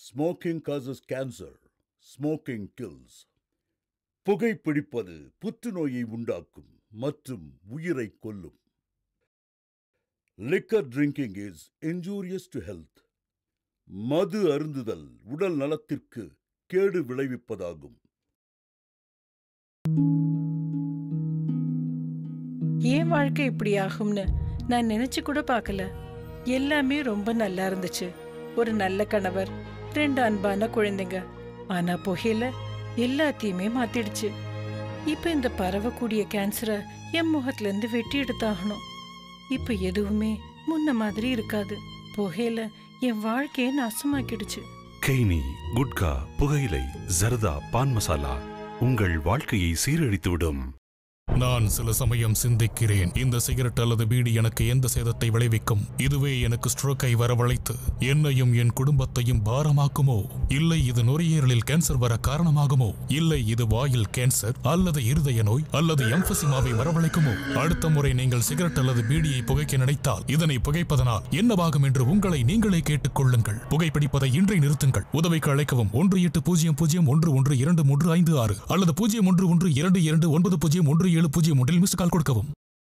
Smoking causes cancer smoking kills புகைப்பிடிப்பது புற்றுநோயை உண்டாக்கும் மற்றும் உயிரை கொல்லும் liquor drinking is injurious to health மது அருந்துதல் உடல் நலத்திற்கு கேடு விளைவிப்பதாகும் ஏன் வாழ்க்கை இப்படி ஆகும்னு நான் நினைச்சு கூட பார்க்கல எல்லாமே ரொம்ப நல்லா இருந்துச்சு ஒரு நல்ல கணவர் ரெண்டு அன்பான குழந்தைங்க ஆனா புகையில எல்லாத்தையுமே மாத்திடுச்சு இப்ப இந்த பரவக்கூடிய கேன்சரை என் முகத்துல இருந்து வெட்டி எடுத்தாகணும் இப்ப எதுவுமே முன்ன மாதிரி இருக்காது புகையில என் வாழ்க்கையை நாசமாக்கிடுச்சு கெய்னி குட்கா புகையிலை ஜர்தா பான் மசாலா உங்கள் வாழ்க்கையை சீரழித்துவிடும் நான் சில சமயம் சிந்திக்கிறேன் இந்த சிகரெட் அல்லது பீடி எனக்கு எந்த சேதத்தை விளைவிக்கும் இதுவே எனக்கு ஸ்ட்ரோக்கை வரவழைத்து என்னையும் என் குடும்பத்தையும் பாரமாக்குமோ இல்லை இது நுரையீரலில் கேன்சர் வர காரணமாகுமோ இல்லை இது வாயில் கேன்சர் அல்லது இருதய நோய் அல்லது எம்பசிமாவை வரவழைக்குமோ அடுத்த முறை நீங்கள் சிகரெட் அல்லது பீடியை புகைக்க நினைத்தால் இதனை புகைப்பதனால் என்னவாகும் என்று உங்களை நீங்களே கேட்டுக் கொள்ளுங்கள் புகைப்பிடிப்பதை இன்றே நிறுத்துங்கள் உதவிக்கு அழைக்கவும் ஒன்று எட்டு பூஜ்ஜியம் பூஜ்ஜியம் ஒன்று ஒன்று இரண்டு மூன்று ஐந்து ஆறு அல்லது பூஜ்ஜியம் ஒன்று ஒன்று இரண்டு இரண்டு ஒன்பது பூஜ்ஜியம் ஒன்று ஏழு பூஜ்ஜியம் ஒன்றில் மிஸ் கால் கொடுக்கவும்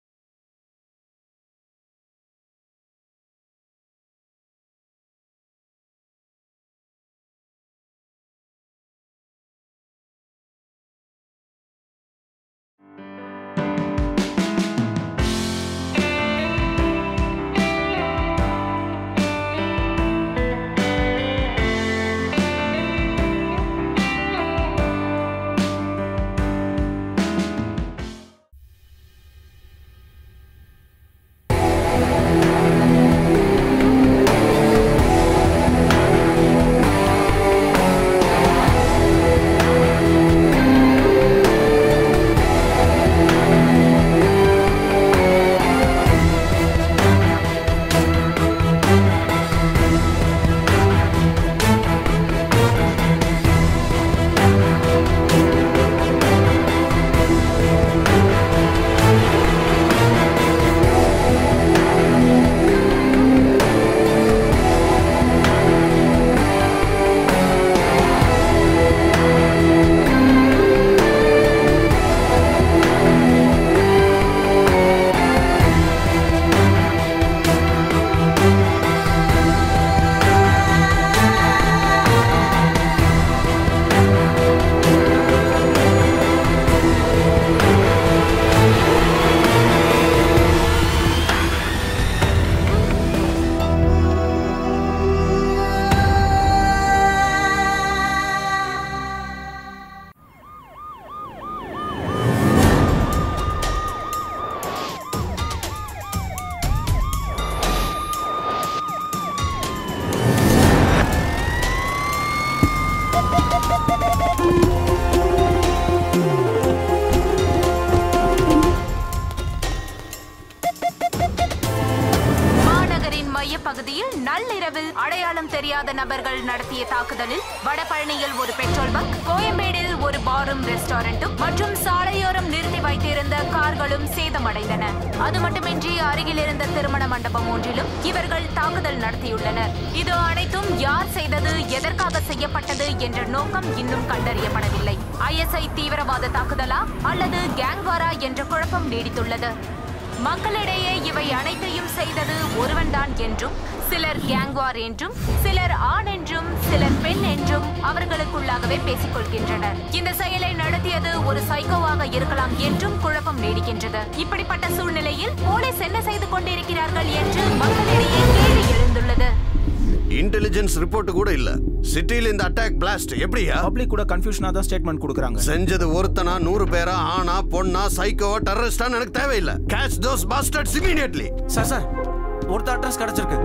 மாநகரின் மையப்பகுதியில் நள்ளிரவில் அடையாளம் தெரியாத நபர்கள் நடத்திய தாக்குதலில் வடபழனியில் ஒரு பெட்ரோல் பங்க் கோயம்பேடில் ஒரு பாரும் ரெஸ்டாரண்ட்டும் மற்றும் சாலையோரம் நிறுத்தி வைத்திருந்த கார்களும் சேதமடைந்தன அது மட்டுமின்றி அருகில் இருந்த திருமண மண்டபம் ஒன்றிலும் இவர்கள் தாக்குதல் நடத்தியுள்ளனர் இது அனைத்தும் யார் செய்தது எதற்காக செய்யப்பட்டது என்ற நோக்கம் இன்னும் கண்டறியப்படவில்லை ஐஎஸ்ஐ தீவிரவாத தாக்குதலா அல்லது கேங்வாரா என்ற குழப்பம் நீடித்துள்ளது மக்களிடையே இவை அனைத்தையும் செய்தது ஒருவன்தான் என்றும் சிலர் கேங்வார் என்றும் சிலர் ஆண் என்றும் சிலர் பெண் என்றும் அவர்களுக்குள்ளாகவே பேசிக் கொள்கின்றனர் இந்த செயலை நடத்தியது ஒரு சைக்கோவாக இருக்கலாம் என்றும் குழப்பம் நீடிக்கின்றது இப்படிப்பட்ட சூழ்நிலையில் போலீஸ் என்ன செய்து கொண்டிருக்கிறார்கள் என்று மக்களிடையே கேள்வி எழுந்துள்ளது இன்டெலிஜென்ஸ் ரிப்போர்ட் கூட இல்ல சிட்டில இந்த அட்டாக் பிளாஸ்ட் எப்படியா பப்ளிக் கூட கன்ஃபியூஷனா தான் ஸ்டேட்மெண்ட் கொடுக்குறாங்க செஞ்சது ஒருத்தனா நூறு பேரா ஆனா பொண்ணா சைக்கோவா டெரரிஸ்டான்னு எனக்கு தேவையில்லை catch those bastards immediately sir sir ஒருத்தர் அட்ரஸ் கிடைச்சிருக்கு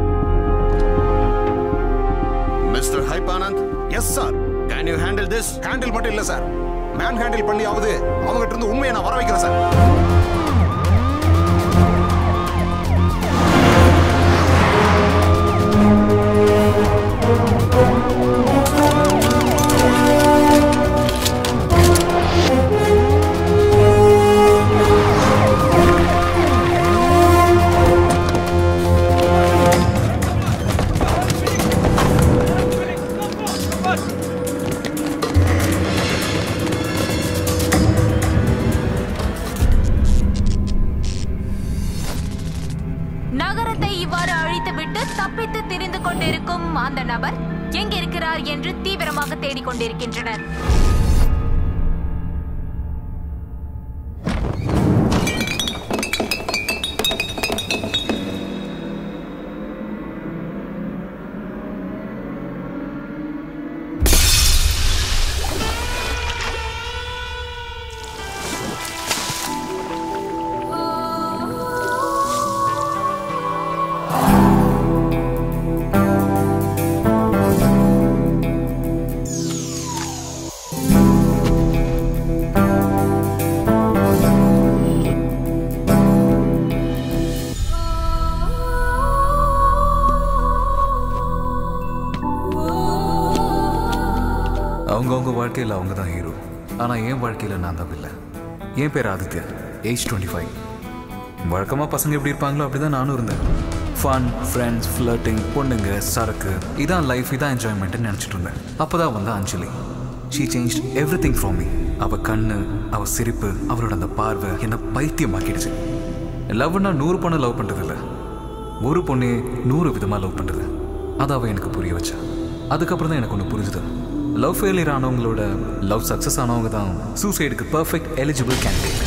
மிஸ்டர் ஹைபானந்த் yes sir can you handle this handle மட்டும் இல்ல சார் மேன் ஹேண்டில் பண்ணியாவது அவங்ககிட்ட இருந்து உண்மையை நான் வர வைக்கிறேன் சார் அந்த நபர் எங்கிருக்கிறார் என்று தீவிரமாக தேடிக் கொண்டிருக்கின்றனர் அவங்கவுங்க வாழ்க்கையில் அவங்க தான் ஹீரோ ஆனால் என் வாழ்க்கையில் நான் தான் இல்லை என் பேர் ஆதித்யா ஏஜ் டுவெண்ட்டி ஃபைவ் வழக்கமாக பசங்க எப்படி இருப்பாங்களோ அப்படி தான் நானும் இருந்தேன் ஃபன் ஃப்ரெண்ட்ஸ் ஃப்ளர்ட்டிங் பொண்ணுங்க சரக்கு இதான் லைஃப் இதான் என்ஜாய்மெண்ட்னு நினச்சிட்டு இருந்தேன் அப்போ தான் வந்தா Anjali she change everything from me அவள் கண்ணு அவள் சிரிப்பு அவளோட அந்த பார்வை என்னை பைத்தியமாக்கிடுச்சு லவ்னா நூறு பொண்ணை லவ் பண்ணுறது இல்லை ஒரு பொண்ணே நூறு விதமாக லவ் பண்ணுறது அதை அவள் எனக்கு புரிய வச்சா அதுக்கப்புறம் தான் எனக்கு ஒன்று புரிஞ்சுது லவ் ஃபெயிலியர் ஆனவங்களோட லவ் சக்ஸஸ் ஆனவங்க தான் சூசைடுக்கு perfect eligible candidate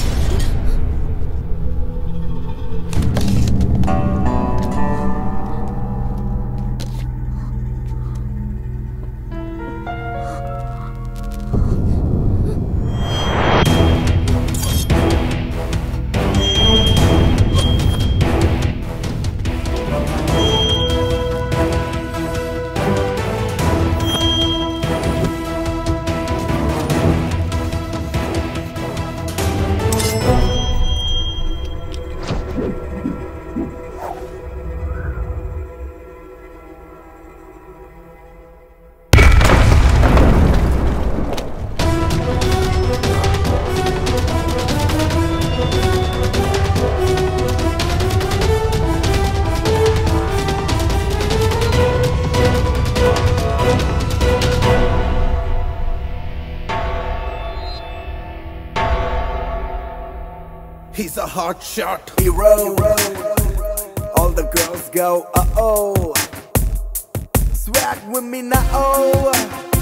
He's a hot shot hero. All the girls go, uh oh. Swag with me now, oh.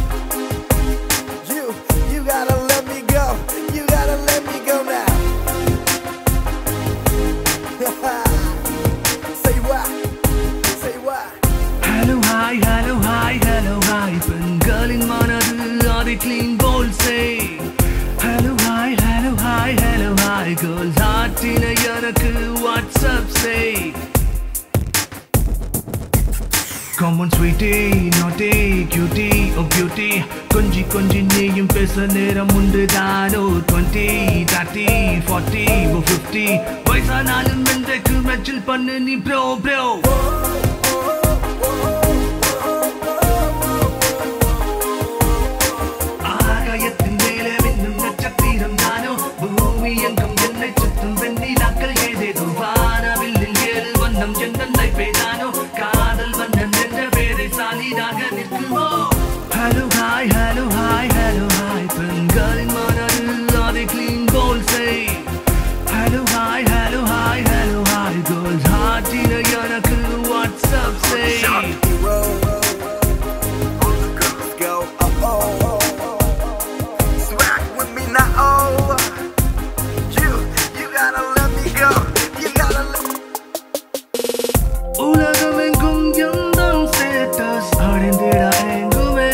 You, you gotta let me go. You gotta let me go now. Say what? Say what? Hello hi hello hi hello hi பெண்களின் மனது அதை clean bowl செய் hello hi hello hi hello hi girls ஆற்றின எனக்கு WhatsApp செய் come on sweetie naughty cutie oh beauty கொஞ்சி கொஞ்சி நீயும் பேச நேரம் உண்டு தானோ twenty thirty forty oh fifty வயசானாலும் வென்றைக்கு மெச்சில் பண்ணு நீ ப்ரோ ப்ரோ ஆகாயத்தின் மேலே மின்னும் நட்சத்திரம் தானோ பூமி எங்கும் என்னை சுற்றும் வெண்ணிலாக்கள் ஏதேதோ வானவில்லில் ஏழு வண்ணம் எந்தெந்தை பேதானோ காதல் வண்ணன் என்ற பேரை சாலிதாக நிற்குமோ hello hi hello hi hello hi பெண்களின் மனது அதை கிளீன் கோல் செய் hello hi hello hi hello hi girls ஹார்ட்டின எனக்கு வாட்ஸ்அப் செய் Hero. All the girls go, uh oh. Swag with me now, oh. You, you gotta let me go. You gotta let உலகமெங்கும் எந்தன் status அடைந்திட எங்குமே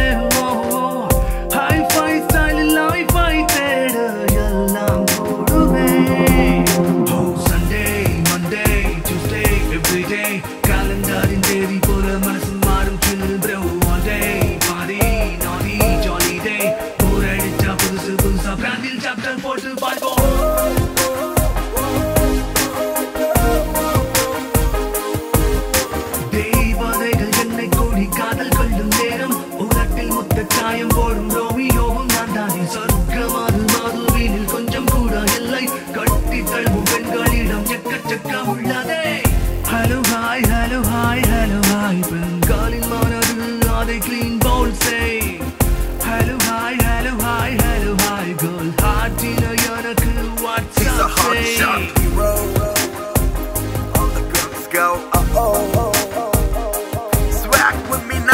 hi-fi ஸ்டைலில் லைஃபை தேட எல்லாம் கூடுமே சண்டே மண்டே டியூஸ்டே எவ்ரிடே காலண்டரின் தேதி போல மனசு மாறும் சில் ப்ரோ ஒன் டே பாடி நாடி ஜாலி டே போர் அடிச்சா புதுசு புதுசா பிராந்தில் சாப்டர் போட்டு பார்ப்போம் தேவதைகள் என்னை கூடி காதல் கொள்ளும் நேரம் உலகில் முத்த சாயம் போடும் ரோமியோவும் நான் தானே சொர்க்கம் அது மாதுவினில் கொஞ்சம் கூட இல்லை கட்டி தழுவும் பெண்களிடம் எக்கச்சக்க உள்ளதே hello hi hello hi hello hi பெண்களின் மனது அதை கிளீன் பவுல் செய் hello hi hello hi hello hi girl ஹார்ட்டின எனக்கு He's a WhatsApp hot shot hero. All the girls go, uh oh. Swag with me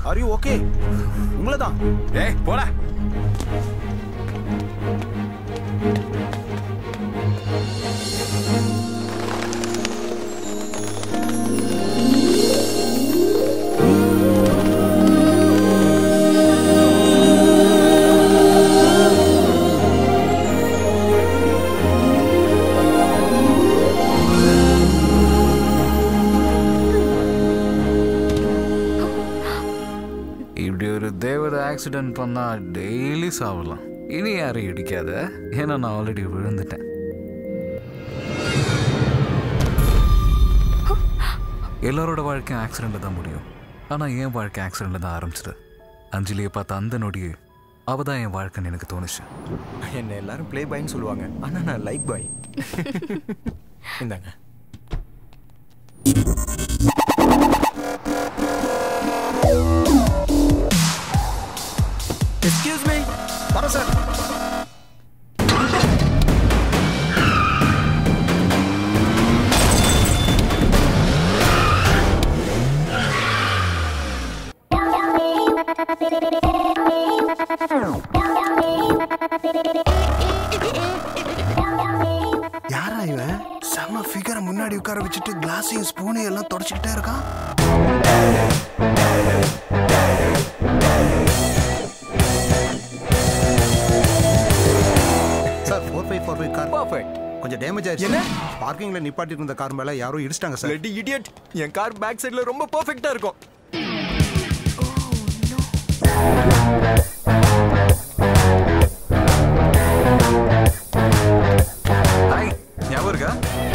are you okay உங்களை தான் ஏய் போடா இப்படி ஒரு தேவதை ஆக்சிடென்ட் பண்ணா டெய்லி சாவலாம் இனி யாரும் இடிக்காத ஏன்னா நான் ஆல்ரெடி விழுந்துட்டேன் எல்லாரோட வாழ்க்கையும் ஆக்சிடென்ட் தான் முடியும் ஆனால் என் வாழ்க்கை ஆக்சிடென்ட் தான் ஆரம்பிச்சது அஞ்சலியை பார்த்த அந்த நொடியே அவ தான் என் வாழ்க்கைன்னு எனக்கு தோணுச்சு என்ன எல்லாரும் ப்ளே பாய்னு சொல்லுவாங்க ஆனா நான் லைக் பாய் இந்தாங்க எக்ஸ்கியூஸ் மீ வரோம் சார் யாரா இவன் செம்ம ஃபிகரை முன்னாடி உட்கார வச்சுட்டு கிளாஸையும் ஸ்பூனையும் எல்லாம் தொடச்சிக்கிட்டே இருக்கான் sir four five four five car perfect கொஞ்சம் டேமேஜ் ஆயிடுச்சு என்ன? பார்க்கிங்ல நிப்பாட்டிட்டு இருந்த கார் மேல யாரோ இடிச்சிட்டாங்க சார் லெட்டி இடியட் என் கார் பேக் சைடுல ரொம்ப பர்ஃபெக்ட்டா இருக்கும் ஹாய் ஞாபகம் இருக்கா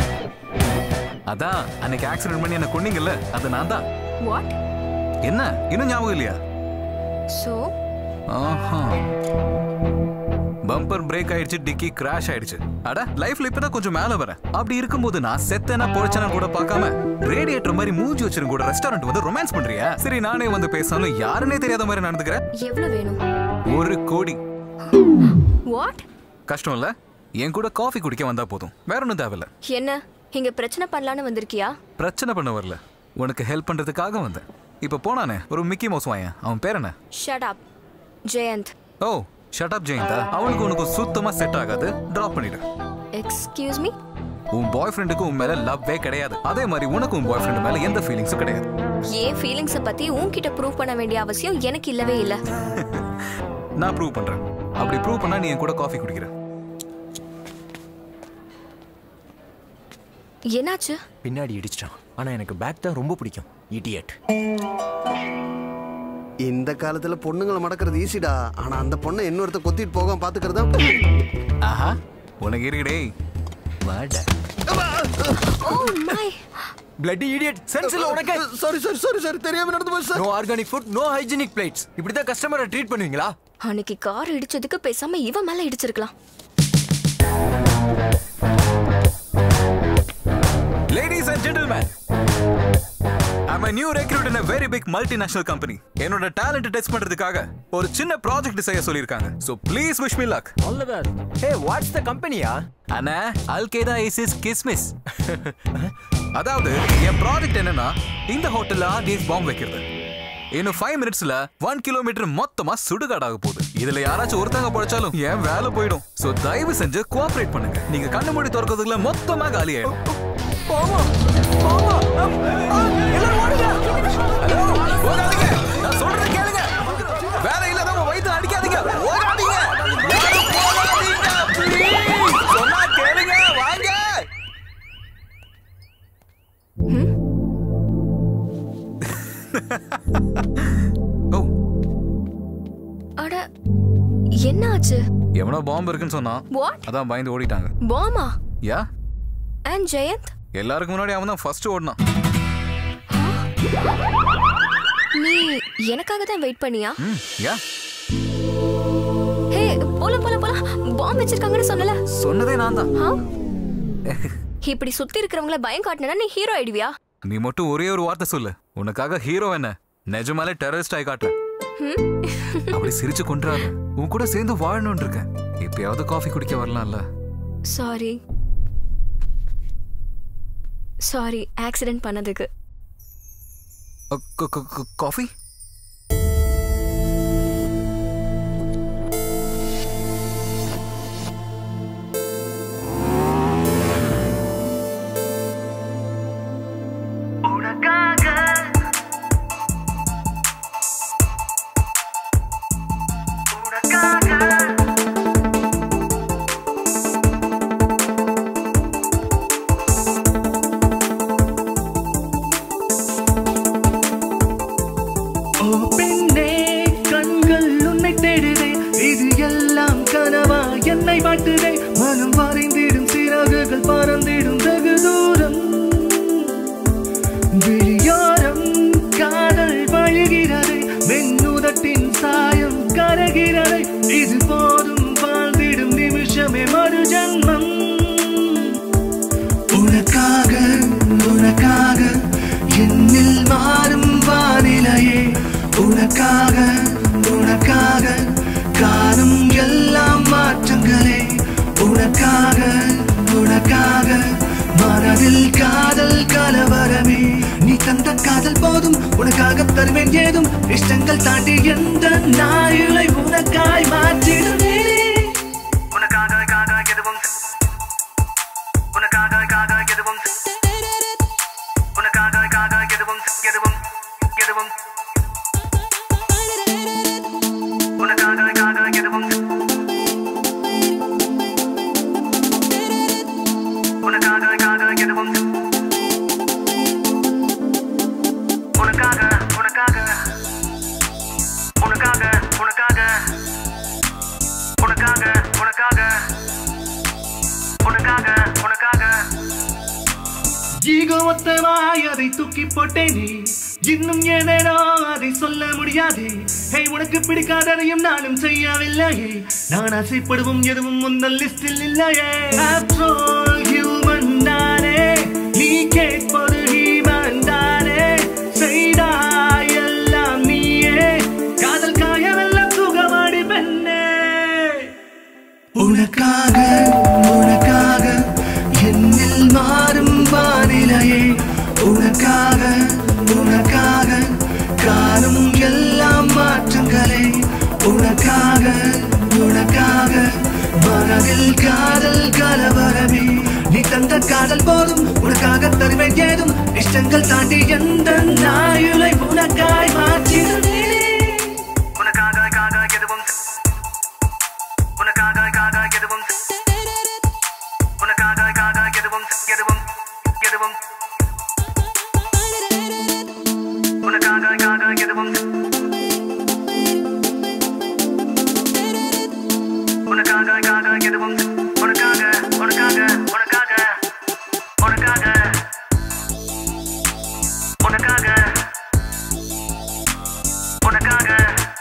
அதான் அன்னைக்கு ஆக்சிடென்ட் பண்ணி என்ன கொன்னீங்கல்ல அது நான் தான் வாட் என்ன இன்னும் ஞாபகம் இல்லையா சோ ஆஹா பம்பர் பிரேக் ஆயிடுச்சு டிக்கி கிராஷ் ஆயிடுச்சு அட லைஃப்ல இப்பதான் கொஞ்சம் மேல வரேன் அப்படி இருக்கும்போது நான் செத்தனா பொழைச்சனா கூட பார்க்காம ரேடியேட்டர் மாதிரி மூஞ்சி வச்சிருக்க கூட ரெஸ்டாரண்ட் வந்து ரொமான்ஸ் பண்றியா சரி நானே வந்து பேசாலும் யாருன்னே தெரியாத மாதிரி நடந்துக்கிறேன் எவ்வளவு வேணும் ஒரு கோடி வாட் கஷ்டம் இல்ல என் கூட காஃபி குடிக்க வந்தா போதும் வேற ஒன்றும் தேவையில்ல என்ன இங்க பிரச்சனை பண்ணலான்னு வந்திருக்கியா பிரச்சனை பண்ண வரல உனக்கு ஹெல்ப் பண்றதுக்காக வந்தேன் இப்ப போனானே ஒரு மிக்கி மவுஸ் வாயன் அவன் பேர் என்ன shut up Jayanth oh shut up ஜெயந்தா அவனுக்கு உனக்கு சுத்தமா செட் ஆகாது டிராப் பண்ணிடு எக்ஸ்கியூஸ் மீ உன் பாய் ஃப்ரெண்டுக்கு உன் மேல லவ்வே கிடையாது அதே மாதிரி உனக்கு உன் பாய் ஃப்ரெண்டு மேல எந்த ஃபீலிங்ஸும் கிடையாது ஏன் ஃபீலிங்ஸ பத்தி உன்கிட்ட ப்ரூவ் பண்ண வேண்டிய அவசியம் எனக்கு இல்லவே இல்ல நான் ப்ரூவ் பண்றேன் அப்படி ப்ரூவ் பண்ணா நீ என் கூட காஃபி குடிக்கிற என்னாச்சு பின்னாடி இடிச்சிட்டான் ஆனா எனக்கு பேக் தான் ரொம்ப பிடிக்கும் இடியட் இந்த காலத்துல பொண்ணுங்களை மடக்கிறது ஈஸிடா ஆனா அந்த பொண்ணை இன்னொருத்த கொத்திட்டு போகாம பாத்துக்கிறதா ஆஹா உனக்கு இருக்குடே வாடா oh my bloody idiot sense இல்ல உனக்கு சாரி சாரி சாரி சாரி தெரியாம நடந்து போச்சு no organic food no hygienic plates இப்படி தான் கஸ்டமரை ட்ரீட் பண்ணுவீங்களா அன்னைக்கு கார் இடிச்சதுக்கு பேசாம இவன் மேல இடிச்சிருக்கலாம் ladies and gentlemen I'm a new recruit in a very big multinational company. என்னோட டேலண்ட் டெஸ்ட் பண்றதுக்காக ஒரு சின்ன ப்ராஜெக்ட் செய்ய சொல்லிருக்காங்க. So please wish me luck. All the best hey what's the கம்பெனியா அண்ணா அல்கேதா இஸ் கிஸ்மிஸ் அதாவது என் ப்ராஜெக்ட் என்னன்னா இந்த ஹோட்டல்ல ஆர்டிஎஸ் பாம்பு வைக்கிறது இன்னும் ஃபைவ் மினிட்ஸ்ல ஒன் கிலோமீட்டர் மொத்தமா சுடுகாடாக போகுது இதுல யாராச்சும் ஒருத்தங்க படைச்சாலும் என் வேலை போயிடும் சோ தயவு செஞ்சு கோஆபரேட் பண்ணுங்க நீங்க கண்ணு மூடி திறக்கிறதுக்குள்ள மொத்தமா காலி ஆயிடும் ஹலோ போகாதீங்க நான் சொல்றத கேளுங்க வேலை இல்லாதவங்க வயித்து அடிக்காதீங்க ஓடாதீங்க யாரும் போகாதீங்க ப்ளீஸ் சொன்னா கேளுங்க வாங்க ஓ அட என்ன ஆச்சு எவனோ பாம்பு இருக்குன்னு சொன்னான் வாட் அதான் பயந்து ஓடிட்டாங்க பாமா யா அண்ட் ஜெயந்த் எல்லாருக்கும் முன்னாடி அவன் தான் ஃபர்ஸ்ட் ஓடினான் நீ எனக்காக தான் வெயிட் பண்ணியா ம் யா ஹே போலாம் போலாம் போலாம் பாம்பு வச்சிருக்காங்கன்னு சொன்னல சொன்னதே நான் தான் ஆ? இப்படி சுத்தி இருக்கிறவங்கள பயம் காட்டினா நீ ஹீரோ ஆயிடுவியா நீ மட்டும் ஒரே ஒரு வார்த்தை சொல்லு உனக்காக ஹீரோ என்ன நிஜமாலே டெரரிஸ்ட் ஆகி காட்டுறேன் ம்? அப்படி சிரிச்சு கொன்றாரு உன் கூட சேர்ந்து வாழணும்னு இருக்கேன் எப்பயாவது காஃபி குடிக்க வரலாம்ல சாரி சாரி ஆக்சிடென்ட் பண்ணதுக்கு காஃபி காட்டின் சாயம் கரகிறதை இது போதும் வாழ்ந்திடும் நிமிஷமே மறு ஜன்மம் உனக்காக உனக்காக என்னில் மாறும் வானிலையே உனக்காக உனக்காக காணும் எல்லாம் மாற்றங்களே உனக்காக உனக்காக மனதில் காதல் கலவரமே நீ தந்த காதல் போதும் உனக்காக தருவேன் ஏதும் இஷ்டங்கள் தாண்டி எந்த நாயுளை உனக்காய் மாற்றிடுவே உனக்காக காக எதுவும் உனக்காக காக எதுவும் உனக்காக காக எதுவும் எதுவும் எதுவும் உனக்காக காக எதுவும் உனக்காக காக எதுவும் உனக்காக உனக்காக உனக்காக உனக்காக உனக்காக உனக்காக உனக்காக உனக்காக ஈகோ மொத்தமாய் அதை தூக்கி போட்டேனே இன்னும் ஏனேனோ அதை சொல்ல முடியாது ஹே உனக்கு பிடிக்காததையும் நானும் செய்யவில்லையே நான் ஆசைப்படுவோம் எதுவும் முந்தல் லிஸ்டில் இல்லையே After all, human தானே நீ கேட்பது human தானே செய்தாய் எல்லாம் நீயே காதல் காயமெல்லாம் சுகமாடி பெண்ணே உனக்காக உனக்காக என்னில் மாறும் வானிலையே உனக்காக உனக்காக காணும் எல்லாம் மாற்றங்களே உனக்காக உனக்காக மனதில் காதல் கலவரமே நீ தந்த காதல் போதும் உனக்காக தருவேன் ஏதும் இஷ்டங்கள் தாண்டி எந்த நாயுளை உனக்காய் மாற்றிடுவே உனக்காக காக எதுவும் உனக்காக காக எதுவும் உனக்காக காக எதுவும் எதுவும் எதுவும் உனக்காக காக எதுவும் உனக்காக காக எதுவும் உனக்காக உனக்காக உனக்காக உனக்காக உனக்காக உனக்காக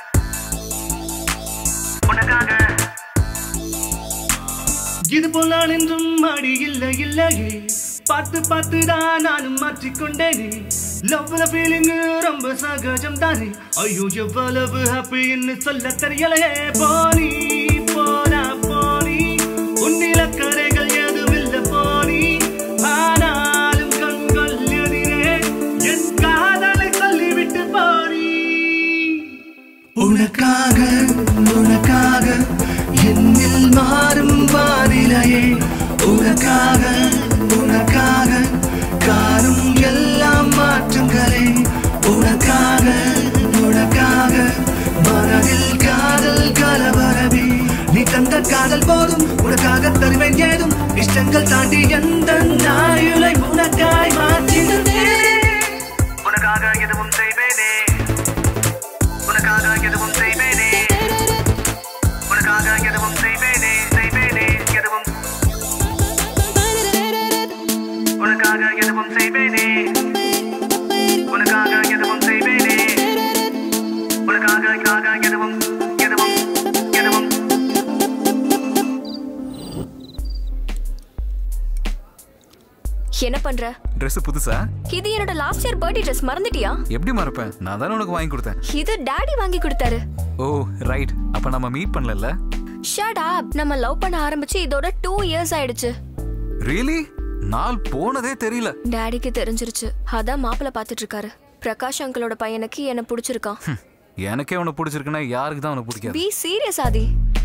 உனக்காக இது போல் நான் என்றும் அடி இல்லை இல்லையே பார்த்து பார்த்து தான் நானும் மாற்றிக்கொண்டேனே லவ்ல ஃபீலிங் ரொம்ப சகஜம் தானே ஐயோ எவ்வளவு ஹாப்பின்னு சொல்ல தெரியலையே போனி போனா போனி உன்னில கரைகள் எதுவில்லை போனி ஆனாலும் கண்கள் எதிரே என் காதலை சொல்லிவிட்டு போனி உனக்காக உனக்காக என்னில் மாறும் வானிலையே உனக்காக உனக்காக காணும் எல்லாம் மாற்றங்களே உனக்காக உனக்காக மனதில் காதல் கலவரமே நீ தந்த காதல் போதும் உனக்காக தருவேன் ஏதும் இஷ்டங்கள் தாண்டி எந்த நாயுளை உனக்காய் மாற்றிடுவே உனக்காக எதுவும் செய்வேனே உனக்காக எதுவும் செய்வேனே உனக்காக எதுவும் செய்வேனே செய்வேனே எதுவும் உனக்காக எதுவும் செய்வேனே உனக்காக எதுவும் செய்வேனே உனக்காக காக எதுவும் எதுவும் எதுவும் என்ன பண்ற Dress புதுசா இது என்னோட லாஸ்ட் இயர் பர்த்டே ட்ரெஸ் மறந்துட்டியா எப்படி மறப்பேன் நான் தானே உனக்கு வாங்கி கொடுத்தேன் இது டாடி வாங்கி கொடுத்தாரு ஓ ரைட் அப்ப நம்ம மீட் பண்ணல ஷட் அப் நம்ம லவ் பண்ண ஆரம்பிச்சு இதோட டூ இயர்ஸ் ஆயிடுச்சு ரியலி நாள் போனதே தெரியல டாடிக்கு தெரிஞ்சிருச்சு அதான் மாப்பிள்ள பாத்துட்டு இருக்காரு பிரகாஷ் அங்கிளோட பையனுக்கு என்ன பிடிச்சிருக்கான் ஹம், எனக்கே உனக்கு பிடிச்சிருக்குன்னா யாருக்கு தான் உனக்கு பிடிக்காது பி சீரியஸ் ஆதி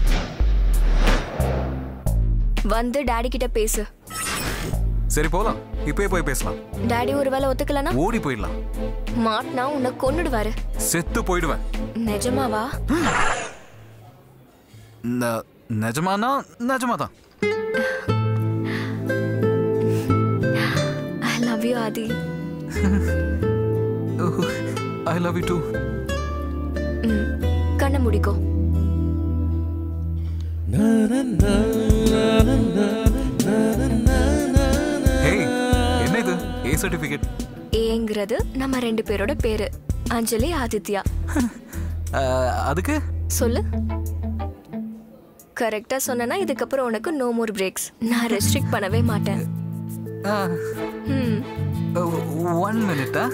வந்து டாடி கிட்ட பேசு சரி போலாம் இப்பயே போய் பேசலாம் டாடி ஒருவேளை ஒத்துக்கலனா ஓடி போயிடலாம் மாட்டினா உன்னை கொன்னுடுவாரு செத்து போயிடுவேன் நிஜமாவா ந- நிஜமானா நிஜமா தான் I love you Adhi I love you too ம், கண்ணை முடிக்கோ ஹே என்ன இது ஏ சர்டிபிகேட் ஏங்கிறது நம்ம ரெண்டு பேரோட பேரு அஞ்சலி ஆதித்யா அதுக்கு சொல்லு கரெக்டா சொன்னனா இதுக்கப்புறம் உனக்கு நோ மோர் பிரேக்ஸ் நான் ரெஸ்ட்ரிக்ட் பண்ணவே மாட்டேன் ம் ஒன் மினிட்டா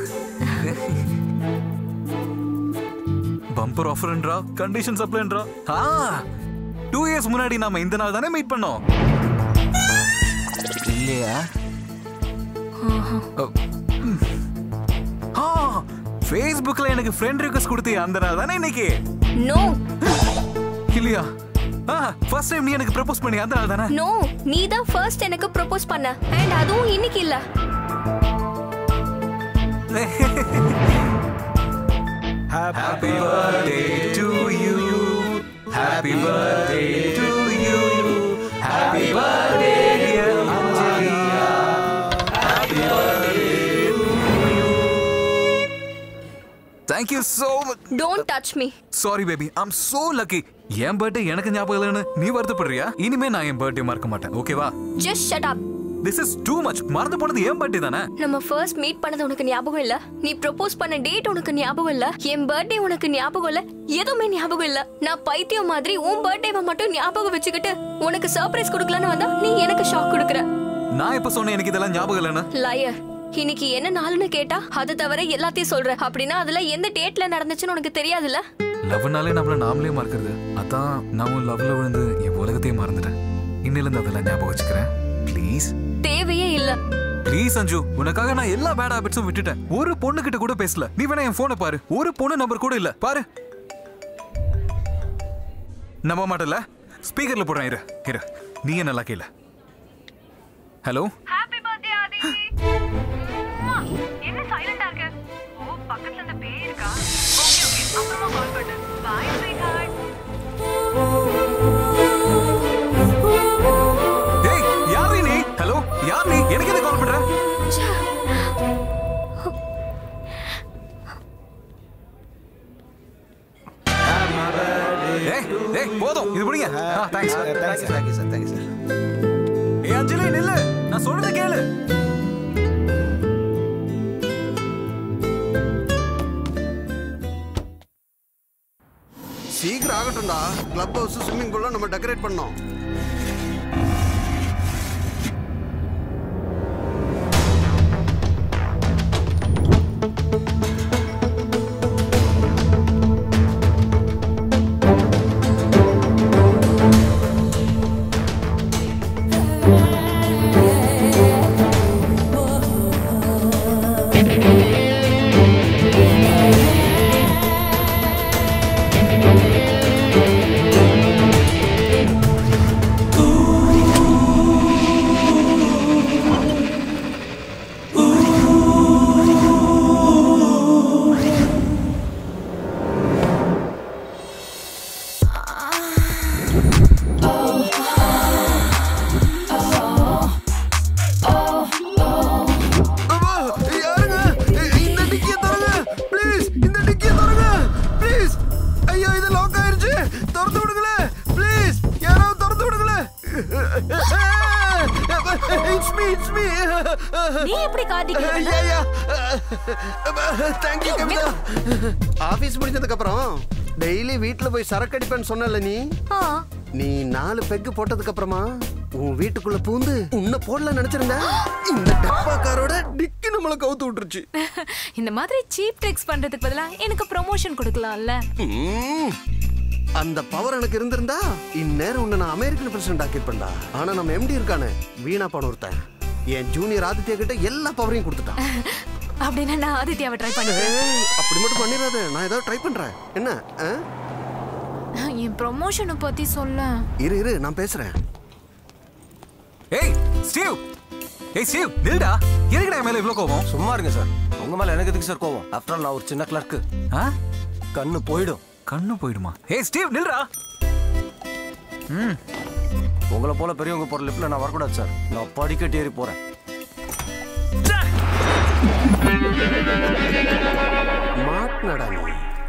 பம்பர் ஆஃபர்ன்றா கண்டிஷன் சப்ளைன்றா ஆ டூ இயர்ஸ் முன்னாடி நாம இந்த நாள் தானே மீட் பண்ணோம் இல்லையா ஆ ஃபேஸ்புக்ல எனக்கு ஃப்ரெண்ட் ரிக்வெஸ்ட் கொடுத்தே அந்த நாள் தானே இன்னைக்கு நோ இல்லையா ஆ ஃபர்ஸ்ட் டைம் நீ எனக்கு ப்ரப்போஸ் பண்ணி அந்த நாள் தானே நோ நீ தான் ஃபர்ஸ்ட் எனக்கு ப்ரொபோஸ் பண்ண அண்ட் அதுவும் இன்னைக்கு இல்ல Happy birthday to you. Happy birthday to you. Happy birthday, dear Angelia. Happy birthday to you. Thank you so much. Don't touch me sorry baby I'm so lucky என் birthday எனக்கு ஞாபகம் இல்லைன்னு நீ வருத்தப்படுறியா இனிமே நான் என் பர்த்டே மறக்க மாட்டேன் ஓகேவா just shut up this is too much மறந்து போனது என் பர்த்டே தானே நம்ம ஃபர்ஸ்ட் மீட் பண்ணது உனக்கு ஞாபகம் இல்ல நீ ப்ரொபோஸ் பண்ண டேட் உனக்கு ஞாபகம் இல்ல என் பர்த்டே உனக்கு ஞாபகம் இல்ல எதுவுமே ஞாபகம் இல்ல நான் பைத்தியம் மாதிரி உன் பர்த்டேவை மட்டும் ஞாபகம் வச்சுக்கிட்டு உனக்கு சர்ப்ரைஸ் கொடுக்கலான்னு வந்தா நீ எனக்கு ஷாக் கொடுக்குற நான் எப்ப சொன்னேன் எனக்கு இதெல்லாம் ஞாபகம் இல்லைன்னு லயர் இன்னைக்கு என்ன நாள்னு கேட்டா அது தவிர எல்லாத்தையும் சொல்ற அப்படின்னா அதுல எந்த டேட்ல நடந்துச்சுன்னு உனக்கு தெரியாதுல்ல லவ்னாலே நம்மள நாமளே மறக்கிறது அதான் நான் உன் லவ்ல விழுந்து என் உலகத்தையே மறந்துட்டேன் இன்னில இருந்து அதெல்லாம் ஞாபகம் வச்சுக்கிறேன் ப்ளீஸ் தேவையே இல்ல ப்ளீஸ் அஞ்சு உனக்காக நான் எல்லா பேட் ஹாபிட்ஸும் விட்டுட்டேன் ஒரு பொண்ணு கிட்ட கூட பேசல நீ வேணா என் போனை பாரு ஒரு பொண்ணு நம்பர் கூட இல்ல பாரு நம்ப மாட்டல ஸ்பீக்கர்ல போடுறேன் இரு இரு நீ என்ன லக்கையில ஹலோ ஹாப்பி பர்த்டே ஆதி என்ன சைலண்டா இருக்க ஓ பக்கத்துல அந்த பேய் இருக்கா ஓகே ஓகே அப்புறமா கால் பண்ணு பை ஸ்வீட் ஹார்ட் ஏய் யார் நீ ஹலோ யார் நீ எனக்கு எதுக்கு கால் பண்ற ஏய் ஏய் போதும் இது புடிங்க ஆ thanks thanks thank you sir thank you sir ஏய் அஞ்சலி நில்லு நான் சொல்றத கேளு சீக்கிரம் ஆகட்டும்டா கிளப் ஹவுஸ் ஸ்விம்மிங் பூல்லாம் நம்ம டெக்கரேட் பண்ணோம் அம்மா, யாருங்க இந்த டிக்கிய தரங்க ப்ளீஸ் இந்த டிக்கிய தரங்க ப்ளீஸ் ஐயோ இது லாக் ஆயிருச்சு திறந்து விடுங்களே ப்ளீஸ் யாராவது திறந்து விடுங்களே இட்ஸ் மீ இட்ஸ் மீ நீ எப்படி Karthik thank you Kavitha office முடிஞ்சதுக்கு அப்புறம் டெய்லி வீட்ல போய் சரக்கு அடிப்பேன்னு சொன்னல நீ நீ நாலு பெக்கு போட்டதுக்கு அப்புறமா உன் வீட்டுக்குள்ள பூந்து உன்னை போடல நினைச்சிருந்தேன் இந்த டப்பாக்காரோட டிக்கி நம்மள கவுத்து விட்டுருச்சு இந்த மாதிரி சீப் ட்ரிக்ஸ் பண்றதுக்கு பதிலா எனக்கு ப்ரொமோஷன் கொடுக்கலாம்ல ம். அந்த பவர் எனக்கு இருந்திருந்தா இந்நேரம் உன்னை நான் அமெரிக்கன் பிரசிடென்ட் ஆக்கிருப்பேன்டா ஆனா நம்ம எம்டி இருக்கானே வீணா போன ஒருத்தன் என் ஜூனியர் ஆதித்யா கிட்ட எல்லா பவரையும் கொடுத்துட்டான் அப்படின்னா நான் ஆதித்யாவை ட்ரை பண்ணுறேன் ஏய், அப்படி மட்டும் பண்ணிடாத நான் ஏதாவது ட்ரை பண்றேன் என்ன ஆ? என் ப்ரொமோஷனை பத்தி சொல்ல இரு இரு நான் பேசுறேன் ஏய் ஸ்டீவ் ஏய் ஸ்டீவ் நில்டா எதுக்குடா என் மேல இவ்ளோ கோவம் சும்மா இருங்க சார் உங்க மேல எனக்கு எதுக்கு சார் கோவம் ஆஃப்டர் ஆல் நான் ஒரு சின்ன கிளர்க்கு ஆ கண்ணு போயிடும் கண்ணு போயிடுமா ஏய் ஸ்டீவ் நில்டா ம் உங்களை போல பெரியவங்க போற லிப்ட்ல நான் வரக்கூடாது சார் நான் படிக்கட்டு ஏறி போறேன் மாட்டினடா நீ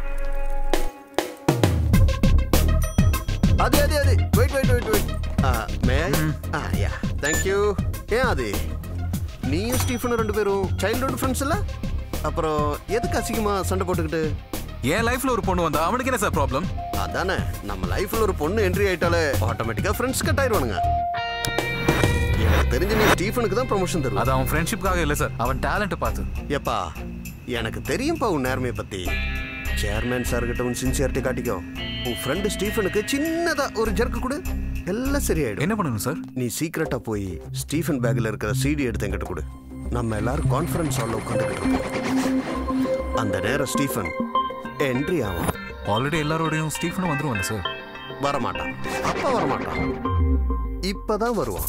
அது அது அது வெயிட் வெயிட் வெயிட் வெயிட் மே ஆ யா தேங்க் யூ ஏன் அது நீயும் ஸ்டீஃபனும் ரெண்டு பேரும் சைல்ட்ஹுட் ஃப்ரெண்ட்ஸ் இல்ல அப்புறம் எதுக்கு அசிங்கமா சண்டை போட்டுக்கிட்டு என் லைஃப்ல ஒரு பொண்ணு வந்தா அவனுக்கு என்ன சார் ப்ராப்ளம் அதானே நம்ம லைஃப்ல ஒரு பொண்ணு என்ட்ரி ஆயிட்டாலே ஆட்டோமேட்டிக்கா ஃப்ரெண்ட்ஸ் கட் ஆயிருவானுங்க எனக்கு தெரிஞ்சு நீ ஸ்டீஃபனுக்கு தான் ப்ரொமோஷன் தருவ அது அவன் ஃப்ரெண்ட்ஷிப்காக இல்ல சார் அவன் டேலண்ட் பார்த்து எப்பா எனக்கு தெரியும்பா உன் நேர்மையை பத்தி சேர்மேன் சார் கிட்ட உன் சின்சியாரிட்டி காட்டிக்கோ உன் ஃப்ரெண்டு ஸ்டீஃபனுக்கு சின்னதா ஒரு ஜர்க்கு கொடு எல்லாம் சரியாயிடும் என்ன பண்ணணும் சார் நீ சீக்கிரட்டா போய் ஸ்டீஃபன் பேக்ல இருக்கிற சிடி எடுத்து என்கிட்ட கொடு நம்ம எல்லாரும் கான்ஃபரன்ஸ் ஹால்ல உட்காந்துக்கிட்டு இருப்போம் அந்த நேரம் ஸ்டீஃபன் என்ட்ரி ஆகும் ஆல்ரெடி எல்லாரோடையும் ஸ்டீஃபனும் வந்துருவாங்க சார் வரமாட்டான் அப்ப வரமாட்டான் இப்பதான் வருவான்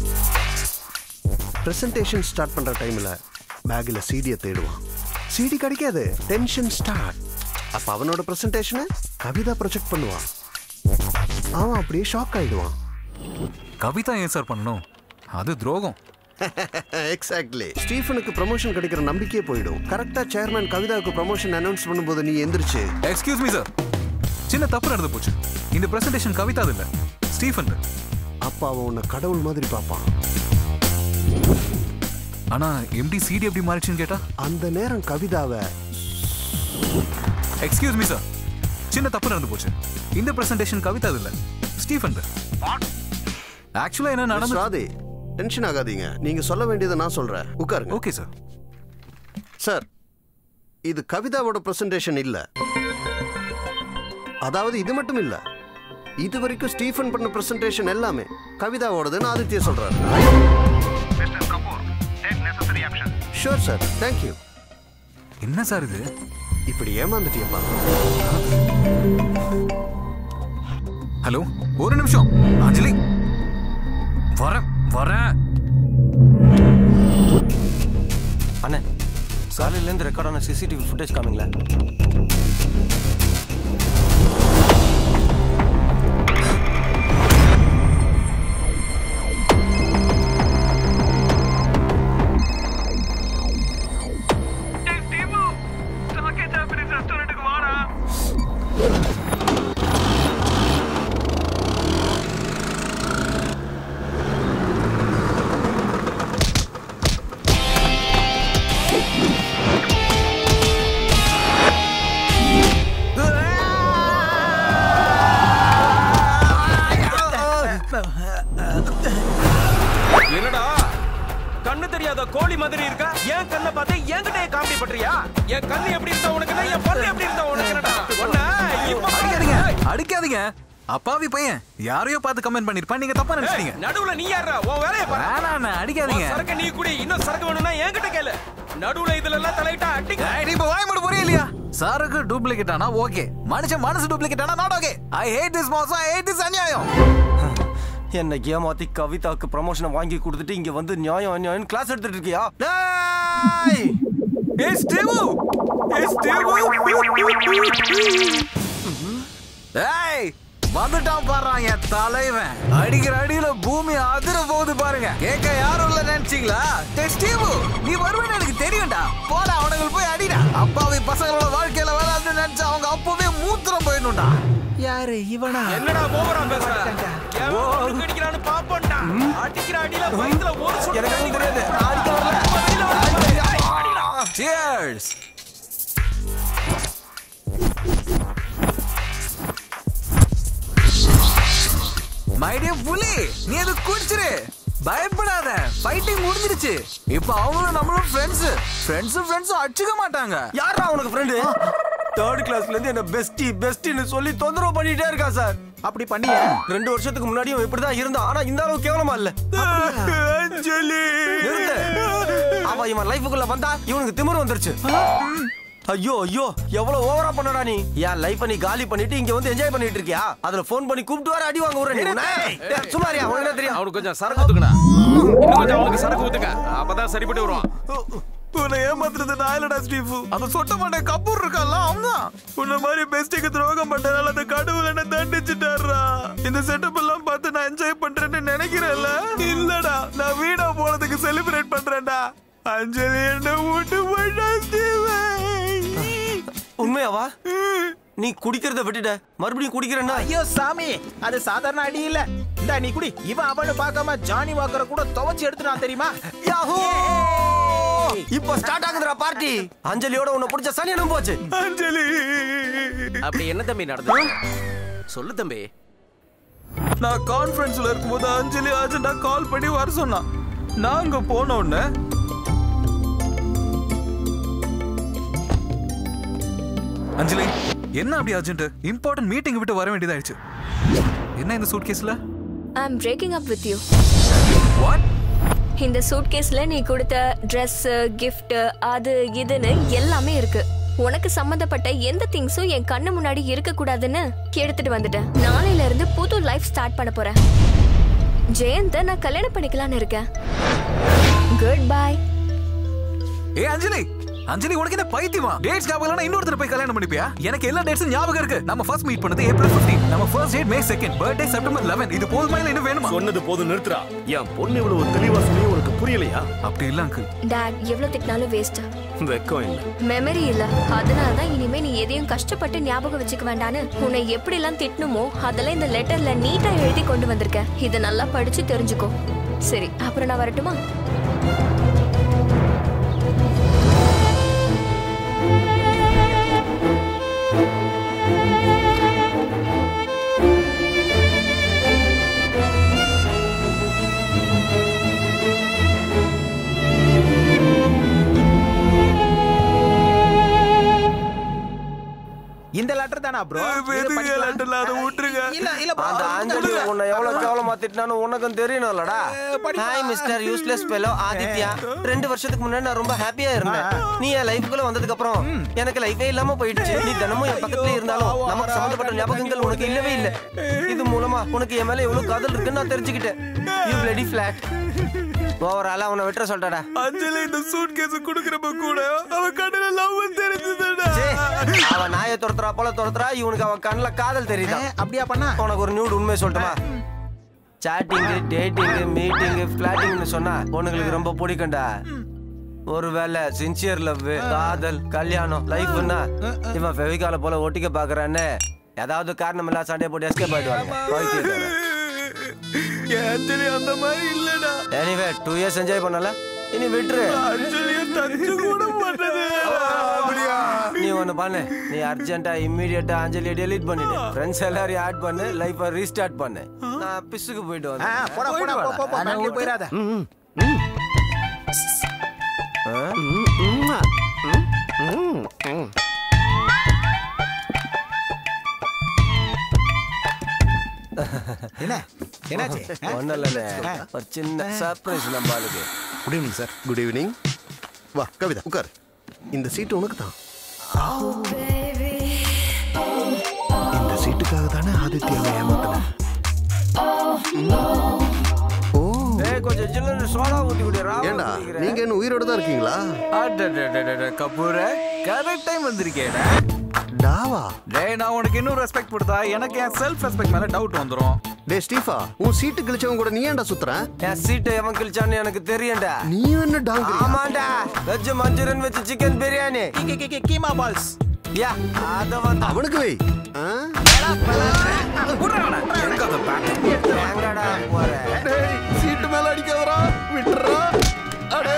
பிரசன்டேஷன் ஸ்டார்ட் பண்ற டைம்ல பேக்ல சிடியை தேடுவான் சிடி கிடைக்காது டென்ஷன் ஸ்டார்ட் அப்ப அவனோட பிரசன்டேஷனை கவிதா ப்ரொஜெக்ட் பண்ணுவான் அவன் அப்படியே ஷாக் ஆயிடுவான் கவிதா ஏன் சார் பண்ணணும் அது துரோகம் எக்ஸாக்ட்லி ஸ்டீஃபனுக்கு ப்ரமோஷன் கிடைக்கிற நம்பிக்கையே போயிடும் கரெக்டா சேர்மேன் கவிதாவுக்கு ப்ரமோஷன் அனௌன்ஸ் பண்ணும்போது நீ எந்திரிச்சு எக்ஸ்கியூஸ் மீ சார் சின்ன தப்பு நடந்து போச்சு இந்த பிரசன்டேஷன் கவிதா இல்ல ஸ்டீஃபன் அப்ப அவன் உன்னை கடவுள் மாதிரி பார்ப்பான் ஆனா எம்டி சிடி எப்படி மாறிச்சுன்னு கேட்டா அந்த நேரம் கவிதாவை எக்ஸ்கியூஸ் மீ சார் சின்ன தப்பு நடந்து போச்சு இந்த பிரசன்டேஷன் கவிதா இல்ல ஸ்டீஃபன் ஆக்சுவலா என்ன நடந்து ராதே டென்ஷன் ஆகாதீங்க நீங்க சொல்ல வேண்டியதை நான் சொல்றேன் உட்காருங்க ஓகே சார் சார் இது கவிதாவோட பிரசன்டேஷன் இல்ல அதாவது இது மட்டும் இல்ல இது வரைக்கும் ஸ்டீஃபன் பண்ண பிரசன்டேஷன் எல்லாமே கவிதாவோடதுன்னு ஆதித்ய சொல்றாரு ஷூர் சார் தேங்க்யூ என்ன சார் இது இப்படி ஏமாந்துட்டியப்பா ஹலோ ஒரு நிமிஷம் அஞ்சலி வரேன் வரேன் அண்ணே காலையிலேருந்து ரெக்கார்டான சிசிடிவி ஃபுட்டேஜ் காமிங்களா என்னடா கண்ணு தெரியாத கோழி மாதிரி இருக்கா என் கண்ணை பார்த்து என்கிட்ட காமெடி பண்றியா என் கண்ணு எப்படி இருந்தா உனக்கு என் பல்லு எப்படி இருந்தா உனக்கு என்னடா உன்னை இப்ப அடிக்காதீங்க அடிக்காதீங்க அப்பாவி பையன் யாரையோ பார்த்து கமெண்ட் பண்ணிருப்பான் நீங்க தப்பா நினைச்சிட்டீங்க நடுவுல நீ யாரா உன் வேலைய பாரு வேணாண்ணே, அடிக்காதீங்க. உன் சரக்கு நீ குடி இன்னும் சரக்கு வேணும்னா என்கிட்ட கேளு நடுவுல இதுல எல்லாம் தலையிட்டா அடிக்க ஏய், நீ இப்ப வாய் மூட போறியா இல்லையா சாருக்கு டூப்ளிகேட் ஆனா ஓகே மனுஷன் மனசு டூப்ளிகேட் ஆனா not okay I hate this மோசம் ஐ ஹேட் திஸ் அநியாயம் என்னை ஏமாத்தி கவிதாவுக்கு ப்ரமோஷனை வாங்கி கொடுத்துட்டு இங்க வந்து நியாயம் அநியாயம் கிளாஸ் எடுத்துட்டு இருக்கியா டேய் ஏய் ஸ்டீவு ஏய் ஸ்டீவு ஏய் வந்துட்டான் பாறான் என் தலைவன் அடிக்கிற அடியில பூமி அதிர போகுது பாருங்க கேட்க யாரும் இல்ல நினைச்சீங்களா டேய் ஸ்டீவு நீ வருவேன்னு எனக்கு தெரியும்டா போடா அவனுக்கு போய் அடிடா அப்பாவி பசங்களோட வாழ்க்கையில வராதுன்னு நினைச்சா அவங்க அப்பவே மூத்திரம் போயிடணும்டா யாரு இவனா என்னடா ஓவரா பேசுற எவன் உனக்கு அடிக்கிறான்னு பாப்போம்டா அடிக்கிற அடியில வயித்துல ஒரு சொட்டு எனக்கு தெரியாது Cheers! மை டியர் புலி நீ அது குடிச்சிரு பயப்படாத ஃபைட்டிங் முடிஞ்சிருச்சு இப்போ அவங்களும் நம்மளும் ஃப்ரெண்ட்ஸ் ஃப்ரெண்ட்ஸ் ஃப்ரெண்ட்ஸ் அடிச்சுக்க மாட்டாங்க யாரா உனக்கு ஃப்ரெண்டு தேர்ட் கிளாஸ்ல இருந்து என்ன பெஸ்டி பெஸ்டின்னு சொல்லி தொந்தரவு பண்ணிட்டே இருக்கா சார் அப்படி பண்ணிய ரெண்டு வருஷத்துக்கு முன்னாடியும் இப்படிதான் இருந்தான் ஆனா இந்த அளவுக்கு கேவலமா இல்ல அஞ்சலி அவ இவன் லைஃபுக்குள்ள வந்தா இவனுக்கு திமிரு வந்துருச்சு ஐயோ ஐயோ எவ்வளவு ஓவரா பண்ணடா நீ என் லைஃப நீ காலி பண்ணிட்டு இங்க வந்து என்ஜாய் பண்ணிட்டு இருக்கியா அதுல ஃபோன் பண்ணி கூப்பிட்டு வர அடி வாங்க விடுறேன் சுமாரியா உனக்கு என்ன தெரியும் அவனுக்கு கொஞ்சம் சரக்கு ஊத்துக்கடா இன்னும் கொஞ்சம் அவனுக்கு சரக்கு ஊத்துக்க அப்பதான் சரிப்பட்டு வருவான் உன்னை ஏமாத்துறது நான் இல்லடா ஸ்டீஃபு அந்த சொட்ட மாட்டேன் கப்பூர் இருக்கான்ல அவன்தான் உன்ன மாதிரி பெஸ்ட்டுக்கு துரோகம் பண்ணனால அந்த கடவுள் என்ன தண்டிச்சுட்டாரா இந்த செட்டப் எல்லாம் பார்த்து நான் என்ஜாய் பண்றேன்னு நினைக்கிறேன்ல இல்லடா நான் வீணா போனதுக்கு செலிப்ரேட் பண்றேன்டா அஞ்சலி என்ன விட்டு போயிட்டா உண்மையாவா நீ குடிக்கிறத விட்டுட்ட மறுபடியும் குடிக்கிறேன்னா ஐயோ சாமி அது சாதாரண அடி இல்ல இந்த நீ குடி இவன் அவனு பார்க்காம ஜானி வாக்கரை கூட துவைச்சு எடுத்துட்டான் தெரியுமா யாஹூ இப்போ ஸ்டார்ட் ஆகுதுடா பார்ட்டி அஞ்சலியோட உன்னை பிடிச்ச சனி என்ன போச்சு அஞ்சலி அப்படி என்ன தம்பி நடந்தது சொல்லு தம்பி நான் கான்ஃபரன்ஸ்ல இருக்கும்போது அஞ்சலி அர்ஜென்டா கால் பண்ணி வர சொன்னான் நாங்க போன உடனே அஞ்சலி என்ன அப்படி அர்ஜென்ட் இம்பார்ட்டன்ட் மீட்டிங் விட்டு வர வேண்டியதாயிடுச்சு என்ன இந்த சூட் கேஸ்ல I am breaking up with you இந்த சூட்கேஸ்ல நீ கொடுத்த Dress gift அது இதுன்னு எல்லாமே இருக்கு உனக்கு சம்பந்தப்பட்ட எந்த திங்ஸும் என் கண்ணு முன்னாடி இருக்க கூடாதுன்னு எடுத்துட்டு வந்துட்டேன் நாளையில இருந்து புது லைஃப் ஸ்டார்ட் பண்ண போறேன் ஜெயந்த நான் கல்யாணம் பண்ணிக்கலாம்னு இருக்கேன் குட் பை ஏ அஞ்சலி அஞ்சலி உனக்கு என்ன பைத்தியமா டேட்ஸ் ஞாபகம் இல்லைனா இன்னொருத்தர் போய் கல்யாணம் பண்ணிப்பியா எனக்கு எல்லா டேட்ஸும் ஞாபகம் இருக்கு நம்ம ஃபர்ஸ்ட் மீட் பண்ணது ஏப்ரல் 15 நம்ம first date May 2nd birthday September 11 இது போதுமா இல்ல இன்னும் வேணுமா சொன்னது போதும் நிறுத்துறா என் பொண்ணு இவ்வளவு தெளிவா சொல்லி உனக்கு புரியலையா அப்படி இல்ல அங்கிள் டாட் எவ்வளவு திட்டினாலும் வேஸ்ட் வெக்கம் இல்ல மெமரி இல்ல அதனால தான் இனிமே நீ எதையும் கஷ்டப்பட்டு ஞாபகம் வச்சுக்க வேண்டான்னு உன்னை எப்படி எல்லாம் திட்டணுமோ அதெல்லாம் இந்த லெட்டர்ல நீட்டா எழுதி கொண்டு வந்திருக்கேன் இதை நல்லா படிச்சு தெரிஞ்சுக்கோ சரி அப்புறம் நான் வரட்டுமா இந்த லெட்டர் தானா ப்ரோ லெட்டர்ல அதை விட்டுருங்க இல்ல இல்ல bro. அந்த அஞ்சலி உன்னை எவ்வளவு கேவலமா திட்டினான்னு உனக்கும் தெரியணும்லடா hi mister useless fellow Aditya ரெண்டு வருஷத்துக்கு முன்னாடி நான் ரொம்ப ஹாப்பியா இருந்தேன் நீ என் லைஃப்குள்ள வந்ததுக்கு அப்புறம் எனக்கு லைஃபே இல்லாம போயிடுச்சு நீ தினமும் என் பக்கத்துல இருந்தாலும் நமக்கு சம்பந்தப்பட்ட ஞாபகங்கள் உனக்கு இல்லவே இல்ல இது மூலமா உனக்கு என் மேல எவ்வளவு காதல் இருக்குன்னு நான் தெரிஞ்சுக்கிட்டேன் யூ பிளடி ஃபிளாட் ஓவராலா உன்னை விட்டுற சொல்லிட்டடா அஞ்சலி இந்த சூட் கேஸ் குடுக்கறப்ப கூட அவ கண்ணுல லவ் தெரிஞ்சதுடா அவன் நாயை துரத்துறா போல துரத்துறா இவனுக்கு அவன் கண்ணுல காதல் தெரியுதா அப்படியா பண்ணா உனக்கு ஒரு நியூட் உண்மை சொல்லட்டுமா சாட்டிங் டேட்டிங் மீட்டிங் ஃபிளாட்டிங்னு சொன்னா பொண்ணுங்களுக்கு ரொம்ப பிடிக்கும்டா ஒருவேளை சின்சியர் லவ் காதல் கல்யாணம் லைஃப்னா இவன் ஃபெவிகால போல ஒட்டிக்க பாக்குறான்னு ஏதாவது காரணம் இல்ல சண்டே போட்டு எஸ்கேப் ஆயிடுவாங்க பைத்தியக்காரன். என் அஞ்சலி அந்த மாதிரி இல்லடா எனிவே டூ இயர்ஸ் என்ஜாய் பண்ணல இனி விட்டுரு அஞ்சலிய டச்சு கூட பண்ணது அப்படியா நீ ஒண்ணு பண்ணு நீ அர்ஜென்ட்டா இம்மீடியட்டா அஞ்சலியை டெலீட் பண்ணிடு ஃப்ரெண்ட்ஸ் எல்லாரையும் ஆட் பண்ணு லைஃபை ரீஸ்டார்ட் பண்ணு நான் பிஸ்ஸுக்கு போயிட்டு ஆ, வந்தேன் போடா போடா போ போ போ பேங்க்ல போயிராத என்ன என்னாச்சு ஒன்றும் இல்லைண்ணே ஒரு சின்ன சர்ப்ரைஸ் நம்ம ஆளுக்கு good evening sir good evening வா கவிதா உட்கார் இந்த சீட்டு உனக்கு தான் இந்த சீட்டுக்காக தானே ஆதித்யாவை ஏமாத்தின ஏய் கொஞ்சம் ஜில்லுன்னு சோடா ஊத்தி குடிறா ஏண்டா நீங்க என்ன உயிரோட தான் இருக்கீங்களா கபூர கரெக்ட் டைம் வந்திருக்கேடா டாவா டேய் நான் உனக்கு இன்னும் ரெஸ்பெக்ட் கொடுத்தா எனக்கு என் செல்ஃப் ரெஸ்பெக்ட் மேல டவுட் வந்துரும் டே ஸ்டீஃபா உன் சீட்டு கிழிச்சவன் கூட நீ ஏன்டா சுத்துற என் சீட்டை எவன் கிழிச்சான்னு எனக்கு தெரியும்டா நீ என்ன டாங்க ஆமாண்டா வெஜ் மஞ்சூரியன் வச்சு chicken biryani keema balls yeah அத வந்து அவனுக்கு வை ஆ? எங்கடா போற டேய் சீட்டு மேல அடிக்காதடா விட்டுறா அடே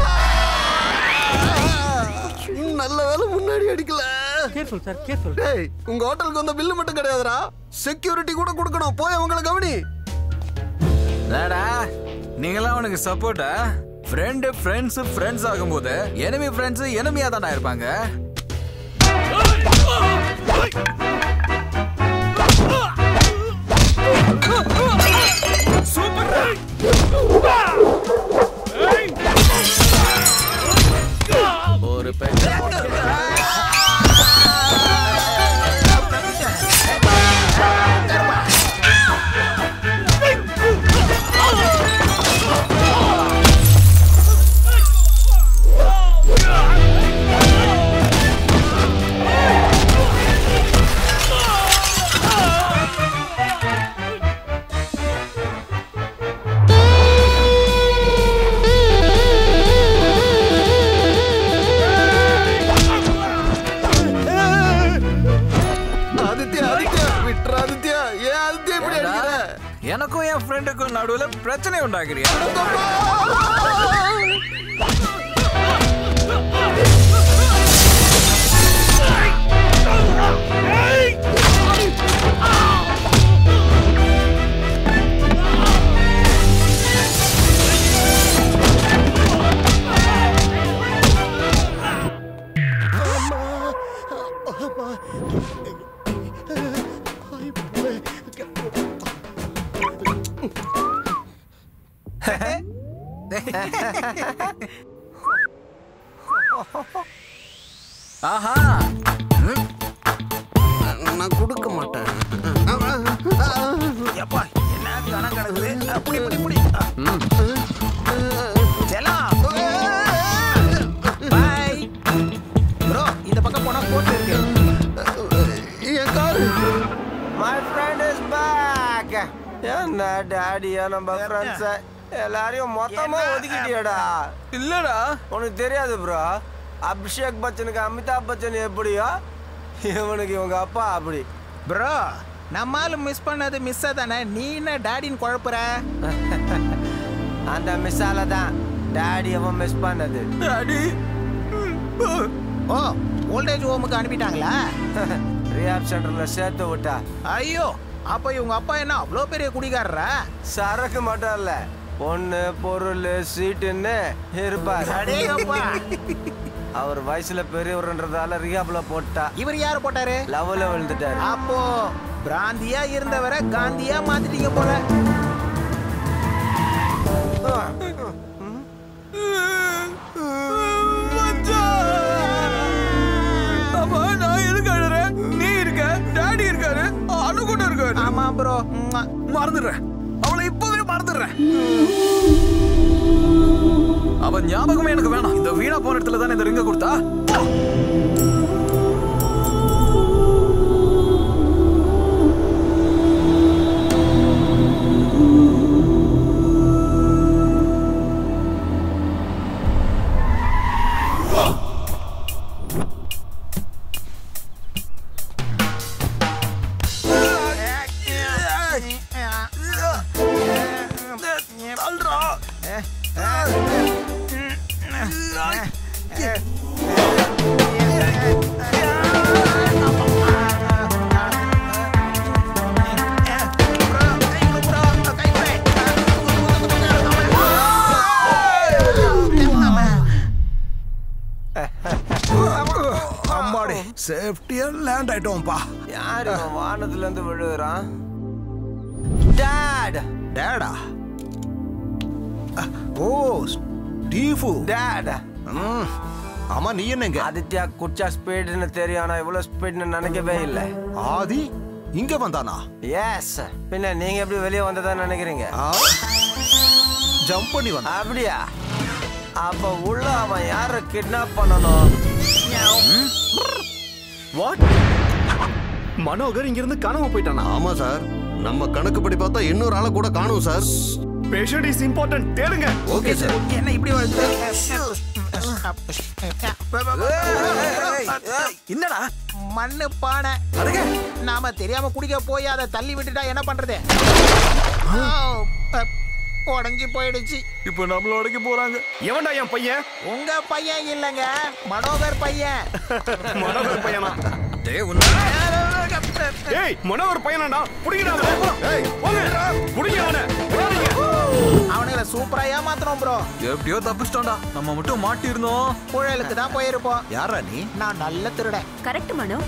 நல்ல வேலை முன்னாடி அடிக்கல கேர்ஃபுல் சார் கேர்ஃபுல் டேய் உங்க ஹோட்டலுக்கு வந்த பில்லு மட்டும் கிடையாதுடா செக்யூரிட்டி கூட கொடுக்கணும் போய் அவங்கள கவனி டாடா நீங்களாம் அவனுக்கு சப்போர்ட்டா ஃப்ரெண்டு ஃப்ரெண்ட்ஸ் ஃப்ரெண்ட்ஸ் ஆகும்போது enemy ஃப்ரெண்ட்ஸ் எனிமியா தானே இருப்பாங்க ஒரு பெண் ஆதித்யா ஆதித்யா விட்டுறா ஆதித்யா ஏன் ஆதித்யா இப்படி ஏண்டா, அடிக்கிற எனக்கும் என் ஃப்ரெண்டுக்கும் நடுவுல பிரச்சனை உண்டாக்குறியா ஆஹா நான் கொடுக்க மாட்டேன் எப்பா என்ன கணம் கிடக்குது அப்படி இப்படி இப்படி செல்லம் பாய் ப்ரோ இந்த பக்கம் போனா கோட் இருக்கு என் car my friend is back என்ன டாடியா நம்ம ஃப்ரெண்ட்ஸ் எல்லாரையும் மொத்தமா ஒதுக்கிட்டியடா இல்லடா உனக்கு தெரியாது ப்ரோ அபிஷேக் பச்சனுக்கு அமிதாப் பச்சன் எப்படியோ இவனுக்கு இவங்க அப்பா அப்படி ப்ரோ நம்மால மிஸ் பண்ணது மிஸ் தானே நீ என்ன டாடின்னு குழப்புற அந்த மிஸ்ஸால தான் டாடி அவன் மிஸ் பண்ணது டாடி ஓ ஓல்டேஜ் ஹோமுக்கு அனுப்பிட்டாங்களா ரியாப் சென்டர்ல சேர்த்து விட்டா ஐயோ அப்ப இவங்க அப்பா என்ன அவ்வளோ பெரிய குடிகாரரா சரக்கு மட்டும் இல்ல பொண்ணு பொருள் சீட்டுன்னு இருப்பார் அடேங்கப்பா. அவர் வயசுல பெரியவர்ன்றதால ரியாப்ல போட்டா இவர் யார் போட்டாரு லவ்ல விழுந்துட்டாரு அப்போ பிராந்தியா இருந்தவரை காந்தியா மாத்திட்டீங்க போல அப்பா நான் எதுக்கு அழுறேன் நீ இருக்க டாடி இருக்காரு அனு கூட இருக்காரு ஆமா ப்ரோ மறந்துடுறேன் அவளை இப்பவே மறந்துடுறேன் அவன் ஞாபகமே எனக்கு வேணாம் இந்த வீணா போன இடத்துல தானே இந்த ரிங்க கொடுத்தா அம்மாடி சேஃப்டியா லேண்ட் ஆயிட்டோம்ப்பா யாரு இவன் வானத்துல இருந்து விழுகிறான் டாட் டேடா ஓ ஸ்டீஃபு டாட் ஆமா நீ என்னங்க ஆதித்யா குச்சா ஸ்பீடுன்னு தெரியும் ஆனா இவ்வளவு ஸ்பீடுன்னு நினைக்கவே இல்லை ஆதி இங்க வந்தானா எஸ் பின்ன நீங்க எப்படி வெளியே வந்ததா நினைக்கிறீங்க ஜம்ப் பண்ணி வந்தா அப்படியா அப்ப உள்ள அவன் யார கிட்னாப் பண்ணணும் வாட் மனோகர் இங்க இருந்து காணாம போயிட்டானா ஆமா சார் நம்ம கணக்குப்படி பார்த்தா இன்னொரு ஆளை கூட காணும் சார் பேஷண்ட் இஸ் இம்பார்ட்டன்ட் தேடுங்க ஓகே சார் என்ன இப்படி வருது என்னடா மண்ணு பானை நாம தெரியாம குடிக்க போய் அதை தள்ளி விட்டுட்டா என்ன பண்றது உடஞ்சி போயிடுச்சு இப்போ நம்மள உடைக்க போறாங்க எவன்டா என் பையன் உங்க பையன் இல்லங்க மனோகர் பையன் மனோகர் பையனா டேய் உன்ன ஏய் மனோகர் பையனாடா புடிங்கடா அவனை ஏய் போங்க புடிங்க அவனை விடாதீங்க அவனுங்களை சூப்பரா ஏமாத்துறோம் ப்ரோ எப்படியோ தப்பிச்சிட்டோம்டா நம்ம மட்டும் மாட்டி இருந்தோம் புழலுக்கு தான் போயிருப்போம் யாரா நீ நான் நல்ல திருடன் கரெக்ட் மனோ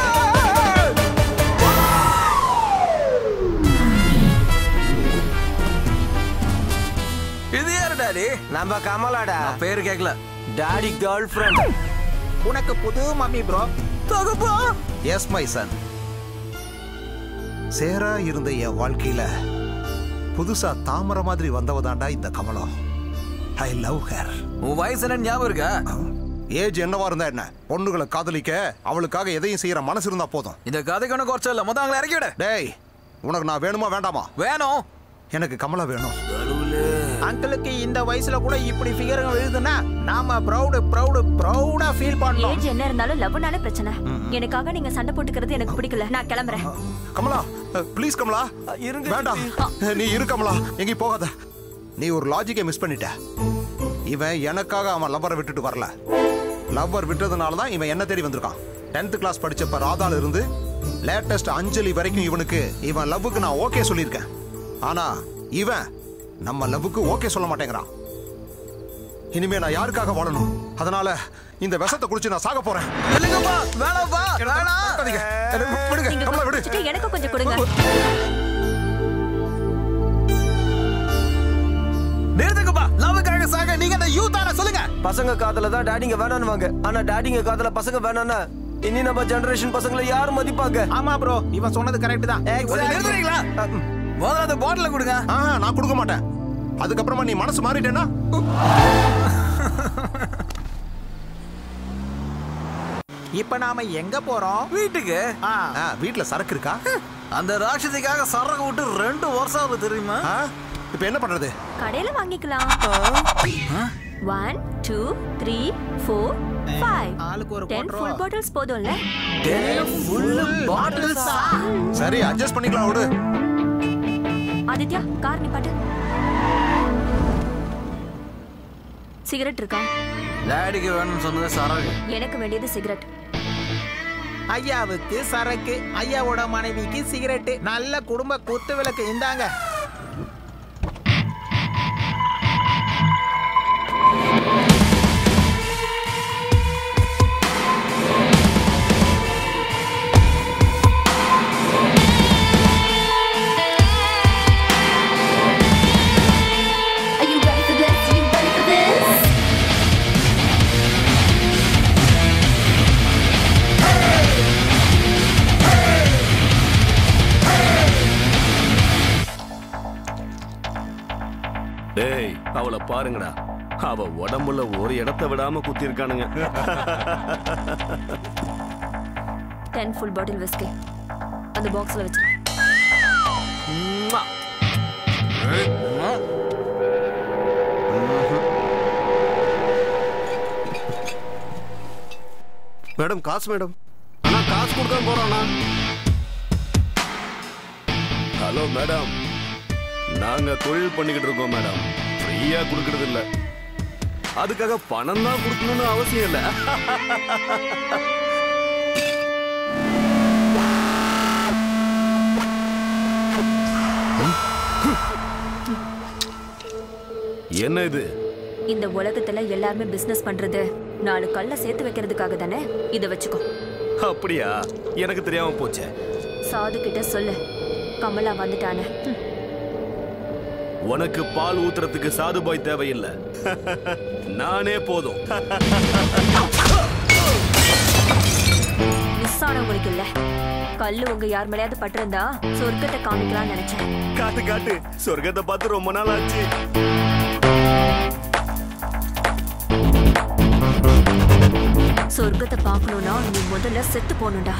இது யாரு டாடி நம்ம கமலாடா பேரு கேட்கல டாடி கேர்ள் ஃப்ரெண்ட் உனக்கு புது மம்மி ப்ரோ தகப்பா எஸ் மை சன் சேரா இருந்த என் வாழ்க்கையில புதுசா தாமரை மாதிரி வந்தவ தாண்டா இந்த கமலம் ஐ லவ் ஹேர் உன் வயசு என்ன ஞாபகம் இருக்கா ஏஜ் என்னவா இருந்தா என்ன பொண்ணுகளை காதலிக்க அவளுக்காக எதையும் செய்யற மனசு இருந்தா போதும் இந்த கதைக்கு ஒன்றும் குறைச்ச இல்ல மொத்தம் அவங்களை இறக்கி விடு டேய் உனக்கு நான் வேணுமா வேண்டாமா வேணும் எனக்கு கமலா வேணும் அங்கிளுக்கு இந்த வயசுல கூட இப்படி ஃபிகருங்க விழுதுன்னா நாம ப்ரௌடு ப்ரௌடு ப்ரௌடா ஃபீல் பண்ணோம் ஏஜ் என்ன இருந்தாலும் லவ்னால பிரச்சனை எனக்காக நீங்க சண்டை போட்டுக்கிறது எனக்கு பிடிக்கல நான் கிளம்புறேன் கமலா ப்ளீஸ் கமலா வேண்டாம் நீ இரு கமலா எங்கேயும் போகாத நீ ஒரு லாஜிக்கை மிஸ் பண்ணிட்ட இவன் எனக்காக அவன் லவ்வரை விட்டுட்டு வரல லவ்வர் விட்டதுனால தான் இவன் என்ன தேடி வந்திருக்கான் டென்த் கிளாஸ் படிச்சப்ப ராதால இருந்து லேட்டஸ்ட் அஞ்சலி வரைக்கும் இவனுக்கு இவன் லவ்வுக்கு நான் ஓகே சொல்லியிருக்கேன் ஆனா இவன் நம்ம லவ்வுக்கு ஓகே சொல்ல மாட்டேங்கிறான் இனிமே நான் யாருக்காக வாழணும் அதனால இந்த விஷத்தை குடிச்சு நான் சாக போறேன் இல்லைங்கப்பா வேணாம்ப்பா வேணாம் விடாதீங்க. என்னை விடுங்க நீங்க நம்மள விடு குடிச்சிட்டு எனக்கு கொஞ்சம் கொடுங்க நிறுத்துங்கப்பா லவ்வுக்காக சாக நீங்க அந்த யூத்தான சொல்லுங்க பசங்க காதல தான் டாடிங்க வேணான்னுவாங்க ஆனா டாடிங்க காதல பசங்க வேணான்னா இனி நம்ம ஜெனரேஷன் பசங்களை யார் மதிப்பாங்க ஆமா ப்ரோ இவன் சொன்னது கரெக்ட் தான் கொஞ்சம் நிறுத்துறீங்களா முதல்ல அந்த பாட்டில கொடுங்க ஆஹா நான் கொடுக்க மாட்டேன் அதுக்கப்புறமா நீ மனசு மாறிட்டேன்னா இப்ப நாம எங்க போறோம் வீட்டுக்கு ஆ, வீட்ல சரக்கு இருக்கா அந்த ராட்சதிக்காக சரக்கு விட்டு ரெண்டு வருஷம் ஆகுது தெரியுமா இப்ப என்ன பண்றது கடையில வாங்கிக்கலாம் one two three four five ஆளுக்கு ஒரு டென் ஃபுல் பாட்டில்ஸ் போதும்ல சரி அட்ஜஸ்ட் பண்ணிக்கலாம் விடு ஆதித்யா கார் நிப்பாட்டு சிகரெட் இருக்கா டாடிக்கு வேணும்னு சொன்னது சரக்கு எனக்கு வேண்டியது சிகரெட் ஐயாவுக்கு சரக்கு ஐயாவோட மனைவிக்கு சிகரெட் நல்ல குடும்ப குத்து விளக்கு இந்தாங்க Are you ready for this? Are you ready for this? டேய் அவளை பாருங்கடா அவ உடம்புல ஒரு இடத்த விடாம குத்தி இருக்கானுங்க டென் ஃபுல் பாட்டில் விஸ்கி அந்த பாக்ஸ்ல வச்சு மேடம் காசு மேடம் அண்ணா காசு கொடுக்க போறோம்ண்ணா ஹலோ மேடம் நாங்க தொழில் பண்ணிக்கிட்டு இருக்கோம் மேடம் ஃப்ரீயா கொடுக்கறது இல்ல அதுக்காக பணம் தான் கொடுக்கணும்னு அவசியம் இல்ல என்ன இது இந்த உலகத்துல எல்லாருமே பிசினஸ் பண்றது நாலு கல்ல சேர்த்து வைக்கிறதுக்காக தானே இத வச்சுக்கோ அப்படியா எனக்கு தெரியாம போச்சே சாது கிட்ட சொல்லு கமலா வந்துட்டானே ம். உனக்கு பால் ஊத்துறதுக்கு சாதுபாய் தேவையில்லை நானே போதும் மிஸ் ஆனவங்களுக்கு இல்ல கல்லு உங்க யார் மேலயாவது பட்டிருந்தா சொர்க்கத்தை காமிக்கலாம்னு நினைச்சேன் காட்டு காட்டு சொர்க்கத்தை பார்த்து ரொம்ப நாள் ஆச்சு சொர்க்கத்தை பார்க்கணும்னா நீ முதல்ல செத்து போகணும்டா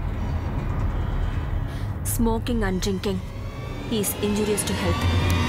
smoking and drinking is injurious to health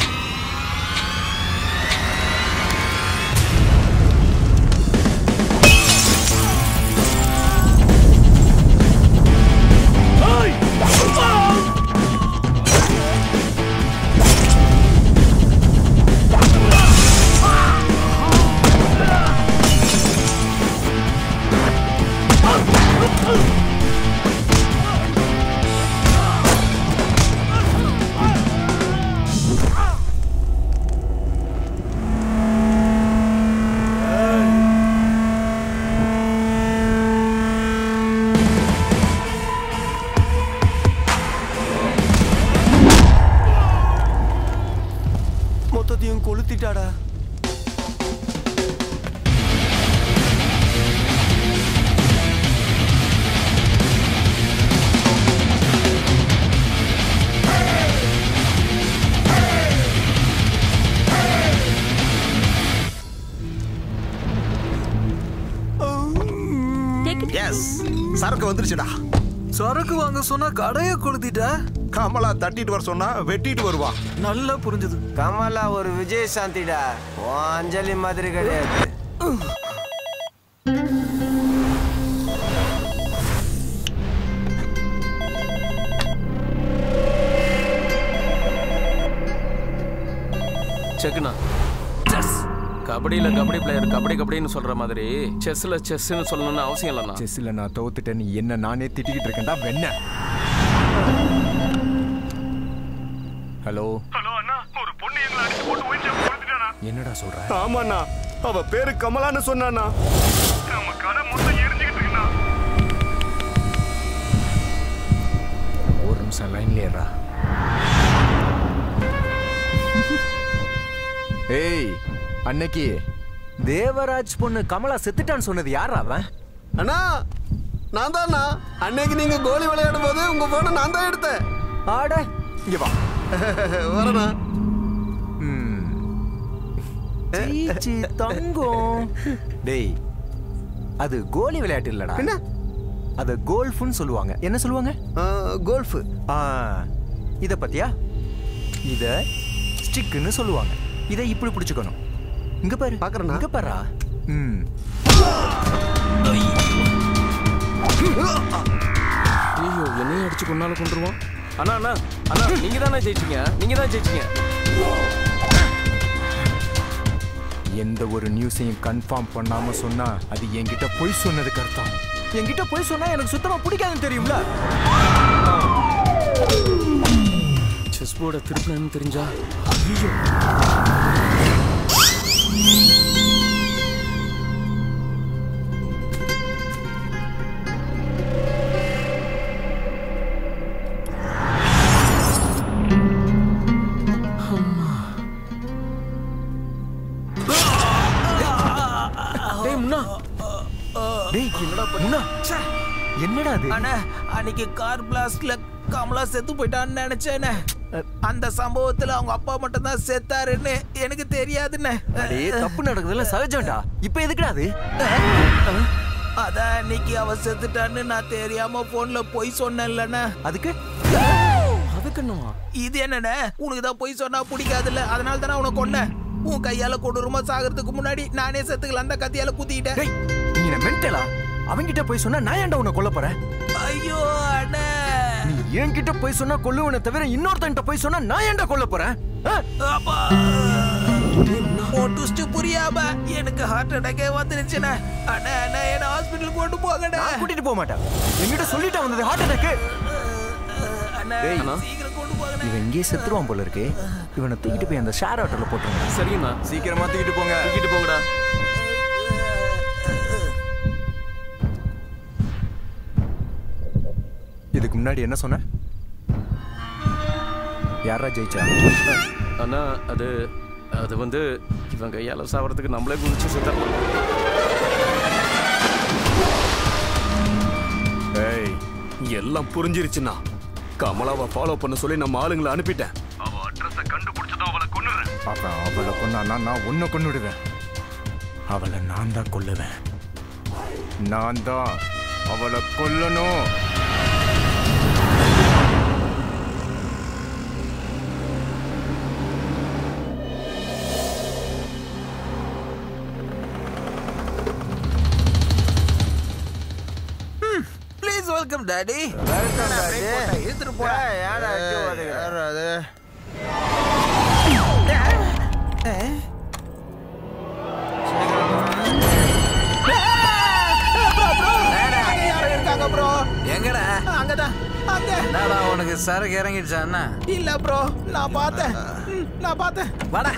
மொத்தத்தையும் கொளுத்திட்டாடா எஸ் சரக்கு வந்துருச்சுடா சரக்கு வாங்க சொன்னா கடைய கொளுத்திட்ட கமலா தட்டிட்டு வர சொன்னா வெட்டிட்டு வருவா நல்லா புரிஞ்சது கமலா ஒரு விஜய் சாந்திடா உன் அஞ்சலி மாதிரி கிடையாது செக்குண்ணா கபடியில கபடி பிளேயர் கபடி கபடின்னு சொல்ற மாதிரி செஸ்ல செஸ்ன்னு சொல்லணும்னு அவசியம் இல்லைண்ணா செஸ்ல நான் தோத்துட்டேன்னு என்ன நானே திட்டிக்கிட்டு இருக்கேன்டா வெண்ண ஹலோ ஹலோ அண்ணா ஒரு பொண்ணு எங்களை அடிச்சு போட்டு ஒயின்ஸ் கொடுத்துட்டானா என்னடா சொல்ற ஆமாண்ணா அவ பேரு கமலான்னு சொன்னானா நம்ம கடை மொத்தம் எரிஞ்சுக்கிட்டு இருக்குண்ணா ஒரு நிமிஷம் லைன்ல ஏறா ஏய் அன்னைக்கு தேவராஜ் பொண்ணு கமலா செத்துட்டான்னு சொன்னது யாரா அவன் அண்ணா நான் தான்ண்ணா அன்னைக்கு நீங்க கோலி விளையாடும் போது உங்க போனை நான் தான் எடுத்தேன் ஆட இங்க வா வரண்ணா சீச்சி தங்கம் டேய் அது கோலி விளையாட்டு இல்லடா என்ன அது கோல்ஃப்னு சொல்லுவாங்க என்ன சொல்லுவாங்க கோல்ஃப் ஆ இத பத்தியா இத ஸ்டிக்னு சொல்லுவாங்க இதை இப்படி பிடிச்சுக்கணும் இங்க பாரு பாக்குறேன் இங்க பாரா ம் ஐயோ என்னையும் அடிச்சு கொண்டாலும் கொண்டுருவான் அண்ணா அண்ணா அண்ணா நீங்க தானே ஜெயிச்சீங்க நீங்க தான் ஜெயிச்சீங்க எந்த ஒரு நியூஸையும் கன்ஃபார்ம் பண்ணாம சொன்னா அது என்கிட்ட பொய் சொன்னதுக்கு அர்த்தம் என்கிட்ட பொய் சொன்னா எனக்கு சுத்தமா பிடிக்காதுன்னு தெரியும்ல செஸ் போர்டை திருப்பினு தெரிஞ்சா ஐயோ டேய் முன்னா டேய் என்னடா முன்னா என்னடா அது அண்ணா அன்னைக்கு கார் பிளாஸ்ட்ல கமலா செத்து போயிட்டான்னு நினைச்சேனே அந்த சம்பவத்துல அவங்க அப்பா மட்டும் தான் செத்தாருன்னு எனக்கு தெரியாதுன்னு அடே தப்பு நடக்குதுல சகஜம்டா இப்போ எதுக்குடா அது அதான் அன்னைக்கு அவ செத்துட்டான்னு நான் தெரியாம போன்ல பொய் சொன்னேன்லண்ணா அதுக்கு அதுக்கு என்னவா இது என்னண்ணே உனக்கு தான் பொய் சொன்னா பிடிக்காதுல்ல அதனால தானே உனக்கு கொன்னேன் உன் கையால கொடூரமா சாகிறதுக்கு முன்னாடி நானே செத்துக்கலாம் அந்த கத்தியால குத்திக்கிட்டேன் நீ என்ன மென்டலா அவன்கிட்ட போய் சொன்னா நான் ஏன்டா உன்னை கொல்ல போறேன் ஐயோ அண்ணே நீ என்கிட்ட போய் சொன்னா கொல்லுவனை தவிர இன்னொருத்தன்கிட்ட போய் சொன்னா நான் ஏன்டா கொல்ல போறேன் ஆ? அப்பா உன் ட்விஸ்ட் புரியாம எனக்கு ஹார்ட் அட்டாக்கே வந்துருச்சுண்ணே அண்ணா அண்ணா என்ன ஹாஸ்பிட்டல் கொண்டு போங்கண்ணே நான் கூட்டிட்டு போக மாட்டேன் என்கிட்ட சொல்லிட்டா வந்தது ஹார்ட் அட்டாக் அண்ணா டேய். சீக்கிரம் கொண்டு போங்கண்ணே இவன் இங்கேயே செத்துருவான் போல இருக்கு இவனை தூக்கிட்டு போய் அந்த ஷேர் ஆட்டோல போட்டுருங்க சரிங்கண்ணா சீக்கிரமா தூக்கிட்டு போங்க தூக்கிட்டு போங்கடா இதுக்கு முன்னாடி என்ன சொன்ன யாரா ஜெயிச்சா அண்ணா அது அது வந்து இவன் கையால சாவறதுக்கு நம்மளே குதிச்சு சுத்தரலாம் ஏய் எல்லாம் புரிஞ்சிருச்சுண்ணா கமலாவை ஃபாலோ பண்ண சொல்லி நம்ம ஆளுங்களை அனுப்பிட்டேன் அவ அட்ரஸ கண்டுபிடிச்சதும் அவளை கொன்னுறேன் அவன் அவளை கொண்டானா நான் உன்னை கொன்னுடுவேன் அவளை நான் தான் கொல்லுவேன் நான் தான் அவளை கொல்லணும் please welcome daddy welcome daddy. எடுத்துட்டு போடா ஏன்டா அடி உதைக்கிற? யார் அது இருக்காங்க ப்ரோ எங்கடா அங்கதான் அங்க என்னடா உனக்கு சரக்கு இறங்கிடுச்சா என்ன இல்ல ப்ரோ நான் பார்த்தேன் ம், நான் பார்த்தேன் வாடா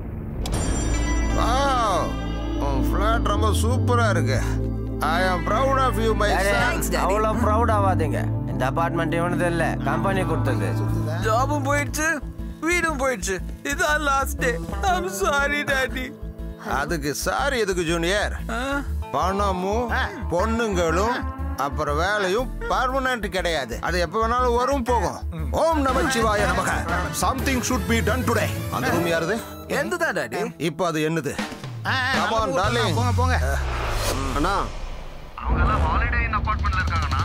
வாவ் உன் ஃபிளாட் ரொம்ப சூப்பரா இருக்கு I am proud of you my அவ்வளோ ப்ரௌட் ஆகாதீங்க இந்த அபார்ட்மெண்ட் இவனது இல்ல கம்பெனி கொடுத்தது ஜாபும் போயிடுச்சு வீடும் போயிடுச்சு இதான் last day I'm sorry daddy அதுக்கு சாரி எதுக்கு ஜூனியர் பணமும் பொண்ணுங்களும் அப்புறம் வேலையும் பர்மனன்ட் கிடையாது அது எப்ப வேணாலும் வரும் போகும் ஓம் நமச்சிவாய நமக something should be done today அந்த ரூம் யாருது எந்ததா டாடி இப்போ அது என்னது Come on, darling. போங்க போங்க அண்ணா அவங்க எல்லாம் ஹாலிடே இன் அபார்ட்மெண்ட்ல இருக்காங்கண்ணா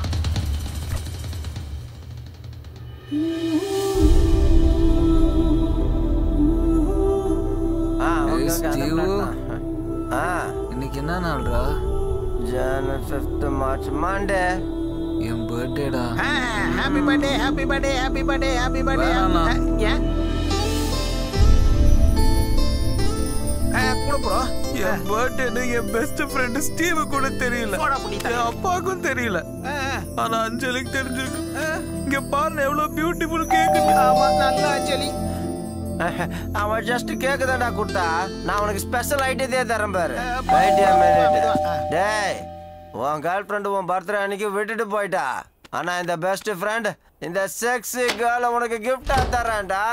ஆ ஏய், ஓகே ஓகே ஸ்டீவு. ஆ இன்னைக்கு என்ன நாள்ரா ஜனவரி ஃபிஃப்த் மார்ச் மண்டே என் பர்த்டேடா happy birthday happy birthday happy birthday happy birthday வேணாம். ஏன் கூட ப்ரோ என் பர்த்டேன்னு என் பெஸ்ட் ஃப்ரெண்ட் ஸ்டீவ் கூட தெரியல என் அப்பாவுக்கும் தெரியல ஆனா அஞ்சலிக்கு தெரிஞ்சிருக்கு இங்க பாருங்க எவ்வளவு பியூட்டிஃபுல் கேக் ஆமா நல்ல அஞ்சலி அவன் ஜஸ்ட் கேக்கு தான்டா கொடுத்தா நான் உனக்கு ஸ்பெஷல் ஐட்டத்தே தரேன் பாரு Wait a minute. டேய் உன் கேர்ள் ஃப்ரெண்டு உன் பர்த்டே அன்னைக்கு விட்டுட்டு போயிட்டா ஆனா இந்த பெஸ்ட் ஃப்ரெண்ட் இந்த செக்ஸி கேர்ள உனக்கு கிஃப்டா தரேன்டா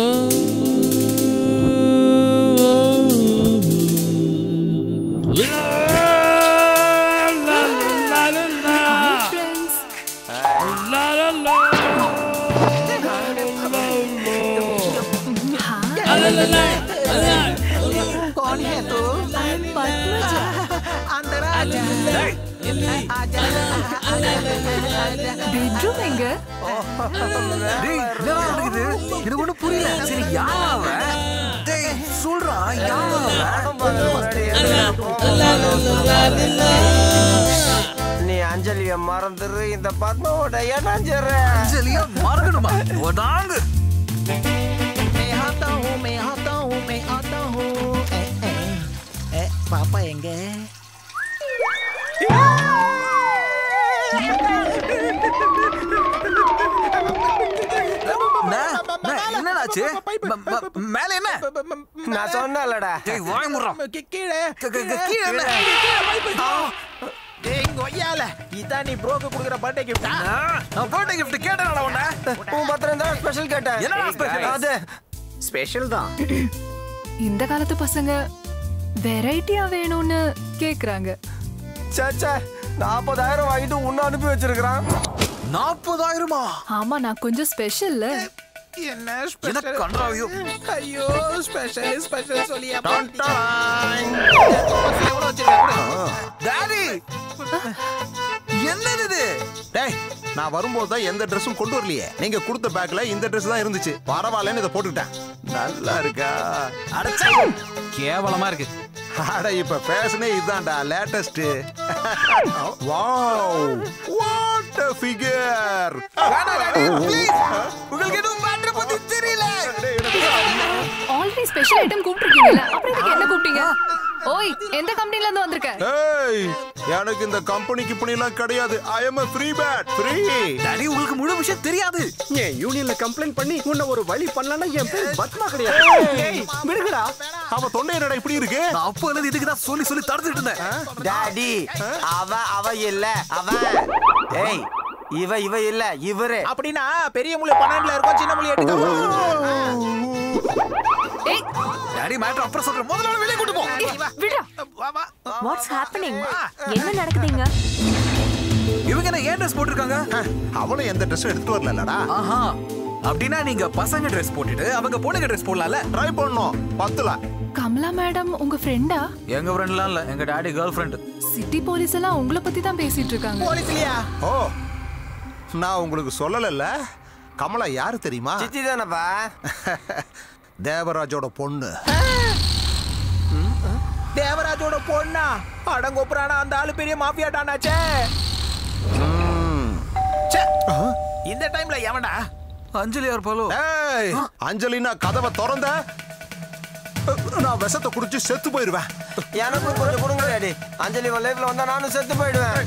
कौन है तू अंदर आ जा பெட்ரூம் எங்க டேய் என்னடா நடக்குது எனக்கு ஒண்ணும் புரியல சரி யார் அவன் டேய் சொல்றா யார் நீ அஞ்சலிய மறந்துரு இந்த பத்மாவோட ஏனாஞ்சர அஞ்சலியா மறக்கணுமா உடாங்கு मैं आता हूँ मैं आता हूँ मैं आता हूँ ए, ए, ए, पापा எங்க என்னடாச்சு மேல என்ன நான் சொன்னலடா டேய் வாய் முறா கீழே கீழே என்ன டேய் கொய்யால இதான் நீ ப்ரோக்கு கொடுக்குற பர்த்டே கிஃப்டா நான் பர்த்டே gift கேட்டேனடா உன்ன உன் பத்திரம் தான் ஸ்பெஷல் கேட்டேன் என்னடா special? அது ஸ்பெஷல் தான் இந்த காலத்து பசங்க வெரைட்டியா வேணும்னு கேக்குறாங்க சேச்சே நாற்பதாயிரம் வாங்கிட்டு உன்னை அனுப்பி வச்சிருக்கிறான் நாற்பதாயிரமா ஆமா நான் கொஞ்சம் ஸ்பெஷல்ல என்ன எனக்கு ஸ்பெஷல் கன்றாவியோ ஐயோ ஸ்பெஷல் ஸ்பெஷல் சொல்லியா டாடி என்னது இது டேய் நான் வரும்போது தான் எந்த ட்ரெஸ்ஸும் கொண்டு வரலையே நீங்க கொடுத்த பேக்ல இந்த Dress தான் இருந்துச்சு பரவாயில்லன்னு இதை போட்டுக்கிட்டேன் நல்லா இருக்கா அடச்சே கேவலமா இருக்கு அட இப்ப ஃபேஷனே இதான்டா latest wow what a figure உங்களுக்கு எதுவும் மேட்டர் பத்தி தெரியல ஆல்ரெடி ஸ்பெஷல் ஐட்டம் கூப்பிட்டுருக்கீங்கல்ல அப்புறம் இதுக்கு என்ன கூப்பிட்டீங்க ஓய் எந்த கம்பெனில இருந்து வந்திருக்க ஏய் எனக்கு இந்த கம்பெனிக்கு பணிலாம் கிடையாது I am a free bird free daddy உங்களுக்கு முழு விஷயம் தெரியாது என் யூனியன்ல கம்ப்ளைண்ட் பண்ணி உன்னை ஒரு வழி பண்ணலன்னா என் பேர் பத்மா கிடையாது ஏய், விடுங்கடா அவ தொண்டை என்னடா இப்படி இருக்கு நான் அப்ப இருந்து இதுக்கு தான் சொல்லி சொல்லி தடுத்துட்டு இருந்தேன் டாடி அவ அவ இல்ல அவன் ஏய் இவ இவ இல்ல இவரு அப்படின்னா பெரிய முள்ளு பன்னெண்டுல இருக்கும் சின்ன முள்ளு எட்டுக்கு ஏய் டாடி மேட்டர் அப்புறம் சொல்றேன் முதல்ல வெளியே கூட்டு போ விடுடா வாட்ஸ் ஹேப்பனிங் என்ன நடக்குதுங்க இவங்க என்ன ஏன் ட்ரெஸ் போட்டிருக்காங்க அவளும் எந்த ட்ரெஸ்ஸும் எடுத்துட்டு வரலடா ஆஹா அப்படின்னா நீங்க பசங்க ட்ரெஸ் போட்டுட்டு அவங்க பொண்ணுங்க ட்ரெஸ் போடலாம்ல ட்ரை பண்ணோம் பத்துல கமலா மேடம் உங்க ஃப்ரெண்டா எங்க ஃப்ரெண்ட்லாம் இல்ல எங்க daddy girlfriend city police எல்லாம் உங்களை பத்தி தான் பேசிட்டு இருக்காங்க போலீஸ்லயா ஓ நான் உங்களுக்கு சொல்லலைல்ல கமலா யாரு தெரியுமா சித்தி தானப்பா தேவராஜோட பொண்ணு தேவராஜோட பொண்ணா அடங்கொப்புறானா அந்த ஆளு பெரிய மாஃபியா டானாச்சே ச்சே. இந்த டைம்ல எவன்டா அஞ்சலி யார் பாலோ ஏய் அஞ்சலினா கதவை திறந்த நான் விஷத்தை குடிச்சு செத்து போயிருவேன் எனக்கு கொஞ்சம் கொடுங்க டாடி அஞ்சலி உன் லைஃப்ல வந்தா நானும் செத்து போயிடுவேன்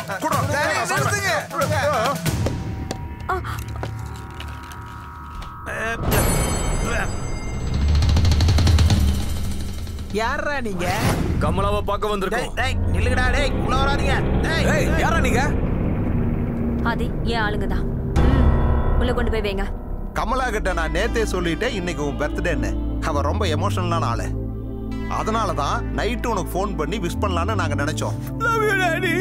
யாரா நீங்க கமலாவை பார்க்க டேய் வந்திருக்கோம் டேய் நில்லுங்கடா டேய் உள்ள வராதீங்க டேய் ஏய் யாரா நீங்க அது ஏன் ஆளுங்க தான் உள்ள கொண்டு போய் வைங்க கமலா கிட்ட நான் நேத்தே சொல்லிட்டேன் இன்னைக்கு உன் பர்த்டேன்னு அவ ரொம்ப எமோஷனலான ஆளு அதனால தான் நைட்டு உனக்கு ஃபோன் பண்ணி விஷ் பண்ணலான்னு நாங்க நினைச்சோம் லவ் யூ டாடி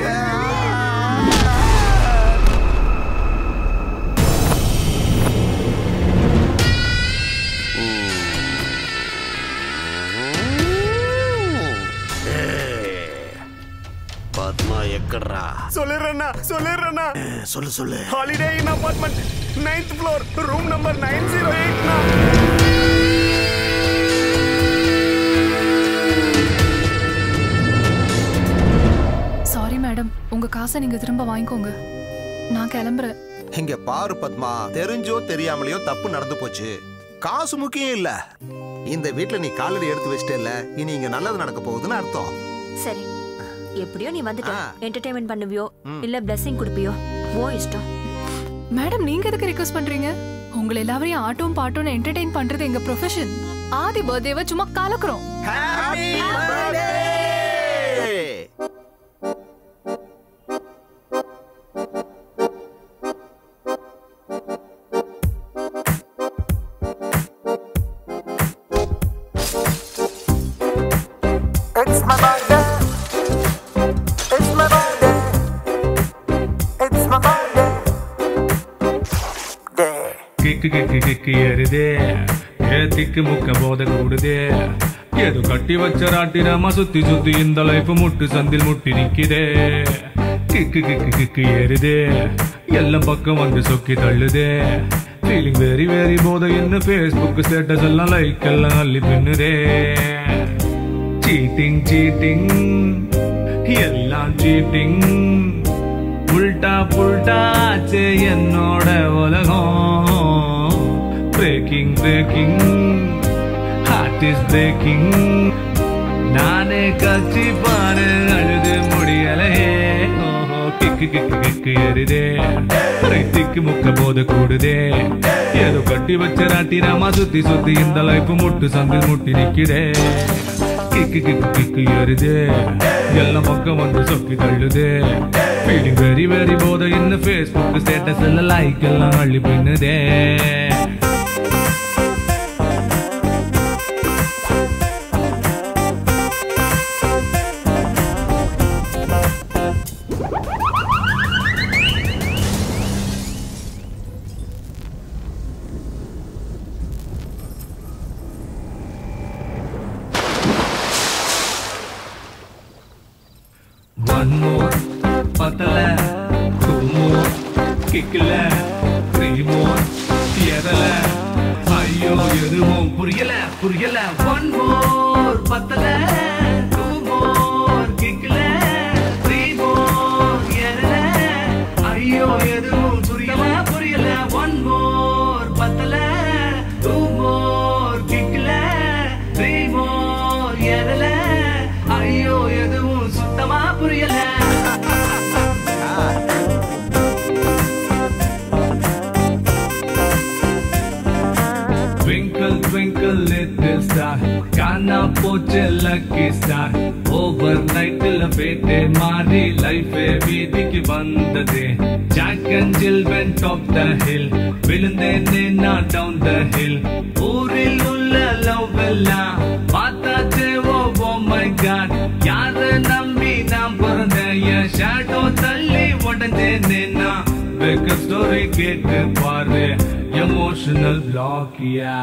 பத்மா எக்கடா சொல்லிடுறேன்னா சொல்லிடுறேன்னா சொல்லு சொல்லு holiday in apartment ninth floor room number nine zero எயிட்னா சாரி மேடம் உங்க காசை நீங்க திரும்ப வாங்கிக்கோங்க நான் கிளம்புறேன் இங்க பாரு பத்மா தெரிஞ்சோ தெரியாமலையோ தப்பு நடந்து போச்சு காசு முக்கியம் இல்ல இந்த வீட்ல நீ காலடி எடுத்து வச்சிட்டேல்ல இனி இங்க நல்லது நடக்க போகுதுன்னு அர்த்தம் சரி எப்படியோ நீ வந்துட்ட என்டர்டைன்மெண்ட் பண்ணுவியோ இல்ல பிளெஸிங் கொடுப்பியோ ஓ இஷ்டம் மேடம் நீங்க எதுக்கு ரிக்வெஸ்ட் பண்றீங்க உங்களை எல்லாரையும் ஆட்டம் பாட்டும் என்டர்டெயின் பண்றது எங்க ப்ரொஃபஷன் ஆதி பர்த்டேவை சும்மா கலக்குறோம் It's my birthday. It's my birthday. It's my birthday. Kick kick kick ஏறுதே ஏ திக்கு முக்க போத கூடுதே ஏதோ கட்டி வச்ச ராட்டினமா சுத்தி சுத்தி இந்த லைஃப் முட்டு சந்தில் முட்டி நிக்குதே கிக்கு கிக்கு கிக்கு ஏறுதே எல்லாம் பக்கம் வந்து சொக்கி தள்ளுதே ஃபீலிங் வெரி வெரி போத என்ன ஃபேஸ்புக் ஸ்டேட்டஸ் எல்லாம் லைக் எல்லாம் அள்ளி பின்னுதே சீட்டிங் சீட்டிங் எல்லாம் சீட்டிங் உல்டா புல்டா ஆச்சு என்னோட உலகம் breaking breaking heart is breaking நானே கச்சி பாரு அழுது முடியலையே ஓஹோ கிக்கு கிக்கு கிக்கு எருதே திக்கு முக்க போத கூடுதே ஏதோ கட்டி வச்ச ராட்டினாமா சுத்தி சுத்தி இந்த லைஃப் முட்டு சந்தில் முட்டி நிக்குதே கிக்கு கிக்கு கிக்கு ஏறுதே எல்லாம் பக்கம் வந்து சொக்கி தள்ளுதே ஃபீலிங் வெரி வெரி போத இன்னும் ஃபேஸ்புக் ஸ்டேட்டஸ் எல்லாம் லைக் எல்லாம் அள்ளி பின்னுதே ஒன் மோர் பத்தல டூ மோர் கிக்கல த்ரீ மோர் எதல ஐயோ எதுவும் புரியல புரியல ஒன் மோர் பத்தல டூ மோர் கிக்கல த்ரீ மோர் எதல ஐயோ எதுவும் புரியல புரியல ஒன் மோர் பத்தல டூ மோர் கிக்கல த்ரீ மோர் எதல ஐயோ எதுவும் சுத்தமா புரியல Twinkle, twinkle, little star காணா போச்சு lucky star overnight ல வேட்டை மாறி லைஃப் வீதிக்கு வந்தது Jack and Jill went up the hill விழுந்தேனே நான் down the hill ஊரில் உள்ள லவ் எல்லாம் பார்த்தாச்சே ஓ ஓ மை காட் யார நம்பி நான் பிறந்தேன் என் ஷேடோ தள்ளி உடஞ்சேனே நான் வெக்க ஸ்டோரி கேட்டு பாரு எமோஷனல் பிளாக் யா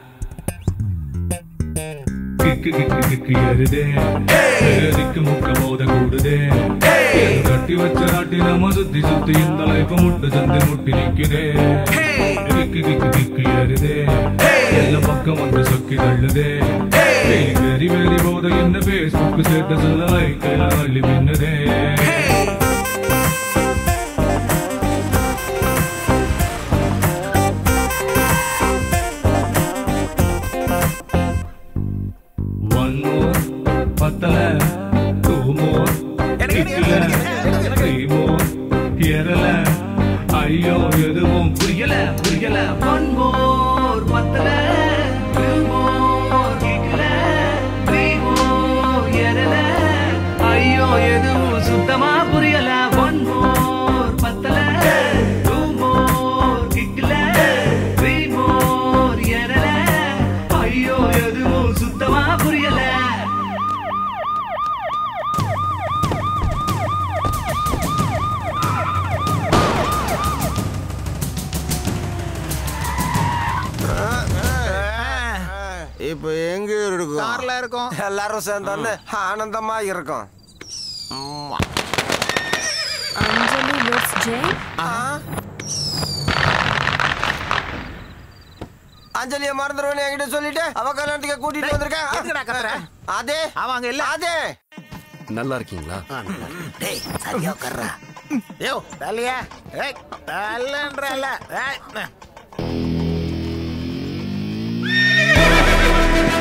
கிக்கு கிக்கு கிக்கு எருதே திக்கு முக்க போத கூடுதே ஏதோ கட்டி வச்ச ராட்டி நம்ம சுத்தி சுத்தி இந்த லைஃப் முட்டு சந்தி முட்டி நிக்குதே கிக்கு கிக்கு கிக்கு எருதே எல்லா பக்கம் வந்து சொக்கி தள்ளுதே வெரி வெரி போத என்ன பேஸ்புக் ஸ்டேட்டஸ் எல்லாம் லைக் எல்லாம் அள்ளி பின்னுதே One more, பத்தல டூ மோர் த்ரீ மோர் ஏறல ஐயோ எதுவும் புரியல புரியல ஒன் மோர் பத்தல டூ மோர் கேட்கல த்ரீ மோர் ஏறல ஐயோ எதுவும் சுத்தமா புரியல ஒன் மோர் பத்தல டூ மோர் கேட்கல த்ரீ மோர் ஏறல ஐயோ எதுவும் சுத்தமா புரியல இப்போ எங்க இருக்கும் கார்ல இருக்கும் எல்லாரும் சேர்ந்து ஆனந்தமா இருக்கும் அஞ்சலி லுக்ஸ் ஜெயின் அஞ்சலிய மறந்துடுவேன் என்கிட்ட சொல்லிட்டு அவ கல்யாணத்துக்கு கூட்டிட்டு வந்திருக்கேன் அதே அவங்க இல்ல அதே நல்லா இருக்கீங்களா டேய் சரியா உட்கார்றா யோ தலியா ஏய் தல்லன்றல ஏய்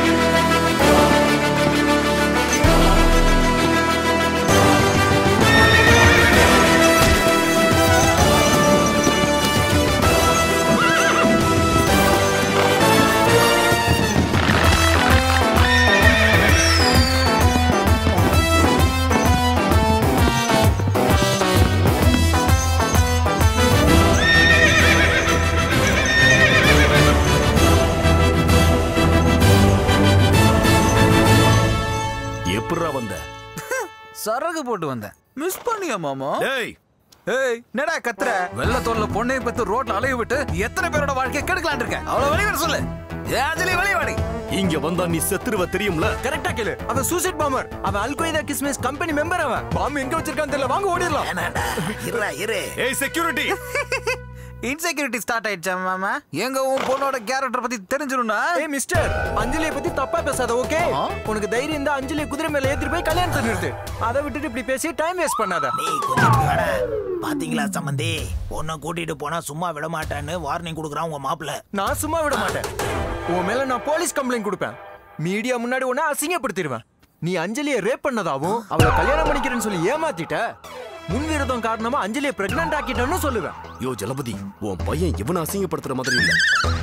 விளக்கு போட்டு வந்தேன் மிஸ் பண்ணியா மாமா ஏய் ஏய் என்னடா கத்துற வெள்ளத்தோல்ல பொண்ணையும் பத்து ரோட்ல அலைய விட்டு எத்தனை பேரோட வாழ்க்கையை கெடுக்கலான் இருக்க அவ்வளவு வெளியே வர சொல்லு ஏன் அஞ்சலி வெளியே வாடி இங்க வந்தா நீ செத்துருவ தெரியும்ல கரெக்டா கேளு அவன் சூசைட் பாம்பர் அவன் அல்கொய்தா கிஸ்மிஸ் கம்பெனி மெம்பர் அவன் பாம்பு எங்க வச்சிருக்கான்னு தெரியல வாங்க ஓடிடலாம் இருடா இரு ஏய் செக்யூரிட்டி இன்செக்யூரிட்டி ஸ்டார்ட் ஆயிடுச்சா மாமா எங்க உன் பொண்ணோட கேரக்டர் பத்தி தெரிஞ்சிரும்னா ஏய் மிஸ்டர் அஞ்சலியை பத்தி தப்பா பேசாத ஓகே உனக்கு தைரியம் இருந்தா அஞ்சலியை குதிரை மேல ஏத்திட்டு போய் கல்யாணத்தை நிறுத்து அதை விட்டுட்டு இப்படி பேசி டைம் வேஸ்ட் பண்ணாத பாத்தீங்களா சம்பந்தி பொண்ணை கூட்டிட்டு போனா சும்மா விட மாட்டேன்னு வார்னிங் கொடுக்குறான் உங்க மாப்பிள்ள நான் சும்மா விட மாட்டேன் உன் மேல நான் போலீஸ் கம்ப்ளைண்ட் கொடுப்பேன் மீடியா முன்னாடி உன்னை அசிங்கப்படுத்திடுவேன் நீ அஞ்சலியை ரேப் பண்ணதாவும் அவளை கல்யாணம் பண்ணிக்கிறேன்னு சொல்லி ஏமாத்திட்ட முன்விரோதம் காரணமா அஞ்சலியை பிரெக்னன்ட் ஆக்கிட்டேன்னு சொல்லுவேன் யோ ஜலபதி உன் பையன் இவனை அசிங்கப்படுத்துற மாதிரி இல்ல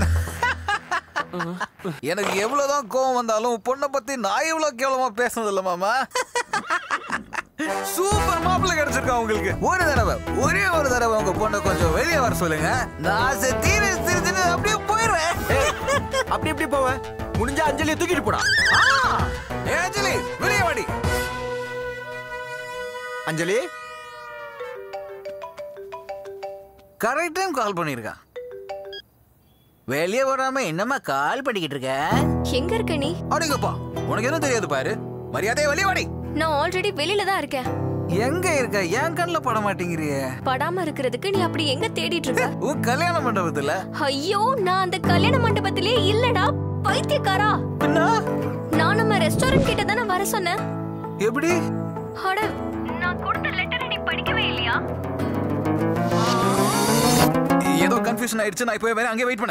எனக்கு எவ்வளவுதான் கோவம் வந்தாலும் உன் பொண்ணை பத்தி நான் எவ்வளவு கேவலமா பேசுனது இல்ல மாமா சூப்பர் மாப்பிள்ளை கிடைச்சிருக்கா உங்களுக்கு ஒரு தடவை ஒரே ஒரு தடவை உங்க பொண்ணை கொஞ்சம் வெளியே வர சொல்லுங்க நான் தீர சிரிச்சுன்னு அப்படியே போயிடுறேன் அப்படி எப்படி போவேன் முடிஞ்சா அஞ்சலியை தூக்கிட்டு போடா ஏ அஞ்சலி வெளியே வாடி அஞ்சலி கரெக்ட் டைம் கால் பண்ணிருக்கான் வெளியே வராம என்னம்மா கால் பண்ணிக்கிட்டு இருக்க எங்க இருக்க நீ அடிங்கப்பா உனக்கு என்ன தெரியாது பாரு மரியாதையை வெளியே வாடி நான் ஆல்ரெடி வெளியில தான் இருக்கேன் எங்க இருக்க என் கண்ணுல பட மாட்டேங்கிறியே படாம இருக்கிறதுக்கு நீ அப்படி எங்க தேடிட்டு இருக்க உன் கல்யாண மண்டபத்துல ஐயோ நான் அந்த கல்யாண மண்டபத்திலே இல்லடா பைத்தியக்காரா நான் நம்ம ரெஸ்டாரண்ட் கிட்ட தானே வர சொன்னேன் எப்படி அட நான் கொடுத்த லெட்டரை நீ படிக்கவே இல்லையா ஏதோ கன்ஃபியூஷன் ஆயிடுச்சு நான் இப்போ வேற அங்கே வெயிட் பண்ண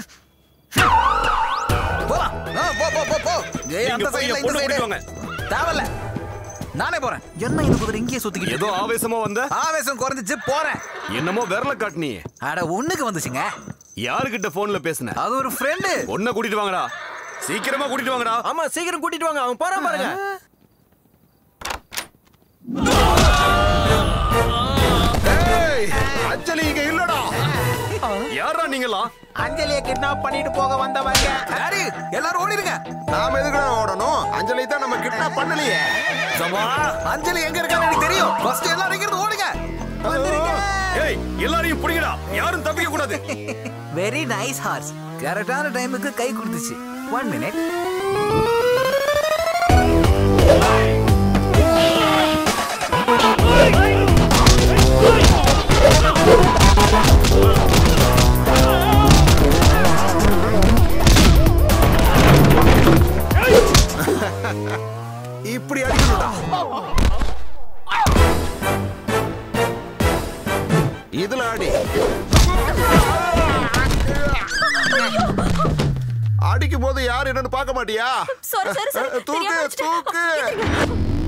போலாம் ஆ, போ போ போ போ ஏய் நீங்க அந்த போய் சைடுல என் இந்த பொண்ணை சைடு கூட்டிட்டு வாங்க. தேவையில்ல நானே போறேன் என்ன இந்த குதிரை இங்கேயே சுத்திக்கிட்டு ஏதோ ஆவேசமா வந்த ஆவேசம் குறைஞ்சிச்சு போறேன் என்னமோ விரல காட்டுனி அட ஒண்ணுக்கு வந்துச்சுங்க யாருகிட்ட போன்ல பேசுன அது ஒரு ஃப்ரெண்டு ஒன்ன கூட்டிட்டு வாங்கடா சீக்கிரமா கூட்டிட்டு வாங்கடா ஆமா சீக்கிரம் கூட்டிட்டு வாங்க அவன் போறான் பாருங்க ஏய், அஞ்சலி இங்க இல்லடா யாரா நீங்களா அஞ்சலியை கிட்னாப் பண்ணிட்டு போக வந்தவங்க யாரு எல்லாரும் ஓடிடுங்க நாம எதுக்கு ஓடணும் அஞ்சலி தான் நம்ம கிட்னாப் பண்ணலையே சமா அஞ்சலி எங்க இருக்கான்னு எனக்கு தெரியும் ஃபர்ஸ்ட் எல்லாரும் இங்க இருந்து ஓடுங்க ஏய் எல்லாரையும் புடிங்கடா யாரும் தப்பிக்க கூடாது வெரி நைஸ் ஹார்ஸ் கரெக்டான டைமுக்கு கை கொடுத்துச்சு ஒன் மினிட் இப்படி அடிக்கணும்டா இதுல அடி அடிக்கும் போது யார் என்னன்னு பார்க்க மாட்டியா sorry, sorry, sorry. தூக்கு தெரியாம வச்சுட்டேன். தூக்கு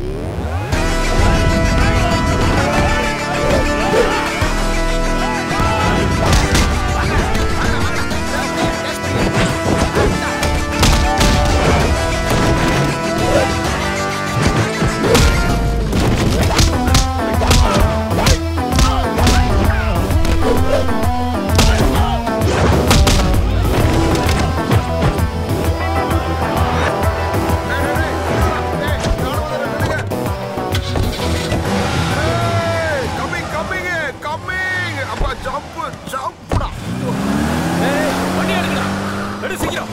கம்மிங் கம்மிங் கம்மிங் அப்பா ஜம்ப் ஜம்ப்டா வண்டி எடுக்கடா எடு சீக்கிரம்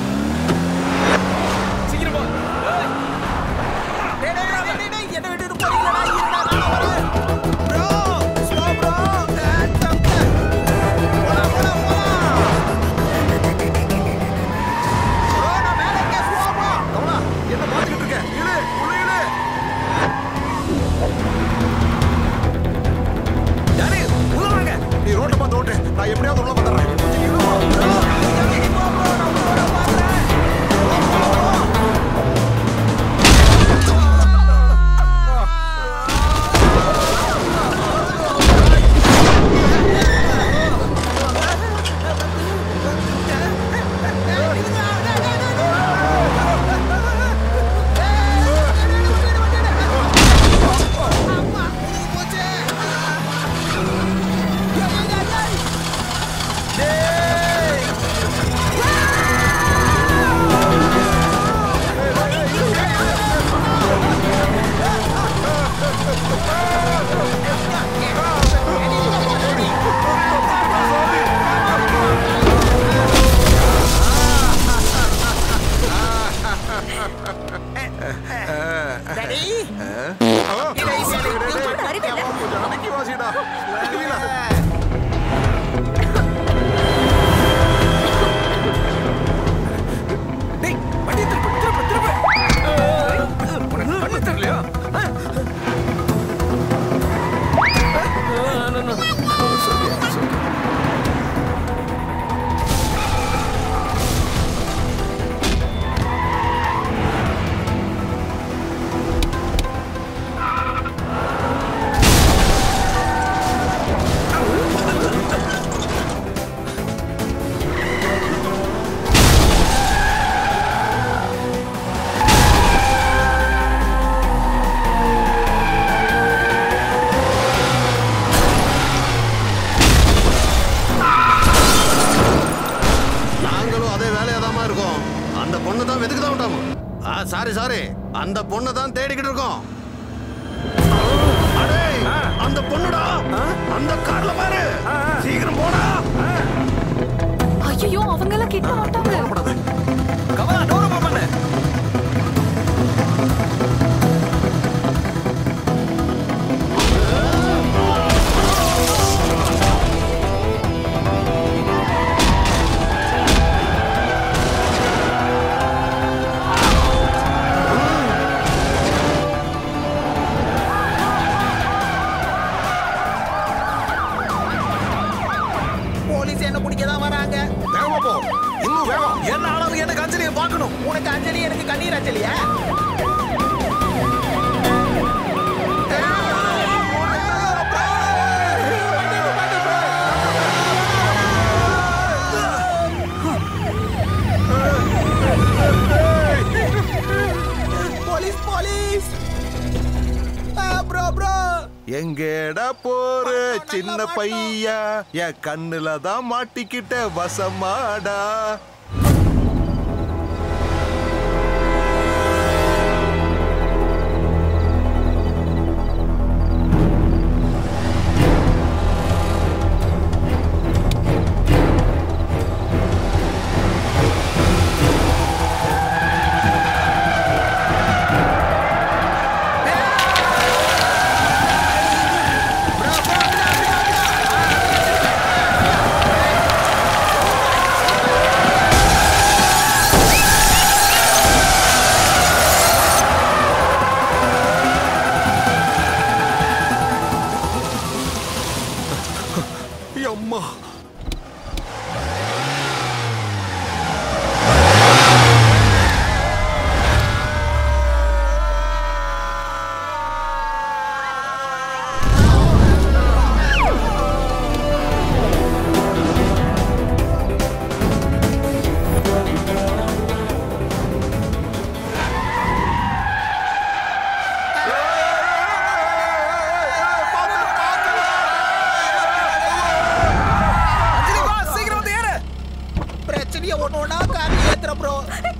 சீக்கிரம் போ ஏய். என்ன விட்டுட்டு போறீங்களா இருடா நான் வரேன் ப்ரோ ஸ்லோ ப்ரோ என்ன பாத்துக்கிட்டு இருக்க இழு உள்ள இழு யாரு உள்ள வாங்க நீ ரோட்டை பார்த்து ஓட்டு நான் எப்படியாவது உள்ள வந்துடுறேன் கொஞ்சம் இழு டேய் எதுக்கு தான் விட்டாம ஆ சாரி சாரி அந்த பொண்ணை தான் தேடிக்கிட்டு இருக்கோம் அடே, அந்த பொண்ணுடா அந்த கார்ல பாரு சீக்கிரம் போடா ஐயோ அவங்க எல்லாம் கிட்ட மாட்டாங்க கமலா டோர் ஓபன் பண்ணு போலீஸ் என்ன பிடிக்க தான் வராங்க வேகமா போ இன்னும் வேகம் என்ன ஆனாலும் எனக்கு அஞ்சலியை பார்க்கணும் உனக்கு அஞ்சலி எனக்கு கண்ணீர் அஞ்சலியா போலீஸ் போலீஸ் ப்ரோ ப்ரோ எங்கேடா போற சின்ன பையா என் கண்ணுல தான் மாட்டிக்கிட்ட வசமாடா அம்மா சீக்கிரம் வந்து ஏறு பிரச்சனையை ஒண்ணு ஒண்ணா காரி ஏத்துற ப்ரோ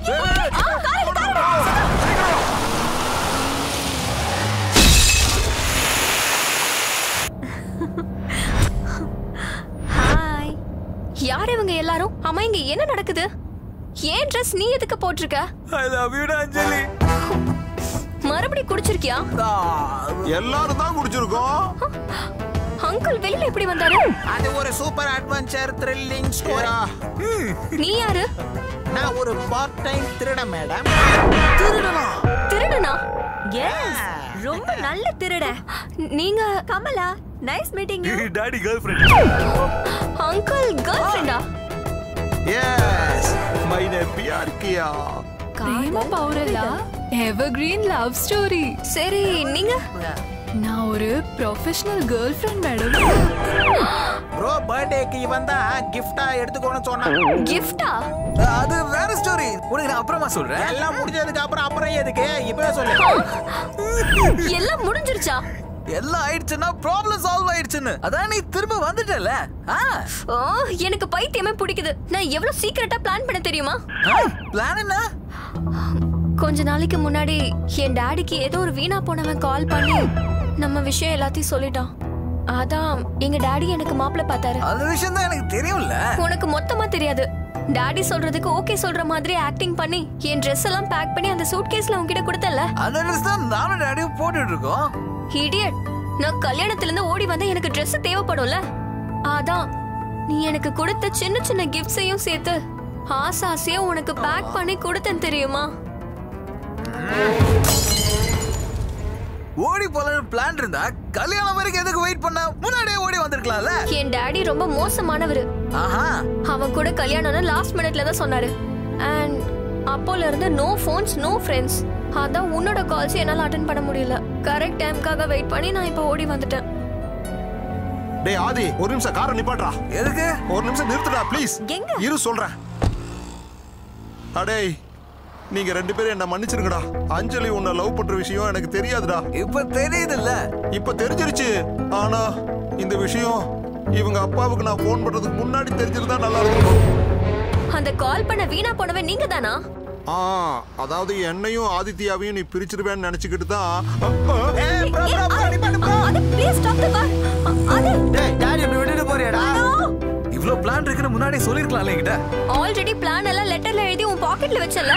ஹாய் யார் இவங்க எல்லாரும் அம்மா இங்க என்ன நடக்குது ஏன் ட்ரெஸ் நீ எதுக்கு போட்டிருக்க ஐ லவ் யூ அஞ்சலி மறுபடியும் குடிச்சிருக்கியா எல்லாரும் தான் குடிச்சிருக்கோம் அங்கிள் வெளியில எப்படி வந்தாரு அது ஒரு சூப்பர் அட்வென்ச்சர் த்ரில்லிங் ஸ்டோரி நீ யாரு நான் ஒரு பார்ட் டைம் திருட மேடம் திருடனா எஸ் ரொம்ப நல்ல திருட நீங்க Kamala nice meeting daddy girlfriend uncle girl ஃப்ரெண்டா yes Maine Pyar Kiya Prema Pavuralu evergreen love story சரி நீங்க நான் ஒரு professional girlfriend madam bro பர்த்டேக்கு இவன் தான் கிஃப்டா எடுத்துக்கோன்னு சொன்னான் கிஃப்டா அது வேற ஸ்டோரி உனக்கு நான் அப்புறமா சொல்றேன் எல்லாம் முடிஞ்சதுக்கு அப்புறம் அப்புறம் எதுக்கு இப்பவே சொல்லு எல்லாம் முடிஞ்சிருச்சா எல்லாம் ஆயிடுச்சுன்னா ப்ராப்ளம் சால்வ் ஆயிடுச்சுன்னு அதான் நீ திரும்ப வந்துட்டல ஓ எனக்கு பைத்தியமே பிடிக்குது நான் எவ்வளவு சீக்கிரட்டா பிளான் பண்ண தெரியுமா பிளான் என்ன கொஞ்ச நாளைக்கு முன்னாடி என் டாடிக்கு ஏதோ ஒரு வீணா போனவன் கால் பண்ணி நம்ம விஷயம் எல்லாத்தையும் சொல்லிட்டான் அதான் எங்க டாடி எனக்கு மாப்பிள்ளை பார்த்தாரு அந்த விஷயம் தான் எனக்கு தெரியும்ல உனக்கு மொத்தமா தெரியாது டாடி சொல்றதுக்கு ஓகே சொல்ற மாதிரி ஆக்டிங் பண்ணி என் Dress எல்லாம் பேக் பண்ணி அந்த சூட் கேஸ்ல உன்கிட்ட கொடுத்தல அந்த ட்ரெஸ் தான் நானும் டாடியும் போட்டுட்டு இருக்கோம் இடியட் நான் கல்யாணத்துல இருந்து ஓடி வந்தா எனக்கு Dress தேவைப்படும்ல அதான் நீ எனக்கு கொடுத்த சின்ன சின்ன கிஃப்ட்ஸையும் சேர்த்து ஆசை ஆசையா உனக்கு பேக் பண்ணி கொடுத்தேன் தெரியுமா ஓடி போலன்னு பிளான் இருந்தா கல்யாணம் வரைக்கும் எதுக்கு வெயிட் பண்ண முன்னாடியே ஓடி வந்திருக்கலாம்ல என் டாடி ரொம்ப மோசமானவரு ஆஹா அவன் கூட கல்யாணம்னு லாஸ்ட் மினிட்ல தான் சொன்னாரு அண்ட் அப்போல இருந்து நோ ஃபோன்ஸ் நோ ஃப்ரெண்ட்ஸ் அதான் உன்னோட கால்ஸ் என்னால அட்டன் பண்ண முடியல கரெக்ட் டைம்க்காக வெயிட் பண்ணி நான் இப்போ ஓடி வந்துட்டேன் டேய் ஆதி ஒரு நிமிஷம் காரை நிப்பாட்றா எதுக்கு ஒரு நிமிஷம் நிறுத்துடா ப்ளீஸ் எங்க? இரு சொல்றேன் அடேய் நீங்க ரெண்டு பேரும் என்ன மன்னிச்சிருங்கடா அஞ்சலி உன்னை லவ் பண்ற விஷயம் எனக்கு தெரியாதுடா இப்ப தெரியுதுல்ல இப்ப தெரிஞ்சிருச்சு ஆனா இந்த விஷயம் இவங்க அப்பாவுக்கு நான் ஃபோன் பண்றதுக்கு முன்னாடி தெரிஞ்சிருந்தா நல்லா இருக்கும் அந்த கால் பண்ண வீணா போனவன் நீங்க தானா ஆ அதாவது என்னையும் ஆதித்யாவையும் நீ பிரிச்சிருவேன்னு நினைச்சுக்கிட்டு தான் ப்ளீஸ் ஸ்டாப் தி கார் அது டேய் டாடி இப்படி விட்டுட்டு போறியாடா இவ்ளோ பிளான் இருக்குன்னு முன்னாடியே சொல்லிருக்கலாம்ல என்கிட்ட ஆல்ரெடி பிளான் எல்லாம் லெட்டர்ல எழுதி உன் பாக்கெட்ல வச்சல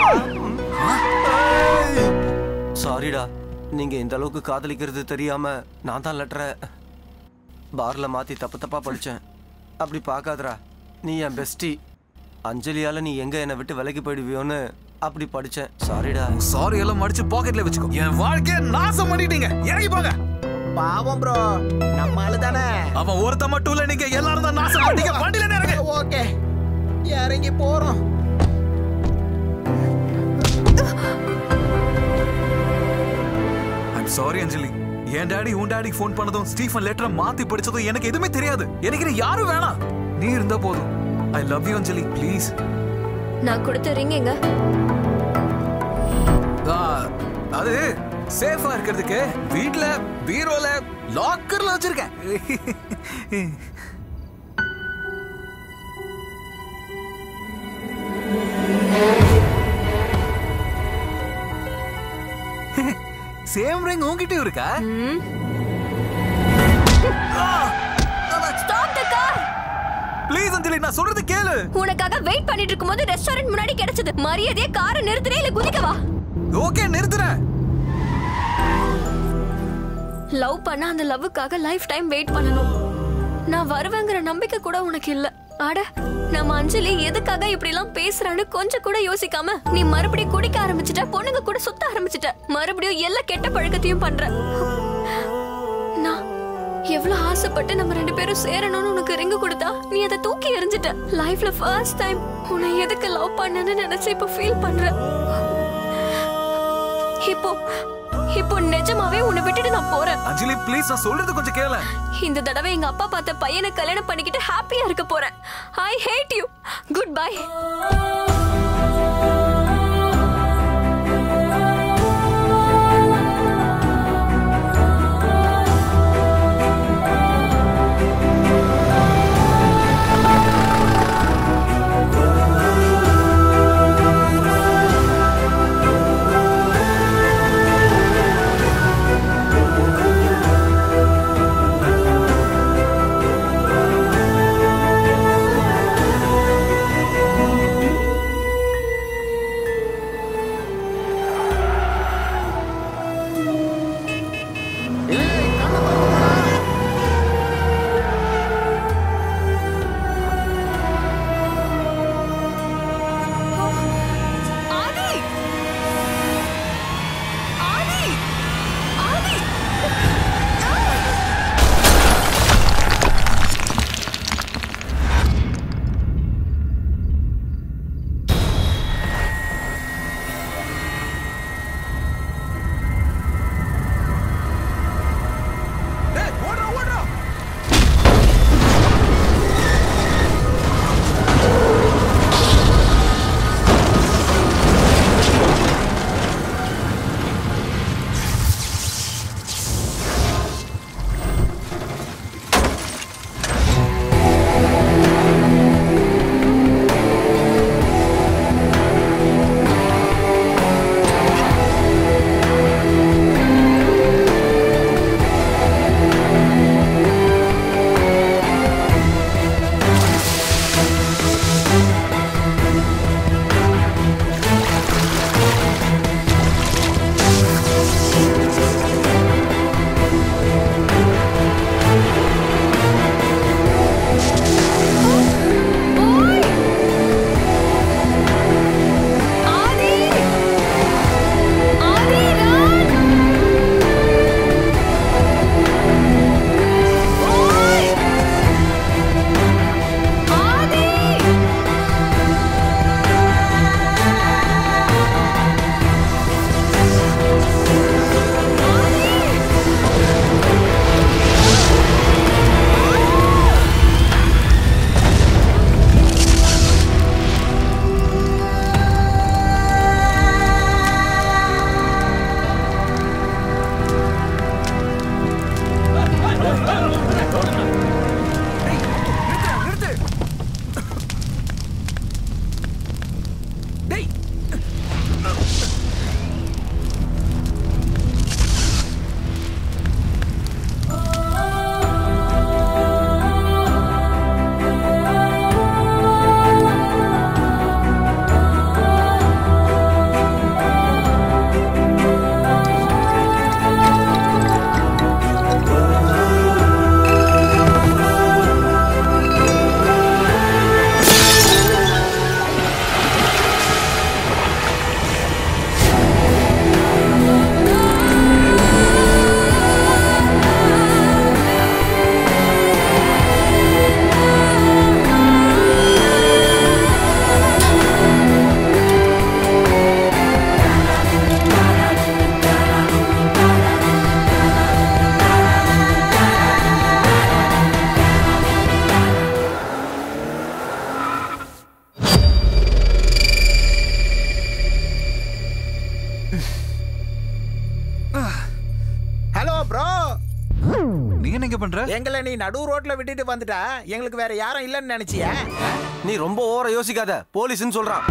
சாரிடா நீங்க இந்த அளவுக்கு காதலிக்கிறது தெரியாம நான் தான் லெட்டரை பார்ல மாத்தி தப்பு தப்பா படிச்சேன் அப்படி பார்க்காதடா நீ என் பெஸ்டி அஞ்சலியால நீ எங்க என்னை விட்டு விலகி போயிடுவியோன்னு அப்படி படிச்சேன் சாரிடா சாரி எல்லாம் மடிச்சு பாக்கெட்ல வச்சுக்கோ என் வாழ்க்கைய நாசம் பண்ணிட்டீங்க இறங்கி போங்க பாவம் ப்ரோ நம்ம ஆளு தானே அவன் ஒருத்த மட்டும் இல்ல நீங்க எல்லாரும் தான் நாசம் பண்ணிட்டீங்க வண்டியில இறங்க ஓகே இறங்கி போறோம் ஐம் சாரி அஞ்சலி என் டாடி உன் டாடி ஃபோன் பண்ணதும் ஸ்டீஃபன் லெட்டரை மாத்தி படிச்சதும் எனக்கு எதுவுமே தெரியாது எனக்கு நீ யாரும் வேணாம் நீ இருந்தா போதும் I love you Anjali please நான் கொடுத்த ரிங் எங்க அது சேஃபா இருக்கிறதுக்கு வீட்ல பீரோல லாக்கர்ல வச்சிருக்கேன் சேம் ரிங் உன்கிட்டயும் இருக்கா stop the car please Anjali நான் சொல்றது கேளு உனக்காக வெயிட் பண்ணிட்டு இருக்கும்போது ரெஸ்டாரண்ட் முன்னாடி கிடைச்சது மரியாதையா காரை நிறுத்துறே இல்ல குதிக்கவா ஓகே நிறுத்துறேன் லவ் பண்ண அந்த லவ்வுக்காக லைஃப் டைம் வெயிட் பண்ணணும் நான் வருவேங்கிற நம்பிக்கை கூட உனக்கு இல்ல அட நம்ம அஞ்சலி எதுக்காக இப்படி எல்லாம் பேசுறான்னு கொஞ்சம் கூட யோசிக்காம நீ மறுபடியும் குடிக்க ஆரம்பிச்சிட்ட பொண்ணுங்க கூட சுத்த ஆரம்பிச்சிட்ட மறுபடியும் எல்லா கெட்ட பழக்கத்தையும் பண்ற நான் எவ்வளவு ஆசைப்பட்டு நம்ம ரெண்டு பேரும் சேரணும்னு உனக்கு ரிங்கு கொடுத்தா நீ அதை தூக்கி எறிஞ்சிட்ட லைஃப்ல ஃபர்ஸ்ட் டைம் உன்னை எதுக்கு லவ் பண்ணேன்னு நினைச்சு இப்ப ஃபீல் பண்ற இப்போ இப்போ நிஜமாவே உன்னை விட்டுட்டு நான் போறேன் அஞ்சலி ப்ளீஸ் நான் சொல்றது கொஞ்சம் கேள இந்த தடவை எங்க அப்பா பார்த்த பையனை கல்யாணம் பண்ணிக்கிட்டு ஹாப்பியா இருக்க போறேன் I hate you goodbye பண்ற எங்களை நீ நடு ரோட்ல விட்டுட்டு வந்துட்டா எங்களுக்கு வேற யாரும் இல்லைன்னு நினைச்சியா நீ ரொம்ப ஓவரா யோசிக்காத போலீஸ்னு சொல்றான்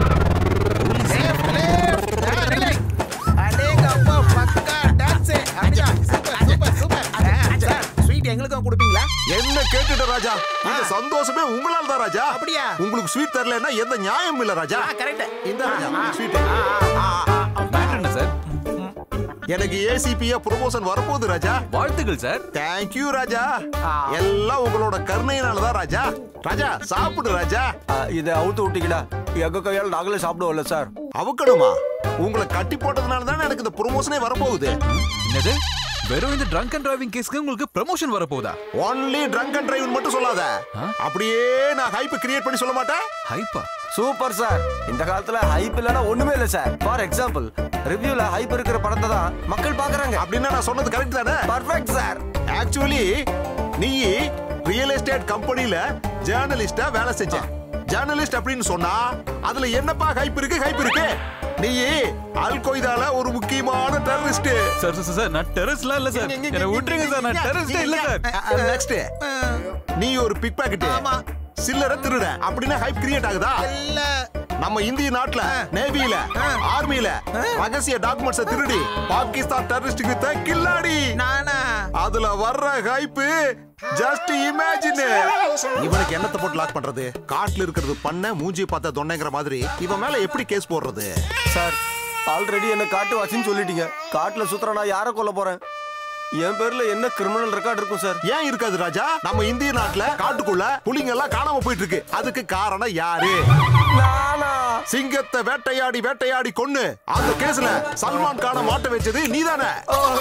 அடேங்கப்பா பக்கா டான்ஸ் அப்படிதான் super super super sir sweet எங்களுக்கும் கொடுப்பீங்களா என்ன கேட்டுட்ட ராஜா இந்த சந்தோஷமே உங்களால தான் ராஜா அப்படியா? உங்களுக்கு ஸ்வீட் தரலன்னா எந்த நியாயம் இல்ல ராஜா கரெக்ட் இந்த ராஜா ஸ்வீட் என்ன சார் எனக்கு ஏசிபியா ப்ரொமோஷன் வரப்போகுது ராஜா வாழ்த்துக்கள் சார் தேங்க்யூ ராஜா எல்லாம் உங்களோட கருணையினால தான் ராஜா ராஜா சாப்பிடு ராஜா இதை அவுத்து விட்டீங்களா எங்க கையால் நாங்களே சாப்பிடுவோம்ல சார் அவுக்கணுமா உங்களை கட்டி போட்டதுனால தானே எனக்கு இந்த ப்ரொமோஷனே வரப்போகுது என்னது வெறும் இந்த ட்ரங்க் அண்ட் டிரைவிங் கேஸ்க்கு உங்களுக்கு ப்ரமோஷன் வரப்போதா ஒன்லி ட்ரங்க் அண்ட் டிரைவ் மட்டும் சொல்லாத அப்படியே நான் ஹைப் கிரியேட் பண்ணி சொல்ல மாட்டேன் ஹைப்பா சூப்பர் சார் இந்த காலத்துல ஹைப் இல்லனா ஒண்ணுமே இல்ல சார் ஃபார் எக்ஸாம்பிள் ரிவ்யூல ஹைப் இருக்கிற படத்தை தான் மக்கள் பாக்குறாங்க அப்படின்னா நான் சொன்னது கரெக்ட் தானே பர்ஃபெக்ட் சார் ஆக்சுவலி நீ ரியல் எஸ்டேட் கம்பெனில ஜேர்னலிஸ்டா வேலை செஞ்ச ஜேர்னலிஸ்ட் அப்படின்னு சொன்னா அதுல என்னப்பா ஹைப் இருக்கு ஹைப் இருக்கு நீ அல் கொய்தால ஒரு முக்கியமான டெரரிஸ்ட் சார் சார் சார் நான் டெரரிஸ்ட்லாம் இல்ல சார் என்ன விட்டுருங்க சார் நான் டெரரிஸ்டே இல்ல சார் நெக்ஸ்ட் நீ ஒரு பிக் பாக்கெட் சில்லற திருட அப்படின்னா ஹைப் கிரியேட் ஆகுதா இல்ல நம்ம இந்திய நாட்டுல நேவியில ஆர்மில ரகசிய டாக்குமெண்ட்ஸ் திருடி பாகிஸ்தான் டெரரிஸ்ட் வித்த கில்லாடி நானா அதுல வர்ற ஹைப் ஜஸ்ட் இமேஜின் இவனுக்கு என்னத்தை போட்டு லாக் பண்றது காட்டுல இருக்கிறது பண்ண மூஞ்சி பார்த்த தொண்டைங்கிற மாதிரி இவன் மேல எப்படி கேஸ் போடுறது சார் ஆல்ரெடி என்ன காட்டுவாசின்னு சொல்லிட்டீங்க காட்டுல சுத்துற நான் யாரை கொல்ல போறேன் என் பேர்ல என்ன கிரிமினல் ரெக்கார்ட் இருக்கும் சார் ஏன் இருக்காது ராஜா நம்ம இந்திய நாட்டுல காட்டுக்குள்ள புலிங்க எல்லாம் காணாம போயிட்டு இருக்கு அதுக்கு காரணம் யாரு நானா சிங்கத்தை வேட்டையாடி வேட்டையாடி கொன்னு அந்த கேஸ்ல சல்மான் கான மாட்ட வச்சது நீதானே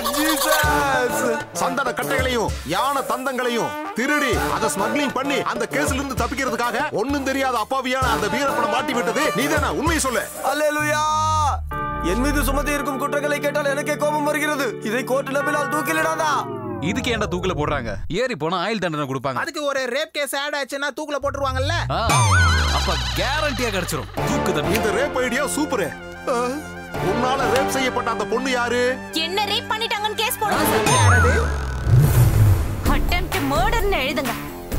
சந்தன கட்டைகளையும் யானை தந்தங்களையும் திருடி அதை ஸ்மக்லிங் பண்ணி அந்த கேஸ்ல இருந்து தப்பிக்கிறதுக்காக ஒண்ணும் தெரியாத அப்பாவியான அந்த வீரப்பனை மாட்டி விட்டது நீதானே உண்மையை சொல்லு அல்லேலூயா என் மீது சுமத்தி இருக்கும் குற்றங்களை கேட்டால் எனக்கே கோபம் வருகிறது இதை கோர்ட்டு நம்பினால் தூக்கிலிடாதா இதுக்கு ஏன்டா தூக்கில போடுறாங்க ஏறி போனா ஆயுள் தண்டனை கொடுப்பாங்க அதுக்கு ஒரு ரேப் கேஸ் ஆட் ஆச்சுன்னா தூக்குல போட்டுருவாங்கல்ல ஆ, அப்ப கேரண்டியா கிடைச்சிரும் தூக்கு தண்டனை இந்த ரேப் ஐடியா சூப்பர் உன்னால ரேப் செய்யப்பட்ட அந்த பொண்ணு யாரு என்ன ரேப் பண்ணிட்டாங்கன்னு கேஸ் போடுங்க சார் அட்டெம்ப்ட் மர்டர்னு எழுதுங்க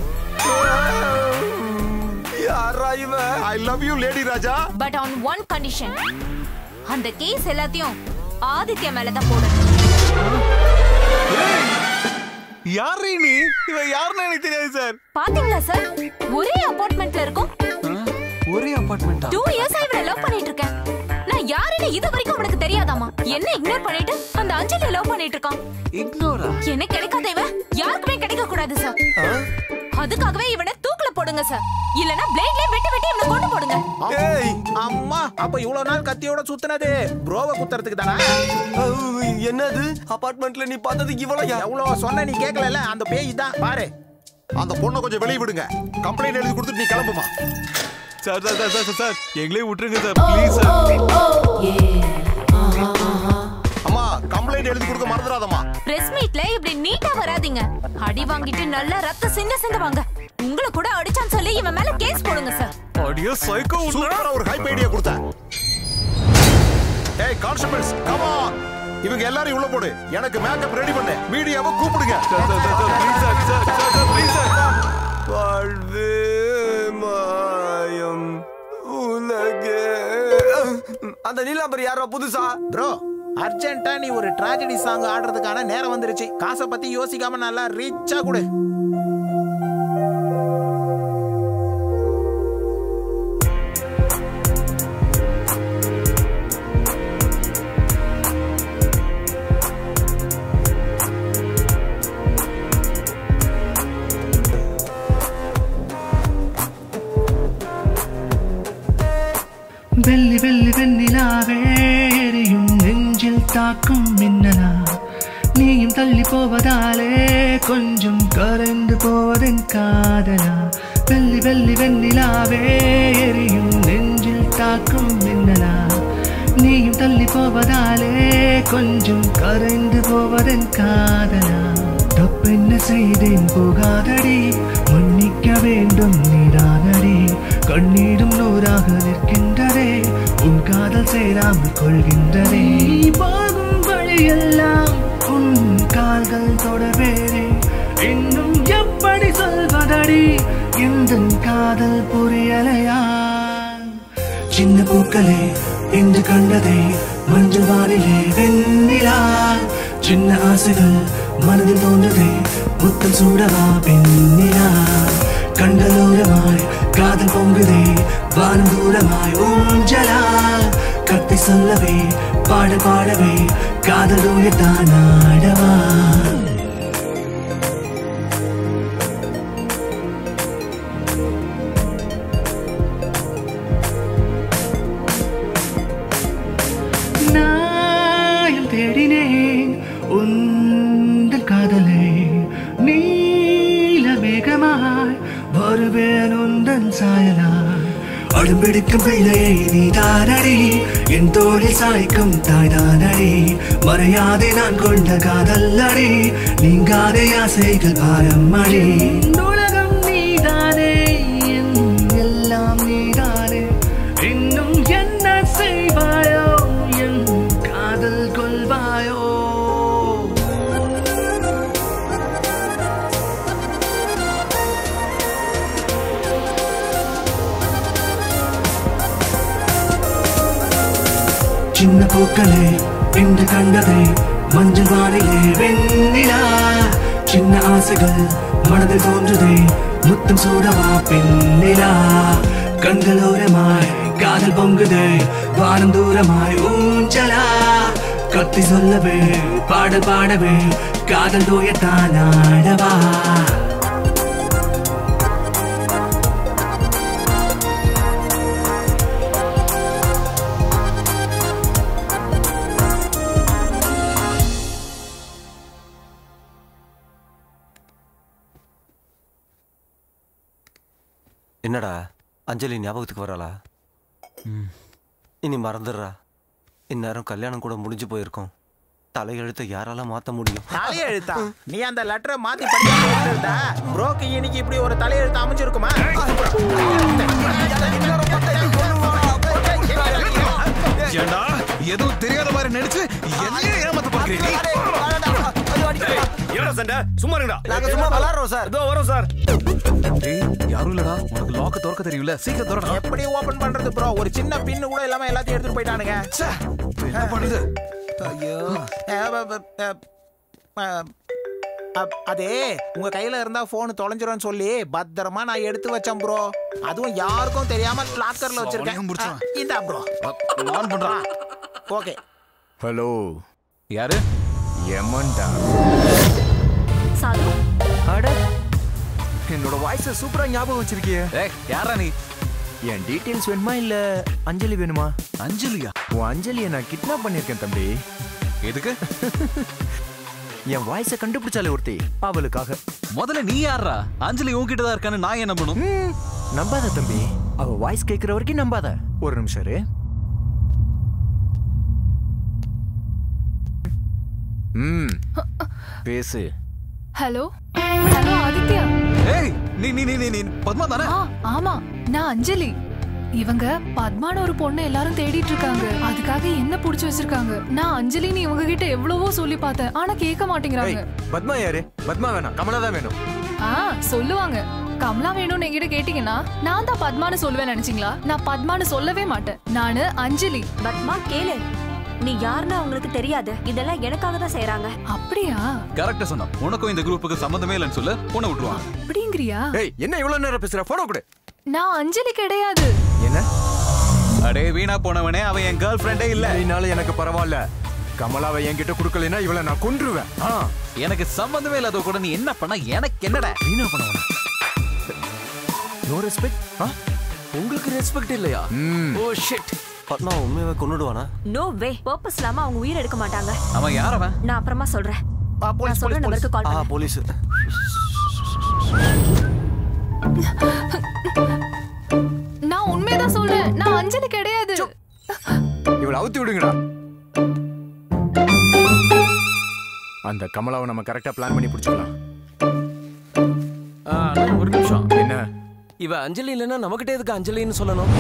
யாரா இவன் I love you lady Raja but on one condition அந்த கேஸ் எல்லாத்தையும் ஆதித்யா மேல தான் போடணும் யாரு நீ இவன் யாருன்னு எனக்கு தெரியாது சார் பாத்தீங்களா சார் ஒரே அபார்ட்மெண்ட்ல இருக்கோம் ஒரே அபார்ட்மெண்டா டூ இயர்ஸ் இவனை லவ் பண்ணிட்டு இருக்கேன் நான் யாருன்னு இது வரைக்கும் அவனுக்கு தெரியாதாமா என்ன இக்னோர் பண்ணிட்டு அந்த அஞ்சலி லவ் பண்ணிட்டு இருக்கான் இக்னோரா எனக்கு கிடைக்காத இவன் யாருக்குமே கிடைக்க கூடாது சார் அதுக்காகவே இவனை தூக்குல போடுங்க சார் இல்லனா பிளேட்ல வெட்டி வெட்டி இவனை கொண்டு போடுங்க ஏய் அம்மா அப்ப இவ்வளவு நாள் கத்தியோட சுத்துனது ப்ரோவ குத்துறதுக்கு தானா என்னது அபார்ட்மெண்ட்ல நீ பார்த்தது இவ்வளவு எவ்வளவு சொன்ன நீ கேட்கல அந்த பேய் தான் பாரு அந்த பொண்ணை கொஞ்சம் வெளியே விடுங்க கம்ப்ளைண்ட் எழுதி கொடுத்துட்டு நீ கிளம்புமா sir sir sir sir sir எங்களே விட்டுருங்க சார் ப்ளீஸ் சார் அம்மா கம்ப்ளைண்ட் எழுதி கொடுக்க மறந்துடாதம்மா பிரஸ் மீட்ல இப்படி நீட்டா வராதீங்க அடி வாங்கிட்டு நல்லா ரத்த சிந்த சிந்துவாங்க உங்களை கூட அடிச்சான்னு சொல்லி இவன் மேல கேஸ் போடுங்க சார் அடியோ சைக்கோ சூப்பரா ஒரு ஹைப் ஐடியா கொடுத்தேன் ஏய் கான்ஸ்டபிள்ஸ் கம் ஆன் இவங்க எல்லாரும் உள்ள போடு எனக்கு மேக்கப் ரெடி பண்ணு மீடியாவை கூப்பிடுங்க வாழ்வே மாயம் உலகே அந்த நீலாம்பரி யாரோ புதுசா ப்ரோ அர்ஜென்ட்டா நீ ஒரு ட்ராஜடி சாங் ஆடுறதுக்கான நேரம் வந்துருச்சு காசை பத்தி யோசிக்காம நல்லா ரீச்சா கொடு வெள்ளி வெள்ளி வெண்ணிலாவே எரியும் நெஞ்சில் தாக்கும் மின்னலா நீயும் தள்ளி போவதாலே கொஞ்சம் கரைந்து போவதன் காதலா வெள்ளி வெள்ளி வெண்ணிலாவே எரியும் நெஞ்சில் தாக்கும் மின்னலா நீயும் தள்ளி போவதாலே கொஞ்சம் கரைந்து போவதன் காதலா தப்பென்ன செய்தேன் போகாதடி மன்னிக்க வேண்டும் நீதானடி கண்ணீரும் நூறாக நிற்கின்றதே உன் காதல் சேராமல் கொள்கின்றதே நீ போகும் வழியெல்லாம் உன் கால்கள் தொடவேனே இன்னும் புரியாதடி இந்த காதல் புரியலையா சின்ன பூக்களே இன்று கண்டதே மஞ்சள் வானிலே வெண்ணிலா சின்ன ஆசைகள் மனதில் தோன்றுதே முத்தம் சூடவா பெண்ணிலா கண்டலோரமாய் காதல் பொங்குதே வானம் தூரமாய் ஊஞ்சலா கத்தி சொல்லவே பாட பாடவே காதல் உயர்த்தான் ஆடவா நாயம் தேடினேன் உந்தன் காதலை நீல மேகமாய் வருவேன் உந்தன் சாயலாய் அடும்பிடிக்கும் பிள்ளையை நீ தானடி என் தோளில் சாய்க்கும் தாய்தானடி மறையாதே நான் கொண்ட காதல் அடி நீங்காதே ஆசைகள் பாரம் அடி உலகம் நீதானே என் எல்லாம் நீதானே இன்னும் என்ன செய்வாயோ என் காதல் கொள்வாயோ சின்ன பூக்களே இன்று கண்டதே மஞ்சள் வானிலே வெண்ணிலா சின்ன ஆசைகள் மனதில் தோன்றுதே முத்தம் சூடவா பெண்ணிலா கண்களோரமாய் காதல் பொங்குதே வானம் தூரமாய் ஊஞ்சலா கத்தி சொல்லவே பாடல் பாடவே காதல் தூயத்தான் ஆடவா என்னடா அஞ்சலி ஞாபகத்துக்கு வராளா இனி மறந்துடுறா இந்நேரம் கல்யாணம் கூட முடிஞ்சு போயிருக்கும் தலையெழுத்தை யாரால மாத்த முடியும் தலையெழுத்தா நீ அந்த லெட்டரை மாத்தி படிச்சா ப்ரோக்கு இன்னைக்கு இப்படி ஒரு தலையெழுத்து அமைஞ்சிருக்குமா ஏண்டா எதுவும் தெரியாத மாதிரி நடிச்சு என்னையே ஏமாத்த பாக்குறீங்க என்ன சண்டை சும்மா இருங்கடா நாங்க சும்மா விளையாடுறோம் சார் இதோ வரோம் சார் டேய் யாரும் இல்லடா உனக்கு லாக்க திறக்க தெரியும்ல சீக்கிரம் திறடா எப்படி ஓபன் பண்றது ப்ரோ ஒரு சின்ன பின்னு கூட இல்லாம எல்லாத்தையும் எடுத்துட்டு போயிட்டானுங்க என்ன பண்ணுது ஐயோ அதே உங்க கையில இருந்தா போன் தொலைஞ்சிரும் சொல்லி பத்திரமா நான் எடுத்து வச்சேன் ப்ரோ அதுவும் யாருக்கும் தெரியாம லாக்கர்ல வச்சிருக்கேன் முடிச்சிருவேன். ஆ, இந்தா ப்ரோ நான் பண்றேன் ஓகே ஹலோ யாரு எமன்டா சாது அட என்னோட வாய்ஸ சூப்பரா ஞாபகம் வச்சிருக்கியே ஏய் யாரா நீ என் டீடைல்ஸ் வேணுமா இல்ல அஞ்சலி வேணுமா அஞ்சலியா உன் அஞ்சலியை நான் கிட்னாப் பண்ணிருக்கேன் தம்பி எதுக்கு என் வாய்ஸ கண்டுபிடிச்சாலே ஒருத்தி அவளுக்காக முதல்ல நீ யாரா அஞ்சலி உன்கிட்ட தான் இருக்கான்னு நான் என்ன பண்ணும் நம்பாத தம்பி அவ வாய்ஸ் கேட்கிற வரைக்கும் நம்பாத ஒரு நிமிஷம் இரு ம் பேசு ஹலோ ஹலோ ஆதித்யா ஏய் நீ நீ நீ நீ நீ பத்மா தானே ஆ ஆமா நான் அஞ்சலி இவங்க பத்மான ஒரு பொண்ணை எல்லாரும் தேடிட்டு இருக்காங்க அதுக்காக என்ன புடிச்சு வச்சிருக்காங்க நான் அஞ்சலின்னு இவங்க கிட்ட எவ்வளவோ சொல்லி பார்த்தேன் ஆனா கேட்க மாட்டேங்கிறாங்க பத்மா யாரு பத்மா வேணாம் கமலா தான் வேணும் ஆ சொல்லுவாங்க கமலா வேணும்னு என்கிட்ட கேட்டீங்கன்னா நான் தான் பத்மான்னு சொல்லுவேன் நினைச்சீங்களா நான் பத்மான்னு சொல்லவே மாட்டேன் நானு அஞ்சலி பத்மா கேளு நீ யாருன்னு அவங்களுக்கு தெரியாது இதெல்லாம் எனக்காக தான் செய்யறாங்க அப்படியா கரெக்டா சொன்னா உனக்கும் இந்த குரூப்புக்கு சம்மந்தமே இல்லைன்னு சொல்லு உன்னை விட்டுருவான் அப்படிங்கிறியா ஏய் என்ன இவ்வளவு நேரம் பேசுற போன கொடு நான் அஞ்சலி கிடையாது என்ன அடே வீணா போனவனே அவன் என் கேர்ள் ஃப்ரெண்டே இல்ல இதனால எனக்கு பரவாயில்ல கமலாவை என்கிட்ட கொடுக்கலைன்னா இவளை நான் கொன்றுவேன் ஆ எனக்கு சம்பந்தமே இல்லாத கூட நீ என்ன பண்ண எனக்கு என்னடா வீணா பண்ணவன நோ ரெஸ்பெக்ட் ஆ உங்களுக்கு ரெஸ்பெக்ட் இல்லையா ஓ ஷிட் பத்மா உண்மையாவே கொன்னுடுவானா நோ வே பர்பஸ் இல்லாம அவங்க உயிர் எடுக்க மாட்டாங்க அவன் யார் அவன் நான் அப்புறமா சொல்றேன் போலீஸ், நான் சொல்ற போலீஸ், நம்பருக்கு கால் ஆ பண்ணு போலீஸ் நான் உண்மையதான் சொல்றேன் நான் அஞ்சலி கிடையாது இவளை அவுத்து விடுங்கடா அந்த கமலாவை நம்ம கரெக்டா பிளான் பண்ணி பிடிச்சிக்கலாம் ஆ, அண்ணா, ஒரு நிமிஷம் என்ன இவ அஞ்சலி இல்லைன்னா நமக்கிட்ட எதுக்கு அஞ்சலின்னு சொல்லணும்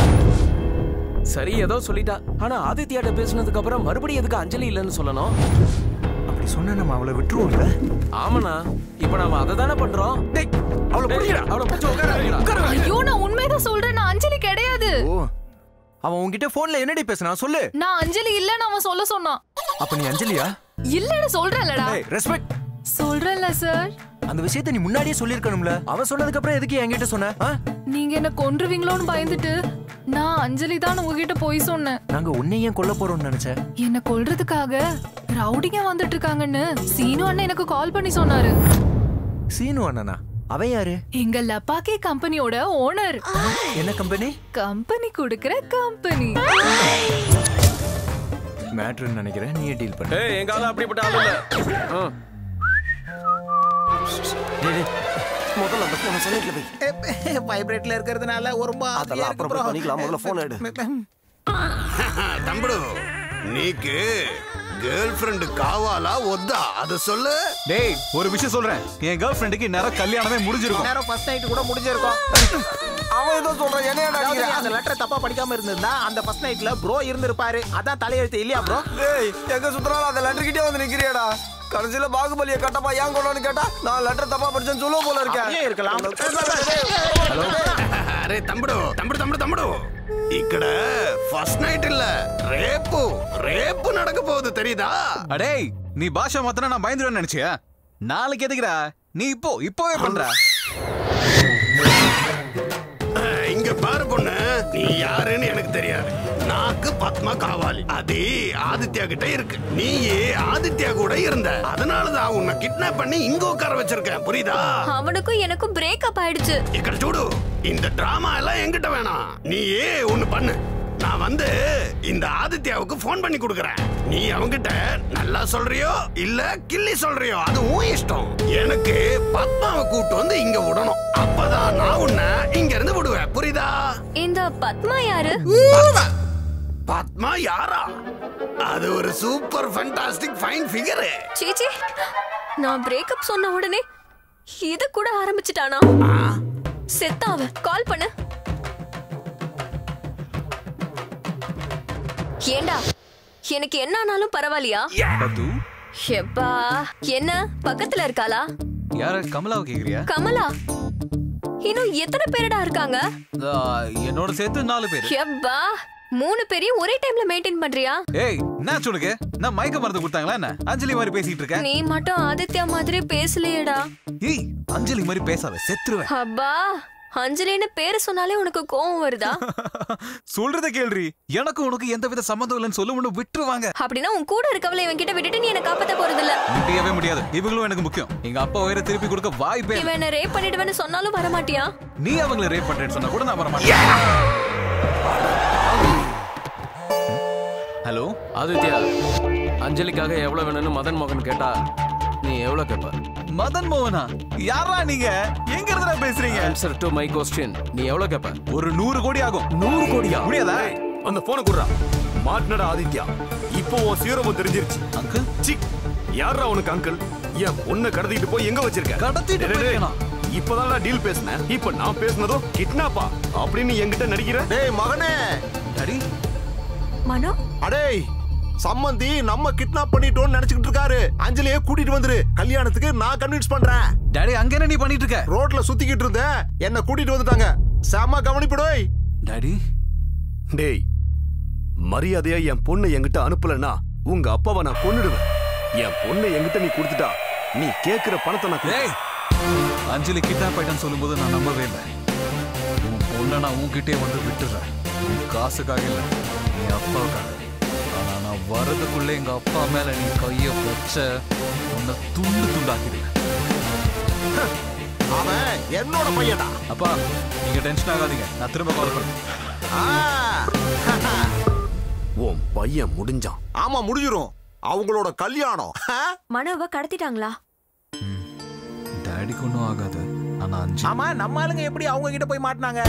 சரி ஏதோ சொல்லிட்டா ஆனா ஆதித்யாட்ட பேசுனதுக்கு அப்புறம் மறுபடியும் எதுக்கு அஞ்சலி இல்லைன்னு சொல்லணும் அப்படி சொன்னா நம்ம அவளை விட்டுருவோம்ல ஆமாண்ணா இப்ப நாம அதை தானே பண்றோம் அவளை பிடிக்கிறா அவளை பிடிச்சு உட்கார ஐயோ நான் உண்மைதான் சொல்றேன் நான் அஞ்சலி கிடையாது ஓ அவன் உன்கிட்ட போன்ல என்னடி பேசுனான் சொல்லு நான் அஞ்சலி இல்லன்னு அவன் சொல்ல சொன்னான் அப்ப நீ அஞ்சலியா இல்லன்னு சொல்றேன்லடா ரெஸ்பெக்ட் சொல்றேன்ல சார் அந்த விஷயத்தை நீ முன்னாடியே சொல்லிருக்கணும்ல அவன் சொன்னதுக்கு அப்புறம் எதுக்கு என்கிட்ட சொன்ன ஆ? நீங்க என்ன கொன்றுவீங்களோன்னு பயந்துட்டு நான் அஞ்சலி தான் உங்ககிட்ட போய் சொன்னேன் நாங்க உன்னை ஏன் கொல்ல போறோம்னு நினைச்சேன் என்ன கொல்றதுக்காக ரவுடிங்க வந்துட்டு இருக்காங்கன்னு சீனு அண்ணன் எனக்கு கால் பண்ணி சொன்னாரு சீனு அண்ணனா அவன் யாரு எங்க லப்பாக்கி கம்பெனியோட ஓனர் என்ன கம்பெனி கம்பெனி கொடுக்கிற கம்பெனி மேட்ருன்னு நினைக்கிறேன் நீயே டீல் பண்ண ஏய் எங்க ஆளு அப்படிப்பட்ட ஆளு இல்ல ஆ. முதல்ல அந்த போன சொல்லிட்டு போய் வைப்ரேட்ல இருக்கிறதுனால ஒரு மாதிரியா அதெல்லாம் இருக்கு அப்புறம் bro. பண்ணிக்கலாம் முதல்ல போன் எடு தம்படு நீக்கு கேர்ள் ஃப்ரெண்டு காவாலா ஒத்தா அத சொல்லு டேய் ஒரு விஷயம் சொல்றேன் என் கேர்ள் ஃப்ரெண்டுக்கு நேரம் கல்யாணமே முடிஞ்சிருக்கும் நேரம் ஃபர்ஸ்ட் நைட் கூட முடிஞ்சிருக்கும் அவன் ஏதோ சொல்றான் என்ன அதாவது நீ அந்த லெட்டர் தப்பா படிக்காம இருந்திருந்தா அந்த ஃபர்ஸ்ட் நைட்ல ப்ரோ இருந்திருப்பாரு அதான் தலையெழுத்து இல்லையா ப்ரோ டேய் எங்க சுத்துறாலும் அந்த லெட்டர் கிட்டே வந்து நிக்கிறியாடா கடைசியில பாகுபலிய கட்டப்பா ஏன் கொண்டான்னு கேட்டா நான் லெட்டர் தப்பா படிச்சேன்னு சொல்லுவோம் போல இருக்கேன் அப்படியே இருக்கலாம். అరే తమ్ముడు తమ్ముడు తమ్ముడు తమ్ముడు ఇక్కడ ఫస్ట్ నైట్ இல்ல రేపు రేపు நடக்க போகுது தெரியுதா அடேய் நீ பாஷா மாத்தனா நான் பயந்துருவேன் நினைச்சியா நாளைக்கு எதுக்குடா நீ இப்போ இப்போவே பண்ற இங்க பாரு பொண்ணு நீ யாருன்னு எனக்கு தெரியாது நாக்கு பத்மா காவாலி அது ஆதித்யா கிட்ட இருக்கு நீயே ஆதித்யா கூட இருந்த அதனாலதான் உன்னை கிட்னாப் பண்ணி இங்க உட்கார வச்சிருக்கேன் புரியுதா அவனுக்கும் எனக்கும் பிரேக்கப் ஆயிடுச்சு ఇక్కడ చూడు இந்த டிராமா எல்லாம் என்கிட்ட வேணாம் நீயே ஒண்ணு பண்ணு நான் வந்து இந்த ஆதித்யாவுக்கு ஃபோன் பண்ணி கொடுக்கறேன் நீ அவங்கிட்ட நல்லா சொல்றியோ இல்ல கிள்ளி சொல்றியோ அது உன் இஷ்டம் எனக்கு பத்மாவை கூட்டு வந்து இங்க விடணும் அப்பதான் நான் உன்னை இங்க இருந்து விடுவேன் புரியுதா இந்த பத்மா யாரு பத்மா யாரா அது ஒரு சூப்பர் ஃபண்டாஸ்டிக் ஃபைன் ஃபிகர் சீச்சி நான் பிரேக்கப் சொன்ன உடனே இது கூட ஆரம்பிச்சிட்டானா செத்தாவ கால் பண்ணு ஏண்டா எனக்கு என்ன ஆனாலும் பரவாயில்லையா பத்து எப்பா என்ன பக்கத்துல இருக்காளா யார கமலாவை கேக்குறியா கமலா இன்னும் எத்தனை பேருடா இருக்காங்க ஆ, என்னோட சேர்த்து நாலு பேர் எப்பா மூணு பேரையும் ஒரே டைம்ல மெயின்டைன் பண்றியா ஏய் என்ன உனக்கு நான் மயக்க மருந்து கொடுத்தாங்களா என்ன அஞ்சலி மாதிரி பேசிட்டு இருக்க நீ மட்டும் ஆதித்யா மாதிரி பேசலையேடா ஏய் அஞ்சலி மாதிரி பேசாத செத்துருவேன் அப்பா அஞ்சலின்னு பேரு சொன்னாலே உனக்கு கோவம் வருதா சொல்றத கேள்றி எனக்கு உனக்கு எந்த வித சம்மந்தம் இல்லைன்னு சொல்ல முடியும் விட்டுருவாங்க அப்படின்னா உன் கூட இருக்கவளை இவன் கிட்ட விட்டுட்டு நீ என்ன காப்பாத்த போறது இல்ல முடியவே முடியாது இவங்களும் எனக்கு முக்கியம் எங்க அப்பா உயிரை திருப்பி கொடுக்க வாய்ப்பே இல்ல. இவன் என்ன ரேப் பண்ணிடுவேன்னு சொன்னாலும் வர மாட்டியா நீ அவங்கள ரேப் பண்றேன்னு சொன்னா கூட நான் வர மாட்டேன் ஹலோ ஆதித்யா அஞ்சலிக்காக எவ்வளவு வேணும்னு மதன் மோகன் கேட்டா நீ எவ்வளவு கேட்ப மதன் மோகனா யாரா நீங்க எங்க இருந்தா பேசுறீங்க ஆன்சர் டு மை கொஸ்டின் நீ எவ்வளவு கேட்ப ஒரு நூறு கோடி ஆகும் நூறு கோடியா முடியாதா அந்த போனை குடுறா மாட்டினடா ஆதித்யா இப்போ உன் சீரமும் தெரிஞ்சிருச்சு அங்கிள் சி யாரா உனக்கு அங்கிள் என் பொண்ணை கடத்திட்டு போய் எங்க வச்சிருக்க கடத்திட்டு டேய், டேய், போயிருக்கேனா? இப்பதான் டீல் பேசினேன் இப்ப நான் பேசுனதும் கிட்னாப்பா அப்படின்னு என்கிட்ட நடிக்கிற டேய் மகனே டாடி மனோ அடேய் சம்மந்தி நம்ம கிட்னாப் பண்ணிட்டோம்னு நினைச்சுக்கிட்டு இருக்காரு அஞ்சலியே கூட்டிட்டு வந்துரு கல்யாணத்துக்கு நான் கன்வின்ஸ் பண்றேன் டாடி அங்க என்ன நீ பண்ணிட்டு இருக்க ரோட்ல சுத்திக்கிட்டு இருந்தேன் என்ன கூட்டிட்டு வந்துட்டாங்க செம்ம கவனிப்பிடோய் டாடி டேய் மரியாதையா என் பொண்ணை என்கிட்ட அனுப்பலன்னா உங்க அப்பாவை நான் கொன்னுடுவேன் என் பொண்ணை என்கிட்ட நீ கொடுத்துட்டா நீ கேக்குற பணத்தை நான் டேய் அஞ்சலி கிட்னாப் ஆயிட்டான்னு சொல்லும்போது நான் நம்பவே இல்லை உன் பொண்ணை நான் உன்கிட்டே வந்து விட்டுறேன் உன் காசுக்காக இல்லை என் அப்பாவுக்காக ஆனா நான் வரதுக்குள்ள எங்க அப்பா மேல நீ கைய வச்ச உன்னை துண்டு துண்டாக்கிடுவேன் அவன் என்னோட பையனா அப்பா நீங்க டென்ஷன் ஆகாதீங்க நான் திரும்ப கால் பண்றேன் உன் பையன் முடிஞ்சான் ஆமா முடிஞ்சிரும் அவங்களோட கல்யாணம் மனோவை கடத்திட்டாங்களா டாடிக்கு ஒன்றும் ஆகாது ஆனா அஞ்சு ஆமா நம்ம ஆளுங்க எப்படி அவங்க கிட்ட போய் மாட்டினாங்க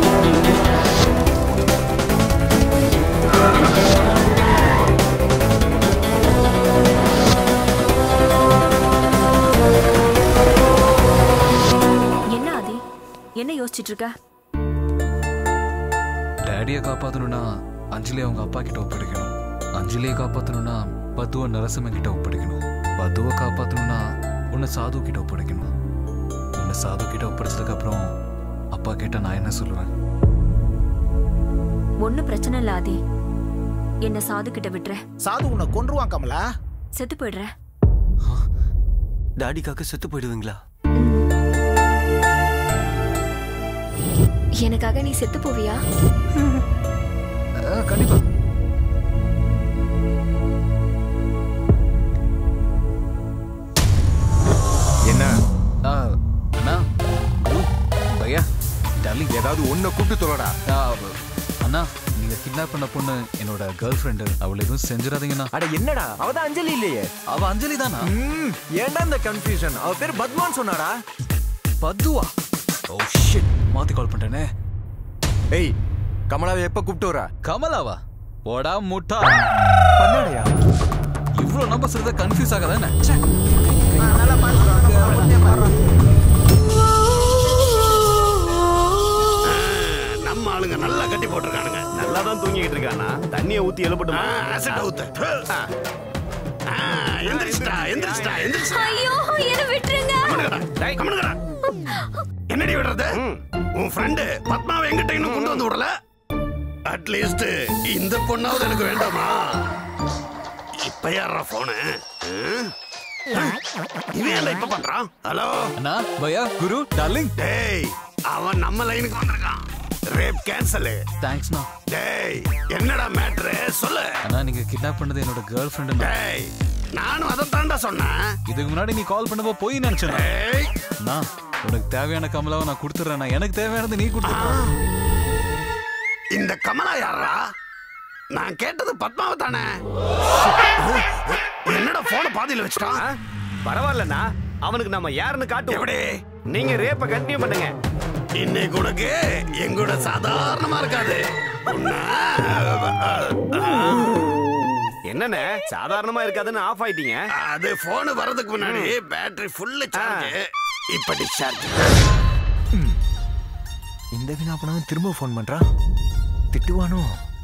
என்ன ஆதி என்ன யோசிச்சிட்டு இருக்க டேடியை காப்பாத்தணும்னா அஞ்சலி அவங்க அப்பா கிட்ட ஒப்படைக்கணும் அஞ்சலியை காப்பாத்தணும்னா பத்துவ நரசிம்மன் கிட்ட ஒப்படைக்கணும் பதுவை காப்பாற்றணும்னா உன்னை சாது கிட்ட ஒப்படைக்கணும் உன்னை சாது கிட்ட ஒப்படைச்சதுக்கு அப்புறம் அப்பா கேட்டா நான் என்ன சொல்லுவேன் ஒன்னும் பிரச்சனை இல்ல ஆதி என்ன சாது கிட்ட விட்டுற சாது உன்னை கொன்றுவான் கமலா செத்து போயிடுறேன் டாடிக்காக செத்து போயிடுவீங்களா எனக்காக நீ செத்து போவியா கண்டிப்பா என்ன அண்ணா ஓ, பையா டார்லிங் ஏதாவது ஒன்ன கூப்பிட்டு சொல்லடா அண்ணா நீங்க கிட்னாப் பண்ண பொண்ணு என்னோட கேர்ள் ஃப்ரெண்டு அவளை எதுவும் செஞ்சிடாதீங்கண்ணா அட என்னடா அவ தான் அஞ்சலி இல்லையே அவ அஞ்சலி தானா ஏன்டா இந்த கன்ஃபியூஷன் அவ பேர் பத்மான் சொன்னாடா பத்துவா ஓ ஷிட் மாத்தி கால் பண்ணிட்டேனே ஏய் கமலாவை எப்ப கூப்பிட்டு வர கமலாவா போடா முட்டா பண்ணாடையா இவ்வளவு நம்பர் சொல்றத கன்ஃபியூஸ் ஆகாதானே நம்ம ஆளுங்க நல்லா கட்டி போட்டிருக்கானுங்க நல்லா தான் தூங்கிட்டு இருக்கானா தண்ணியை ஊத்தி எழுப்பட்டுமா அசட்ட ஊத்து ஆ. ஆ, எந்திரிச்சிட்டா எந்திரிச்சிட்டா எந்திரிச்சிட்டா ஐயோ என்ன விட்டுருங்க கமனுங்கடா என்னடி விடுறது உன் ஃப்ரெண்டு பத்மாவை எங்கிட்ட இன்னும் கொண்டு வந்து விடல அட்லீஸ்ட் இந்த பொண்ணாவது எனக்கு வேண்டாமா இப்ப யாரா போனு இவன் என்ன இப்ப பண்றான் ஹலோ அண்ணா பையா குரு டார்லிங் டேய் அவன் நம்ம லைனுக்கு வந்திருக்கான் ரேப் கேன்சல் தேங்க்ஸ்ண்ணா டேய் என்னடா மேட்ரு சொல்லு அண்ணா நீங்க கிட்னாப் பண்ணது என்னோட கேர்ள் ஃப்ரெண்டு டேய் நானும் அதை தாண்டா சொன்னேன் இதுக்கு முன்னாடி நீ கால் பண்ணப்போ போய் நினைச்சேன் அண்ணா உனக்கு தேவையான கமலாவை நான் கொடுத்துறேன் எனக்கு தேவையானது நீ கொடுத்துற இந்த கமலா யாரா நான் கேட்டது பத்மாவை தானே என்னடா போன பாதியில வச்சுட்டான் பரவாயில்லண்ணா அவனுக்கு நம்ம யாருன்னு காட்டுவோம் எப்படி நீங்க ரேப்ப கண்டினியூ பண்ணுங்க இன்னைக்கு உனக்கு எங்கூட சாதாரணமா இருக்காது என்னண்ணே சாதாரணமா இருக்காதுன்னு ஆஃப் ஆயிட்டீங்க அது போன் வர்றதுக்கு முன்னாடி பேட்டரி ஃபுல்லு சார்ஜ் இப்ப டிஸ்சார்ஜ் இந்த வினா பண்ணவன் திரும்ப ஃபோன் பண்றா திட்டுவானோ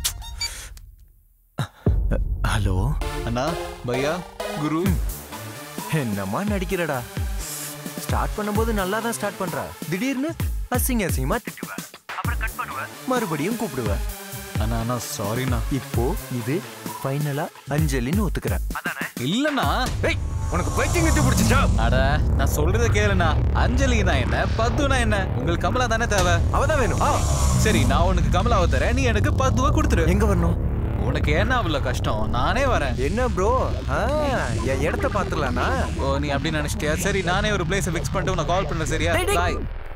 ஹலோ அண்ணா பையா குரு என்னம்மா நடிக்கிறடா ஸ்டார்ட் பண்ணும்போது நல்லா தான் ஸ்டார்ட் பண்றா திடீர்னு அசிங்க அசிங்கமா திட்டுவ அப்புறம் கட் பண்ணுவ மறுபடியும் கூப்பிடுவ அண்ணா அண்ணா சாரிண்ணா இப்போ இது ஃபைனலா அஞ்சலின்னு ஒத்துக்கிறேன் இல்லண்ணா ஏய் உனக்கு பைத்தியம் கட்டி பிடிச்சிச்சா அட நான் சொல்றத கேளுண்ணா அஞ்சலினா என்ன பத்துனா என்ன உங்களுக்கு கமலா தானே தேவை அவதான் வேணும் ஆ சரி நான் உனக்கு கமலாவை தரேன் நீ எனக்கு பத்துவா கொடுத்துரு எங்க வரணும் உனக்கு என்ன அவ்வளவு கஷ்டம் நானே வரேன் என்ன ப்ரோ என் இடத்த பாத்துடலானா ஓ நீ அப்படி நினைச்சிட்டியா சரி நானே ஒரு பிளேஸ் ஃபிக்ஸ் பண்ணிட்டு உனக்கு கால் பண்ண சரியா டேய், டேய். பாய்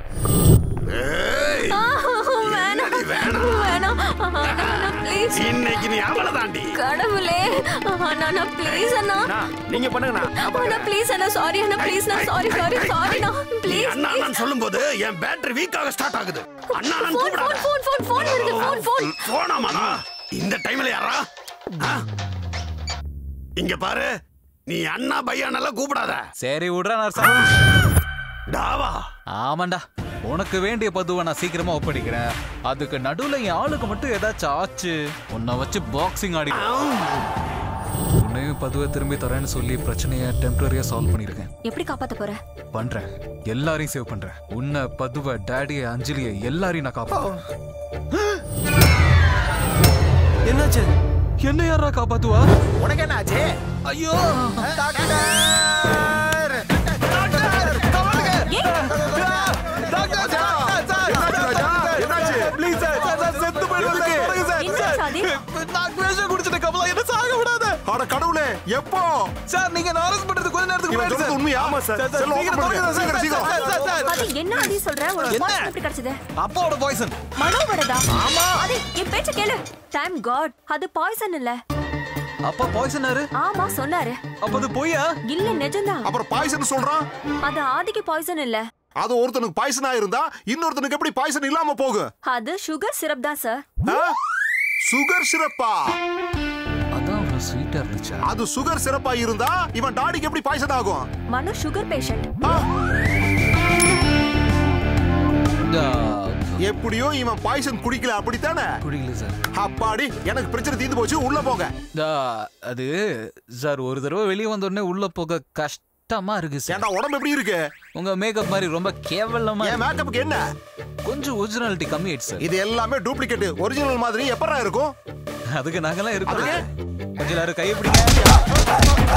வேணாம் வேணாம் அண்ணா ப்ளீஸ் இன்னைக்கு நீ அவளை தாண்டி கடவுளே அண்ணா அண்ணா ப்ளீஸ் அண்ணா நீங்க பண்ணுங்கண்ணா அண்ணா ப்ளீஸ் அண்ணா சாரி அண்ணா ப்ளீஸ் நான் சாரி சாரி சாரி அண்ணா நீ ப்ளீஸ் அண்ணா நான் சொல்லும்போது என் பேட்டரி வீக் ஆக ஸ்டார்ட் ஆகுது அண்ணா நான் ஃபோன் கூப்பிடாத ஃபோன் ஃபோன் ஃபோன் ஃபோன் வருது ஃபோன் ஃபோன் போனாமாடா இந்த டைம்ல யாரா ஆ? இங்க பாரு நீ அண்ணா பையானெல்லாம் கூப்பிடாத சரி விடுறா நர்சா டாவா ஆமாண்டா உனக்கு வேண்டிய பதுவை நான் சீக்கிரமா ஒப்படைக்கிறேன் அதுக்கு நடுவுல என் ஆளுக்கு மட்டும் ஏதாச்சும் ஆச்சு உன்னை வச்சு பாக்ஸிங் ஆடி உன்னையும் பதுவை திரும்பி தரேன்னு சொல்லி பிரச்சனையை டெம்பரரியா சால்வ் பண்ணிருக்கேன் எப்படி காப்பாத்த போற பண்றேன் எல்லாரையும் சேவ் பண்றேன் உன்னை பதுவை டேடிய அஞ்சலியை எல்லாரையும் நான் காப்பாத்துறேன் என்னாச்சு என்ன யாரா காப்பாத்துவா உனக்கு என்ன ஆச்சு ஐயோ ப்ளீஸ் சார் சார் சார் செத்து போயிடுவேன் சார் என்னாச்சு ஆதி? நான் விஷம் குடிச்சிட்ட கமலா என்ன சாக விடாத அட கடவுளே எப்போ சார் நீங்க அரெஸ்ட் பண்றது கொஞ்ச நேரத்துக்கு இவன் முன்னாடி சொல்றது சார் உண்மையா? ஆமா சார் சார், சார் open சீக்கிரம் பண்ணுங்க. தொடங்குங்க சார் சீக்கிரம், சார் சார் சார் அது என்ன ஆதி சொல்ற ஒரு என்ன? பாஸ் எப்படி கிடைச்சது அப்பாவோட பாய்சன் மனோவோடதா ஆமா அது என் பேச்ச கேளு டைம் காட் அது பாய்சன் இல்ல அப்பா பாய்சனாரு ஆமா சொன்னாரு அப்ப அது பொய்யா இல்ல நிஜம்தான் அப்புறம் பாய்சன் சொல்றான் அது ஆதிக்கு பாய்சன் இல்ல அது ஒருத்தனுக்கு பாய்சன் ஆயிருந்தா இன்னொருத்தனுக்கு எப்படி பாய்சன் இல்லாம போகும் அது சுகர் சிரப் தான் சார் சுகர் சிறப்பா அதான் அவ்வளவு ஸ்வீட்டா இருந்துச்சா அது சுகர் சிறப்பா இருந்தா இவன் டாடிக்கு எப்படி பாய்சன் ஆகும் மனு சுகர் பேஷண்ட் எப்படியோ இவன் பாய்சன் குடிக்கல அப்படித்தானே குடிக்கல சார் அப்பாடி எனக்கு பிரச்சனை தீர்ந்து போச்சு உள்ள போங்க தா, அது சார் ஒரு தடவை வெளியே வந்த உடனே உள்ள போக கஷ்டமா இருக்கு சார் ஏன்டா உடம்பு எப்படி இருக்கு உங்க மேக்கப் மாதிரி ரொம்ப கேவலமா என் மேக்கப்புக்கு என்ன கொஞ்சம் ஒரிஜினாலிட்டி கம்மி ஆயிடுச்சு சார் இது எல்லாமே டூப்ளிகேட் ஒரிஜினல் மாதிரி எப்படா இருக்கும் அதுக்கு நாங்கெல்லாம் இருக்கோம் கொஞ்சம் எல்லாரும் கையை பிடிங்க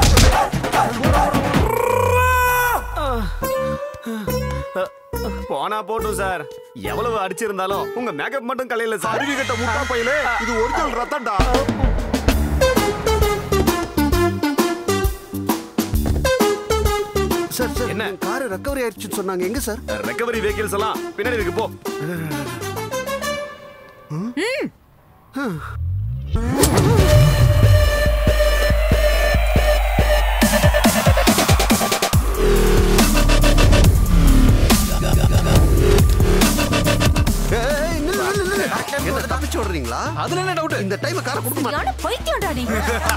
போனா போட்டும் சார் எவ்வளவு அடிச்சிருந்தாலும் உங்க மேக்கப் மட்டும் கலையில சார் அருவி கட்ட முட்டா பையலே இது ஒரிஜினல் ரத்தம்டா சார் சார் என்ன கார் ரெக்கவரி ஆயிடுச்சுன்னு சொன்னாங்க எங்க சார் ரெக்கவரி வெஹிக்கிள்ஸ் எல்லாம் பின்னாடி இருக்கு போ ஏய், நில்லு, நில்லு, நில்லு. என்ன தப்பிச்சு விடுறீங்களா அதுல என்ன டவுட் இந்த டைம் காரை கொடுக்க மாட்டேன் சரியான பைத்தியம்டா நீ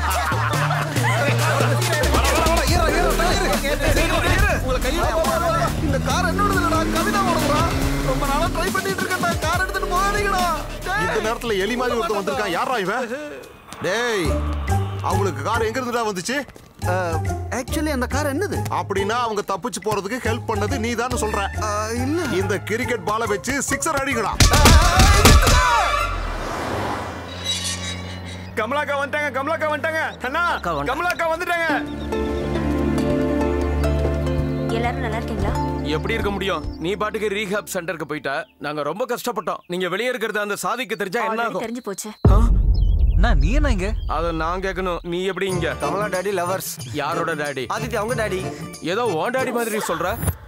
இந்த கார் என்னோடது இல்லடா கவிதா ஓடுறா ரொம்ப நாளா ட்ரை பண்ணிட்டு இருக்கேன்டா கார் எடுத்துட்டு போகாதீங்கடா இந்த நேரத்துல எலி மாதிரி ஒருத்தன் வந்திருக்கான் யாரா இவன் டேய் அவங்களுக்கு கார் எங்க இருந்துடா வந்துச்சு ஆக்சுவலி அந்த கார் என்னது அப்படின்னா அவங்க தப்பிச்சு போறதுக்கு ஹெல்ப் பண்ணது நீ தான் சொல்ற இல்ல இந்த கிரிக்கெட் பாலை வச்சு சிக்ஸர் அடிக்கடா கமலாக்கா வந்துட்டாங்க கமலாக்கா வந்துட்டாங்க அண்ணா கமலாக்கா வந்துட்டாங்க எல்லாரும் நல்லா இருக்கீங்களா எப்படி இருக்க முடியும் நீ பாட்டுக்கு ரீஹாப் சென்டருக்கு போயிட்ட நாங்க ரொம்ப கஷ்டப்பட்டோம் நீங்க வெளியே இருக்கிறது அந்த சாதிக்கு தெரிஞ்சா என்ன Already ஆகும் தெரிஞ்சு போச்சு நீ என்ன இங்க அத நான் கேட்கணும் நீ எப்படி இங்க கமலா டாடி லவர்ஸ் யாரோட டாடி ஆதித்யா அவங்க டாடி ஏதோ ஓன் டாடி மாதிரி சொல்ற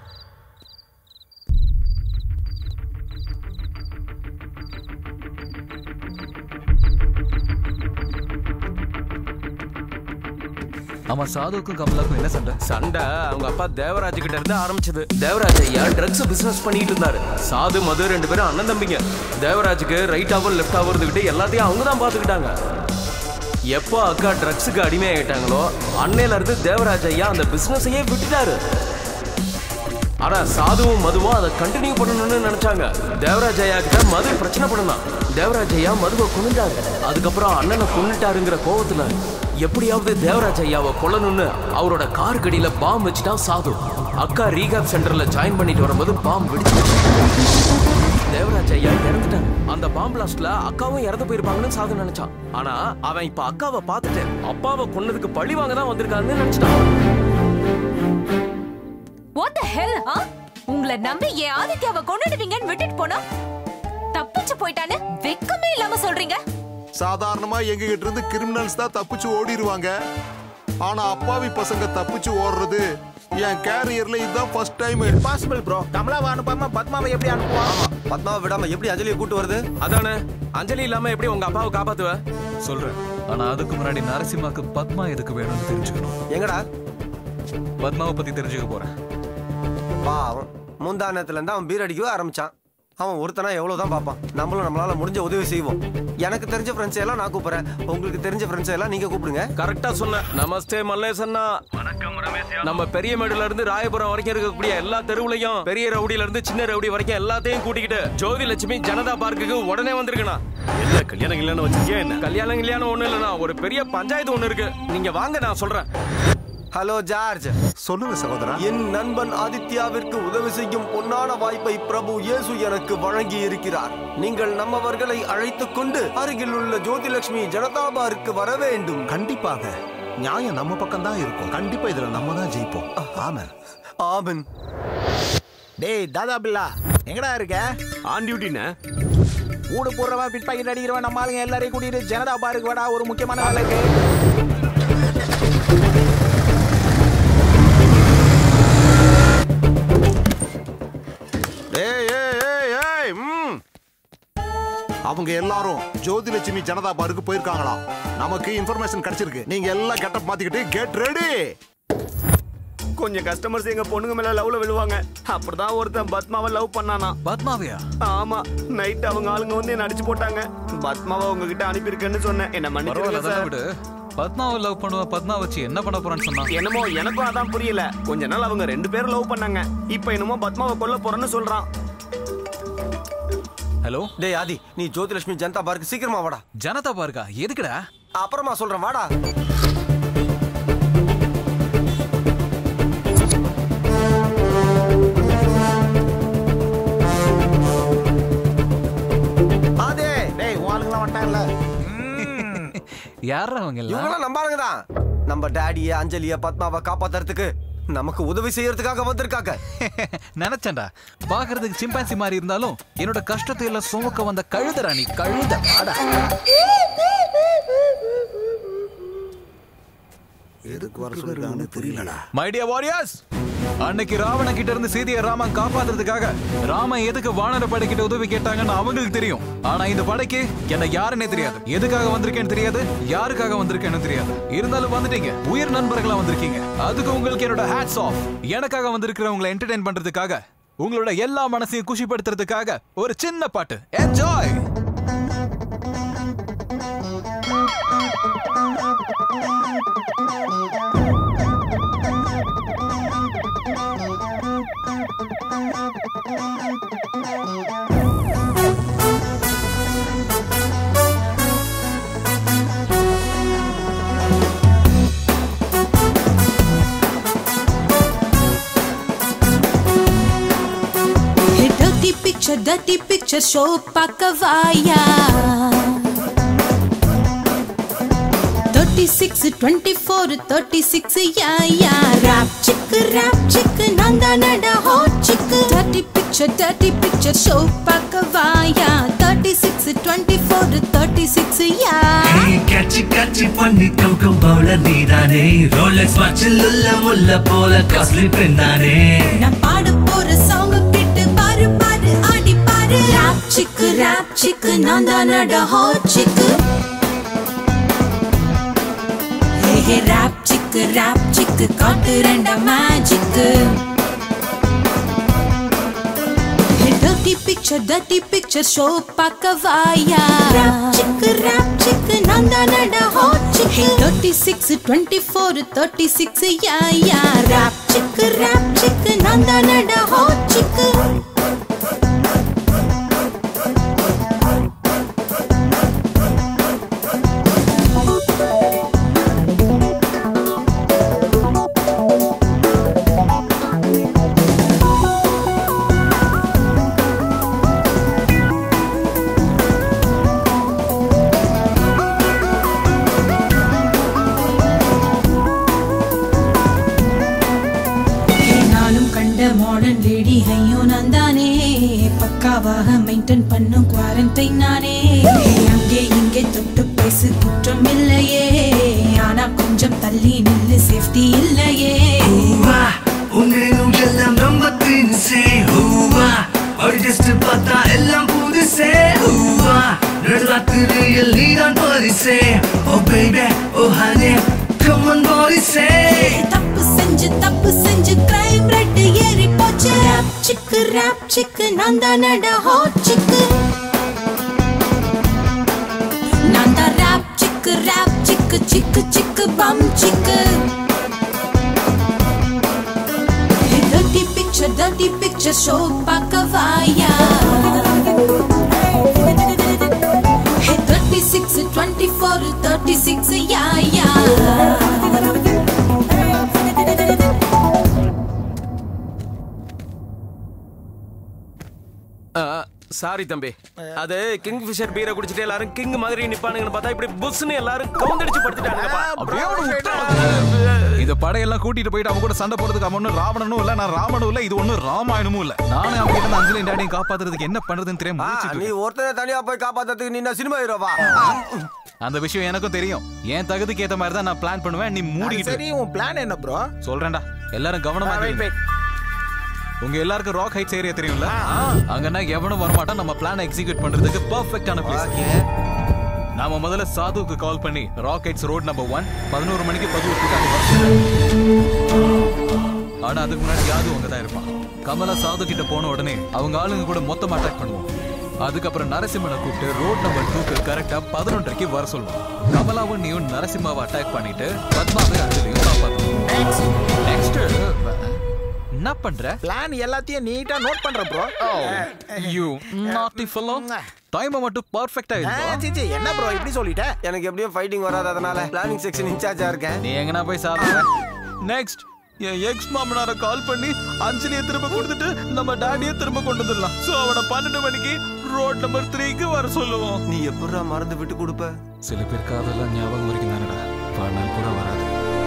ஆமா சாதுவுக்கும் கமலாக்கும் என்ன சண்டை சண்டை அவங்க அப்பா தேவராஜ் கிட்ட இருந்து ஆரம்பிச்சது தேவராஜ் ஐயா ட்ரக்ஸ் பிசினஸ் பண்ணிட்டு இருந்தாரு சாது மது ரெண்டு பேரும் அண்ணன் தம்பிங்க தேவராஜுக்கு ரைட்டாவும் லெஃப்டாவும் இருந்துகிட்டு எல்லாத்தையும் அவங்க தான் பாத்துக்கிட்டாங்க எப்போ அக்கா ட்ரக்ஸுக்கு அடிமை ஆயிட்டாங்களோ அன்னையில இருந்து தேவராஜ் ஐயா அந்த பிசினஸையே விட்டுட்டாரு ஆனா சாதுவும் மதுவும் அதை கண்டினியூ பண்ணணும்னு நினைச்சாங்க தேவராஜ் ஐயா கிட்ட மது பிரச்சனை பண்ணலாம் தேவராஜ் ஐயா மதுவை கொண்டுட்டாரு அதுக்கப்புறம் அண்ணனை கொண்டுட்டாருங்கிற கோவத்துல எப்படியாவது தேவராஜ் ஐயாவை கொல்லணும்னு அவரோட கார் கடியில பாம் வச்சுட்டான் சாது அக்கா ரீகாப் சென்டர்ல ஜாயின் பண்ணிட்டு வரும்போது பாம் வெடிச்சு தேவராஜ் ஐயா இறந்துட்டாங்க அந்த பாம் பிளாஸ்ட்ல அக்காவும் இறந்து போயிருப்பாங்கன்னு சாது நினைச்சான் ஆனா அவன் இப்ப அக்காவை பார்த்துட்டு அப்பாவை கொன்னதுக்கு பழி வாங்க தான் வந்திருக்காங்கன்னு நினைச்சிட்டான் வாட் த ஹெல் ஆ உங்களை நம்பி என் ஆதித்யாவை கொண்டுடுவீங்கன்னு விட்டுட்டு போனா தப்பிச்சு போயிட்டான்னு வெக்கமே இல்லாம சொல்றீங்க சாதாரணமா எங்க கிட்ட இருந்து கிரிமினல்ஸ் தான் தப்பிச்சு ஓடிடுவாங்க ஆனா அப்பாவி பசங்க தப்பிச்சு ஓடுறது என் கேரியர்ல இதுதான் ஃபர்ஸ்ட் டைம் பாசிபிள் ப்ரோ கமலாவை அனுப்பாம பத்மாவை எப்படி அனுப்புவான் பத்மாவை விடாம எப்படி அஞ்சலியை கூட்டு வருது அதானே அஞ்சலி இல்லாம எப்படி உங்க அப்பாவை காப்பாத்துவ சொல்றேன் ஆனா அதுக்கு முன்னாடி நரசிம்மாக்கு பத்மா எதுக்கு வேணும்னு தெரிஞ்சுக்கணும் எங்கடா பத்மாவை பத்தி தெரிஞ்சுக்க போறேன் பாவம் முந்தானத்துல இருந்து அவன் பீர் அடிக்கவே ஆரம்பிச்சான் அவன் ஒருத்தனா எவ்வளவுதான் பார்ப்பான் நம்மளும் நம்மளால முடிஞ்ச உதவி செய்வோம் எனக்கு தெரிஞ்ச ஃப்ரெண்ட்ஸ் எல்லாம் நான் கூப்பிடுறேன் உங்களுக்கு தெரிஞ்ச ஃப்ரெண்ட்ஸ் எல்லாம் நீங்க கூப்பிடுங்க கரெக்டா சொன்ன நமஸ்தே மல்லேசன்னா நம்ம பெரிய மேடுல இருந்து ராயபுரம் வரைக்கும் இருக்கக்கூடிய எல்லா தெருவுலையும் பெரிய ரவுடில இருந்து சின்ன ரவுடி வரைக்கும் எல்லாத்தையும் கூட்டிக்கிட்டு ஜோதி லட்சுமி ஜனதா பார்க்குக்கு உடனே வந்திருக்கணும் என்ன கல்யாணம் கல்யாணம் வச்சிருக்கேன் என்ன கல்யாணம் கல்யாணம் ஒண்ணு இல்லைண்ணா ஒரு பெரிய பஞ்சாயத்து ஒண்ணு இருக்கு நீங்க வாங்க நான் சொல்றேன் ஹலோ ஜார்ஜ் சொல்லுங்க சகோதரா என் நண்பன் ஆதித்யாவிற்கு உதவி செய்யும் பொன்னான வாய்ப்பை பிரபு இயேசு எனக்கு வழங்கி இருக்கிறார் நீங்கள் நம்மவர்களை அழைத்துக் கொண்டு அருகில் உள்ள ஜோதிலட்சுமி ஜனதா பாருக்கு வர வேண்டும் கண்டிப்பாக நியாயம் நம்ம பக்கம் தான் இருக்கும் கண்டிப்பா இதுல நம்ம தான் ஜெயிப்போம் ஆமா ஆமன் டேய் தாதா பில்லா எங்கடா இருக்க ஆன் டியூட்டின ஊடு போடுறவன் பிட் பாக்கெட் அடிக்கிறவன் நம்ம ஆளுங்க எல்லாரையும் கூட்டிட்டு ஜனதா பாருக்கு வாடா ஒரு முக்கியமான வேலை இருக்கு ஏய் ஏய் ஏய் ஏய் ம் அவங்க எல்லாரும் ஜோதிலட்சுமி ஜனதா பாருக்கு போயிருக்காங்களாம் நமக்கு இன்ஃபர்மேஷன் கிடைச்சிருக்கு நீங்க எல்லாம் கெட்டப் மாத்திக்கிட்டு கெட் ரெடி கொஞ்சம் கஸ்டமர்ஸ் எங்க பொண்ணுங்க மேல லவ்ல விழுவாங்க அப்படிதான் ஒருத்தன் பத்மாவை லவ் பண்ணானா பத்மாவியா ஆமா நைட் அவங்க ஆளுங்க வந்து என்ன அடிச்சு போட்டாங்க பத்மாவை உங்ககிட்ட அனுப்பியிருக்கேன்னு சொன்னேன் என்ன பரவாயில்ல மன்னிச்சிருங்க அதெல்லாம் சார் விடு பத்மாவை லவ் பண்ணுவ பத்மா வச்சு என்ன பண்ண போறான்னு சொன்னா என்னமோ எனக்கும் அதான் புரியல கொஞ்ச நாள் அவங்க ரெண்டு பேரும் லவ் பண்ணாங்க இப்போ என்னமோ பத்மாவை கொல்ல போறேன்னு சொல்றான் ஹலோ டேய் ஆதி நீ ஜோதிலட்சுமி ஜனதா பார்க்கு சீக்கிரமா வாடா ஜனதா பார்க்கா எதுக்குடா அப்புறமா சொல்றேன் வாடா அதே டேய் உன் ஆளுங்களாம் வந்துட்டாங்கல்ல யாரா அவங்க எல்லாம் இவங்களாம் நம்பாளுங்க தான் நம்ம டாடிய அஞ்சலிய பத்மாவை காப்பாத்துறதுக்கு நமக்கு உதவி செய்யறதுக்காக வந்திருக்காங்க நினைச்சேன்டா பாக்குறதுக்கு சிம்பான்சி மாதிரி இருந்தாலும் என்னோட கஷ்டத்தை எல்லாம் சுமக்க வந்த கழுதடா நீ கழுத வாடா. எதுக்கு வர சொல்லிருக்காங்கன்னு தெரியலடா மை டியர் வாரியர்ஸ் அன்னைக்கு ராவண கிட்ட இருந்து சீதையை ராமன் காப்பாத்துறதுக்காக ராமன் எதுக்கு வானர படை கிட்ட உதவி கேட்டாங்கன்னு அவங்களுக்கு தெரியும் ஆனா இந்த படைக்கு என்ன யாருன்னே தெரியாது எதுக்காக வந்திருக்கேன்னு தெரியாது யாருக்காக வந்திருக்கேன்னு தெரியாது இருந்தாலும் வந்துட்டீங்க உயிர் நண்பர்களா வந்திருக்கீங்க அதுக்கு உங்களுக்கு என்னோட ஹேட்ஸ் ஆஃப் எனக்காக வந்திருக்கிறவங்களை என்டர்டெயின் பண்றதுக்காக உங்களோட எல்லா மனசையும் குஷிப்படுத்துறதுக்காக ஒரு சின்ன பாட்டு enjoy Hey, dirty picture, dirty picture, show pakavaya. 36, 24, 36, yeah, yeah. Rap chick, rap chick, nanda nada hot chick. Dirty picture, dirty picture, show pakavaya. 36, 24, 36, yeah. கேட்சி கேட்சி பண்ணி கவுக்கம் பவுலர் நீதானே ரோலெக்ஸ் வாட்சில் உள்ள முல்ல போல காஸ்ட்லி பெண்ணானே நான் பாட போற சாங் கேட்டு பாரு பாரு ஆடி பாரு ராப் சிக்கு ராப் சிக்கு நான் தானடா ஹாட் சிக்கு ஹே ஹே ராப் சிக்கு ராப் சிக்கு காட்டு ரெண்டா magic Dirty picture, dirty picture, show pakavaya. Rap chick, rap chick, nanda nada hot chick. Hey, 36, 24, 36, yeah, yeah. Rap chick, rap chick, nanda nada hot chick. நாளும் கண்ட மாடர்ன் லேடி ஐயும் நான் தானே பக்காவாக மெயின்டைன் பண்ணும் குவாரண்டைன் நானே அங்கே இங்கே தொட்டு பேசு குற்றம் இல்லையே ஆனா கொஞ்சம் தள்ளி நில்லு சேஃப்டி இல்லையே ஹூவா உங்க எல்லாம் ரொம்ப தின்சே ஹூவா ஒரு ஜஸ்ட் பார்த்தா எல்லாம் புதுசே ஹூவா நடுராத்திரியில் நீதான் பரிசே ஓ பேபே ஓ ஹனே கம்மன் பாரிசே தப்பு செஞ்சு தப்பு செஞ்சு கிரைம் ரெட் ஏறி போச்சு ராப் சிக்கு ராப் சிக்கு நான் தானடா ஹாட் சிக்கு நான் தான் ராப் சிக்கு ராப் சிக்கு சிக்கு சிக்கு பம் சிக்கு Dirty picture, dirty picture, show pakavaya. Hey, 36, 24, 36, yeah, yeah. Sorry தம்பி அது கிங் ஃபிஷர் பீரை குடிச்சிட்டு எல்லாரும் கிங் மாதிரி நிப்பானுங்கன்னு பார்த்தா இப்படி புஷ்னு எல்லாரும் கவுந்தடிச்சு படுத்துட்டானுங்கப்பா அப்படியே அவனை விட்டான். இந்த படையெல்லாம் கூட்டிட்டு போயிட்டு அவன் கூட சண்டை போடுறதுக்கு அவன் ஒன்னும் ராவணனும் இல்ல நான் ராமனும் இல்ல இது ஒண்ணும் ராமாயணமும் இல்ல நானே அவங்க கிட்ட அஞ்சலி டாடியும் காப்பாத்துறதுக்கு என்ன பண்றதுன்னு தெரியாம முழிச்சிட்டு நீ இருக்கேன். ஒருத்தனை தனியா போய் காப்பாத்துறதுக்கு நீ என்ன சினிமா ஹீரோவா அந்த விஷயம் எனக்கும் தெரியும் என் தகுதிக்கு ஏத்த மாதிரி தான் நான் பிளான் பண்ணுவேன் நீ மூடிக்கிட்டு சரி உன் பிளான் என்ன ப்ரோ சொல்றேன்டா எல்லாரும் கவனமா கேளுங்க. உங்க எல்லாருக்கும் ராக் ஹைட்ஸ் ஏரியா தெரியும்ல அங்கன்னா எவனும் வரமாட்டான் நம்ம பிளான் எக்ஸிக்யூட் பண்றதுக்கு பெர்ஃபெக்ட்டான பிளேஸ் நாம முதல்ல சாதுவுக்கு கால் பண்ணி rock heights road number one பதினோரு மணிக்கு பதிவு கிட்ட அங்க வர சொல்லணும். ஆனா அதுக்கு முன்னாடி யாது அங்க தான் இருப்பான் கமலா சாது கிட்ட போன உடனே அவங்க ஆளுங்க கூட மொத்தமா அட்டாக் பண்ணுவோம் அதுக்கப்புறம் நரசிம்மனை கூப்பிட்டு ரோட் நம்பர் டூக்கு கரெக்டா பதினொன்றரைக்கு வர சொல்லுவோம் கமலாவும் நீயும் நரசிம்மாவை அட்டாக் பண்ணிட்டு பத்மாவை அஞ்சலியும் காப்பாற்றணும் நெக்ஸ்ட் என்ன பண்ற பிளான் எல்லாத்தையும் நீட்டா நோட் பண்ற bro you naughty fellow time மட்டும் பர்ஃபெக்ட்டா இருக்கு சிச்சி என்ன ப்ரோ இப்படி சொல்லிட்ட எனக்கு எப்படியும் ஃபைட்டிங் வராது அதனால பிளானிங் செக்ஷன் இன்சார்ஜா இருக்கேன் நீ எங்கனா போய் சாப்பிடுற நெக்ஸ்ட் என் எக்ஸ் மாமனார கால் பண்ணி அஞ்சலியை திரும்ப கொடுத்துட்டு நம்ம டாடியை திரும்ப கொண்டு வந்துடலாம் சோ அவனை பன்னெண்டு மணிக்கு ரோட் நம்பர் த்ரீக்கு வர சொல்லுவோம் நீ எப்படா மறந்து விட்டு கொடுப்ப சில பேருக்கு அதெல்லாம் ஞாபகம் வரைக்கும் தானடா வாழ்நாள் கூட வராது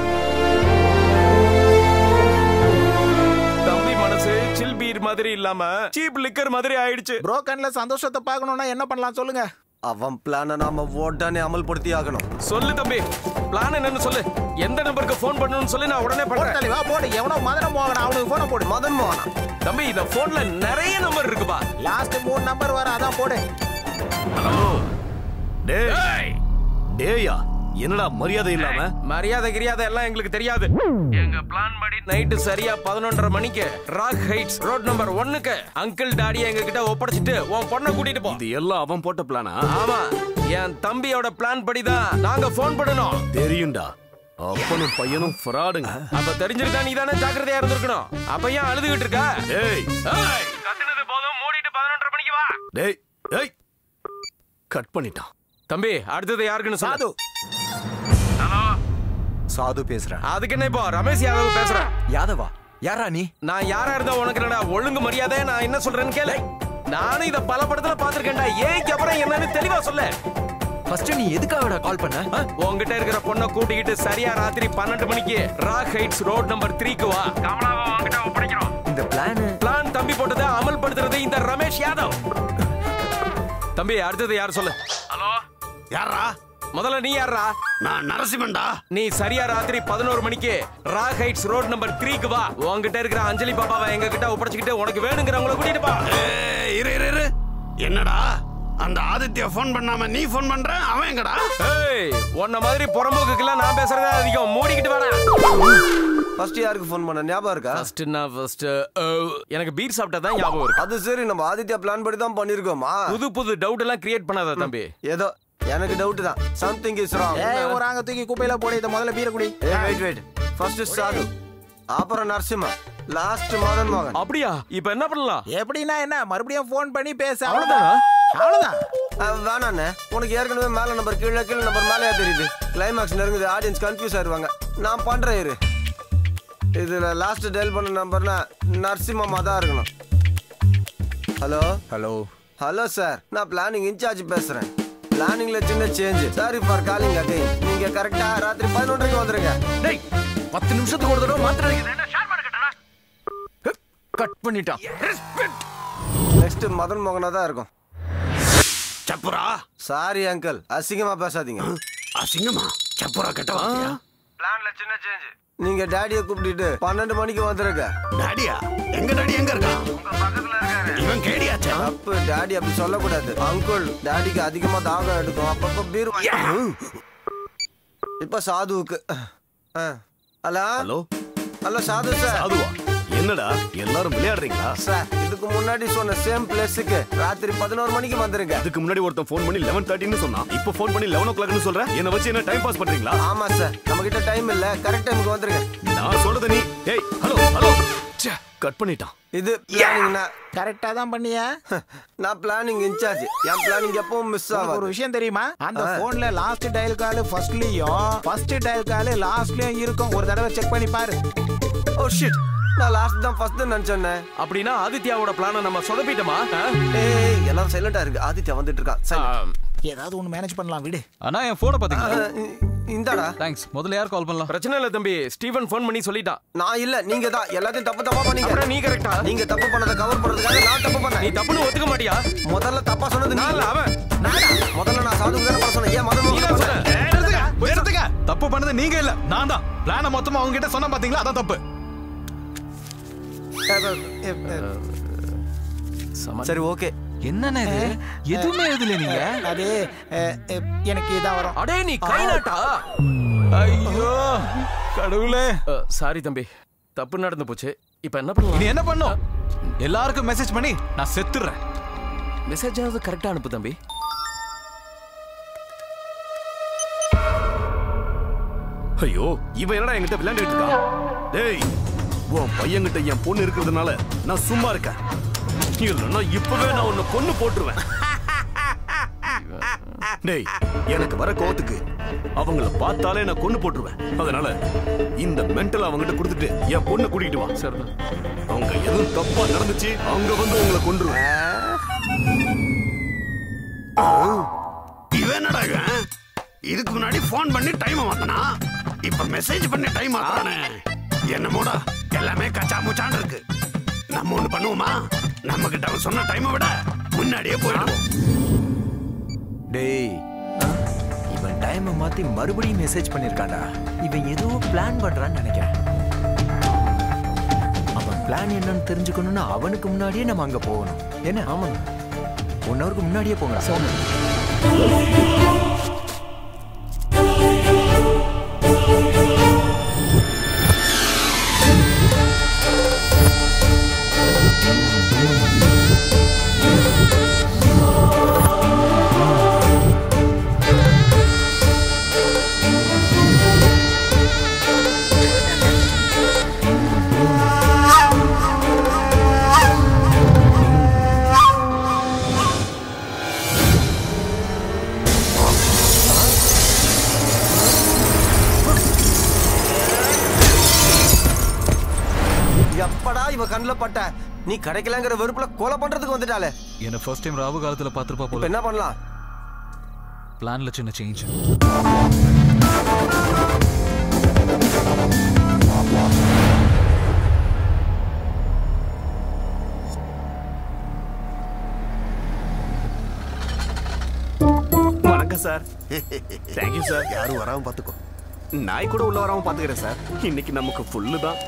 தம்பி மனசு சில் பீர் மாதிரி இல்லாம சீப் லிக்கர் மாதிரி ஆயிடுச்சு ப்ரோ கண்ணுல சந்தோஷத்தை பார்க்கணும்னா என்ன பண்ணலாம் சொல்லுங்க அவன் பிளான நாம உடனே அமல்படுத்தி ஆகணும் சொல்லு தம்பி பிளான் என்னன்னு சொல்லு எந்த நம்பருக்கு ஃபோன் பண்ணணும்னு சொல்லி நான் உடனே போடு பண்றேன் தலைவா போடு எவனோ மதன மோகன் அவனுக்கு போன போடு மதன் மோகனா தம்பி இந்த போன்ல நிறைய நம்பர் இருக்குப்பா லாஸ்ட் மூணு நம்பர் வர அதான் போடு ஹலோ டேய் டேயா என்னடா மரியாதை இல்லாம மரியாதை கிரியாதை எல்லாம் எங்களுக்கு தெரியாது எங்க பிளான் படி நைட்டு சரியா பதினொன்றரை மணிக்கு ராக் ஹைட்ஸ் ரோட் நம்பர் ஒன்னுக்கு அங்கிள் டாடியை எங்க கிட்ட ஒப்படைச்சிட்டு உன் பொண்ணை கூட்டிட்டு போ இது எல்லாம் அவன் போட்ட பிளானா ஆமா என் தம்பியோட பிளான் படிதான் நாங்க போன் பண்ணணும் தெரியும்டா அப்பனும் பையனும் ஃப்ராடுங்க அப்ப தெரிஞ்சிருந்தா நீ தானே ஜாக்கிரதையா இருந்திருக்கணும் அப்ப ஏன் அழுதுகிட்டு இருக்க டேய் ஏய், கத்துனது போதும் மூடிட்டு பதினொன்றரை மணிக்கு வா டேய் டேய் கட் பண்ணிட்டான் தம்பி அடுத்தது யாருக்குன்னு சாது சாது பேசுறேன் அதுக்கு என்ன இப்போ ரமேஷ் யாதவ் பேசுறேன் யாதவா யாரா நீ நான் யாரா இருந்தா உனக்கு என்னடா ஒழுங்கு மரியாதை நான் என்ன சொல்றேன்னு கேளு நானும் இத பல படத்துல பாத்திருக்கேன்டா ஏன் அப்புறம் என்னன்னு தெளிவா சொல்லு ஃபர்ஸ்ட் நீ எதுக்காகடா கால் பண்ண ஆ, உன்கிட்ட இருக்கிற பொண்ணை கூட்டிக்கிட்டு சரியா ராத்திரி பன்னெண்டு மணிக்கு ராக் ஹைட்ஸ் ரோட் நம்பர் த்ரீக்கு வா கமலாவை உன்கிட்ட ஒப்படைக்கிறோம் இந்த பிளான் பிளான் தம்பி போட்டதை அமல்படுத்துறது இந்த ரமேஷ் யாதவ் தம்பி அடுத்தது யார் சொல்லு ஹலோ யாரா முதல்ல நீ யாரா நான் நரசிம்மன்டா நீ சரியா ராத்திரி பதினோரு மணிக்கு ராக் ஹைட்ஸ் ரோட் நம்பர் த்ரீக்கு வா உன்கிட்ட இருக்கிற அஞ்சலி பாபாவை எங்க கிட்ட ஒப்படைச்சுக்கிட்டு உனக்கு வேணுங்கிறவங்கள கூட்டிட்டு போ ஏய், இரு இரு இரு என்னடா அந்த ஆதித்யா ஃபோன் பண்ணாம நீ ஃபோன் பண்ற அவன் எங்கடா ஏய் உன்ன மாதிரி புறம்போக்குக்கெல்லாம் நான் பேசுறதே அதிகம் மூடிக்கிட்டு வாடா ஃபர்ஸ்ட் யாருக்கு ஃபோன் பண்ண ஞாபகம் இருக்கா ஃபர்ஸ்ட் நான் ஃபர்ஸ்ட் எனக்கு பீர் சாப்பிட்டா தான் ஞாபகம் இருக்கு அது சரி நம்ம ஆதித்யா பிளான் படி தான் பண்ணிருக்கோமா புது புது டவுட் எல்லாம் கிரியேட் பண்ணாத தம்பி ஏதோ எனக்கு டவுட் தான் சம்திங் இஸ் ராங் ஏய் ஒரு ஆங்க தூக்கி குப்பையில போடு இதை முதல்ல பீர குடி ஏய் வெயிட் வெயிட் ஃபர்ஸ்ட் சாது அப்புறம் நரசிம்மா லாஸ்ட் மதன் மோகன் அப்படியா இப்போ என்ன பண்ணலாம் எப்படின்னா என்ன மறுபடியும் ஃபோன் பண்ணி பேச அவ்வளவுதானா? அவ்வளவுதான் அஹ், வேணாண்ணே உனக்கு ஏற்கனவே மேல நம்பர் கீழே கீழே நம்பர் மேலேயா தெரியுது கிளைமேக்ஸ் நெருங்குது ஆடியன்ஸ் கன்ஃபியூஸ் ஆயிருவாங்க நான் பண்றேன் இரு இதுல லாஸ்ட் டெல் பண்ண நம்பர்னா நரசிம்மமா தான் இருக்கணும் ஹலோ ஹலோ ஹலோ சார் நான் பிளானிங் இன்சார்ஜ் பேசுறேன் பிளானிங்ல சின்ன change sorry for calling again நீங்க கரெக்டா ராத்திரி பதினொன்றரைக்கு வந்துருங்க டேய் பத்து நிமிஷத்துக்கு ஒரு தடவை மாத்திரம் கட் பண்ணிட்டான் நெக்ஸ்ட் மதன் மோகனா தான் இருக்கும் சப்புரா சாரி அங்கிள் அசிங்கமா பேசாதீங்க அசிங்கமா சப்புரா கெட்ட வார்த்தையா பிளான்ல சின்ன சேஞ்ச் நீங்க டாடிய கூப்பிட்டுட்டு பன்னெண்டு மணிக்கு வந்துருங்க டாடியா எங்க டாடி எங்க இருக்கான் இவன் கேடியாச்சே தப்பு டாடி அப்படி சொல்லக்கூடாது அங்குள் டாடிக்கு அதிகமா தாகம் எடுக்கும் அப்பப்ப பீர் இப்ப சாதுவுக்கு hello hello hello Sadhu sir சாதுவா என்னடா எல்லாரும் விளையாடுறீங்களா சார் இதுக்கு முன்னாடி சொன்ன சேம் பிளேஸுக்கு ராத்திரி பதினோரு மணிக்கு வந்துருங்க அதுக்கு முன்னாடி ஒருத்தன் ஃபோன் பண்ணி லெவன் தேர்ட்டின்னு சொன்னான் இப்போ ஃபோன் பண்ணி லெவன் ஓ கிளாக்னு சொல்ற என்ன வச்சு என்ன டைம் பாஸ் பண்றீங்களா ஆமா சார் நம்ம கிட்ட டைம் இல்ல கரெக்ட் டைமுக்கு வந்துருங்க நான் சொல்றது நீ ஏய் ஹலோ ஹலோ கட் பண்ணிட்டான் இது பிளானிங்னா கரெக்டா தான் பண்ணியா நான் பிளானிங் இன்சார்ஜ் என் பிளானிங் எப்பவும் மிஸ் உனக்கு ஆகும் ஒரு விஷயம் தெரியுமா அந்த ஆ. போன்ல லாஸ்ட் டயல் கால் ஃபர்ஸ்ட்லயும் ஃபர்ஸ்ட் டயல் கால் லாஸ்ட்லயும் இருக்கும் ஒரு தடவை செக் பண்ணி பாரு ஓ ஷிட் நான் லாஸ்ட் தான் ஃபர்ஸ்ட் நினைச்சேன் அப்படின்னா ஆதித்யாவோட பிளானை நம்ம சொதப்பிட்டோமா ஏய் எல்லாரும் சைலண்டா இருக்கு ஆதித்யா வந்துட்டு இருக்கான் silent. ஏதாவது ஒன்னு மேனேஜ் பண்ணலாம் விடு அண்ணா என் போனை பாத்தீங்களா இந்தாடா தேங்க்ஸ் முதல்ல யார் கால் பண்ணலாம் பிரச்சனை இல்ல தம்பி ஸ்டீவன் ஃபோன் பண்ணி சொல்லிட்டான் நான் இல்ல நீங்க தான் எல்லாத்தையும் தப்பு தப்பா பண்ணீங்க அப்புறம் நீ கரெக்டா நீங்க தப்பு பண்ணதை கவர் பண்றதுக்காக நான் தப்பு பண்ணேன் நீ தப்புன்னு ஒத்துக்க மாட்டியா முதல்ல தப்பா சொன்னது நீ நான் இல்ல, அவன் நானா முதல்ல நான் சாதுக்கு தானே பண்ண சொன்னேன் ஏன் மதன் மோகன் சொன்னேன் நிறுத்துங்க தப்பு பண்ணது நீங்க இல்ல நான் தான் பிளான மொத்தமா அவங்க கிட்ட சொன்ன பாத்தீங்களா அதான் தப்பு சரி ஓகே என்னண்ணே இது எதுவுமே எழுதல நீங்க அது அஹ், அஹ், எனக்கு இதான் வரும் அடே நீ கை நாட்டா ஐயோ கடவுளே சாரி தம்பி தப்பு நடந்து போச்சு இப்போ என்ன பண்ணலாம் நீ என்ன பண்ணும் எல்லாருக்கும் மெசேஜ் பண்ணி நான் செத்துறேன் மெசேஜாவது கரெக்டா அனுப்பு தம்பி ஐயோ இவன் என்னடா என்கிட்ட விளையாண்டுட்டு இருக்கான் டேய் உன் பையன்கிட்ட என் பொண்ணு இருக்கிறதுனால நான் சும்மா இருக்கேன் இல்லைன்னா இப்பவே நான் உன்னை கொன்னு போட்டுருவேன் டேய் எனக்கு வர கோவத்துக்கு அவங்கள பார்த்தாலே நான் கொன்னு போட்டுருவேன் அதனால இந்த மென்டல் அவங்ககிட்ட கொடுத்துட்டு என் பொண்ணை கூட்டிட்டு வா சார் அவங்க எதுவும் தப்பா நடந்துச்சு அங்க வந்து உங்களை கொன்றுவேன் இவன் என்னடா இவன் இதுக்கு முன்னாடி ஃபோன் பண்ணி டைம் மாத்தனா இப்ப மெசேஜ் பண்ணி டைம் மாத்தானே என்னமோடா எல்லாமே கச்சா முச்சான் இருக்கு நம்ம ஒண்ணு பண்ணுவோமா நம்ம கிட்ட அவன் சொன்ன டைமை விட முன்னாடியே போயிடுவோம் டேய் இவன் டைமை மாத்தி மறுபடியும் மெசேஜ் பண்ணிருக்கான்டா இவன் ஏதோ பிளான் பண்றான்னு நினைக்கிறேன் அவன் பிளான் என்னன்னு தெரிஞ்சுக்கணும்னா அவனுக்கு முன்னாடியே நம்ம அங்க போகணும் என்ன ஆமா ஒன் ஹவருக்கு முன்னாடியே போங்க எப்படா இவ கண்ணுல பட்ட நீ கிடைக்கலங்கிற வெறுப்புல கொலை பண்றதுக்கு வந்துட்டாலே என்ன ஃபர்ஸ்ட் டைம் ராவு காலத்துல பார்த்துருப்பா இப்ப போல என்ன பண்ணலாம் பிளான்ல சின்ன சேஞ்ச் வணக்கம் சார் தேங்க்யூ சார் யாரும் வராம பாத்துக்கோ நாய் கூட உள்ள வராம பாத்துக்கிறேன் சார் இன்னைக்கு நமக்கு ஃபுல்லு தான்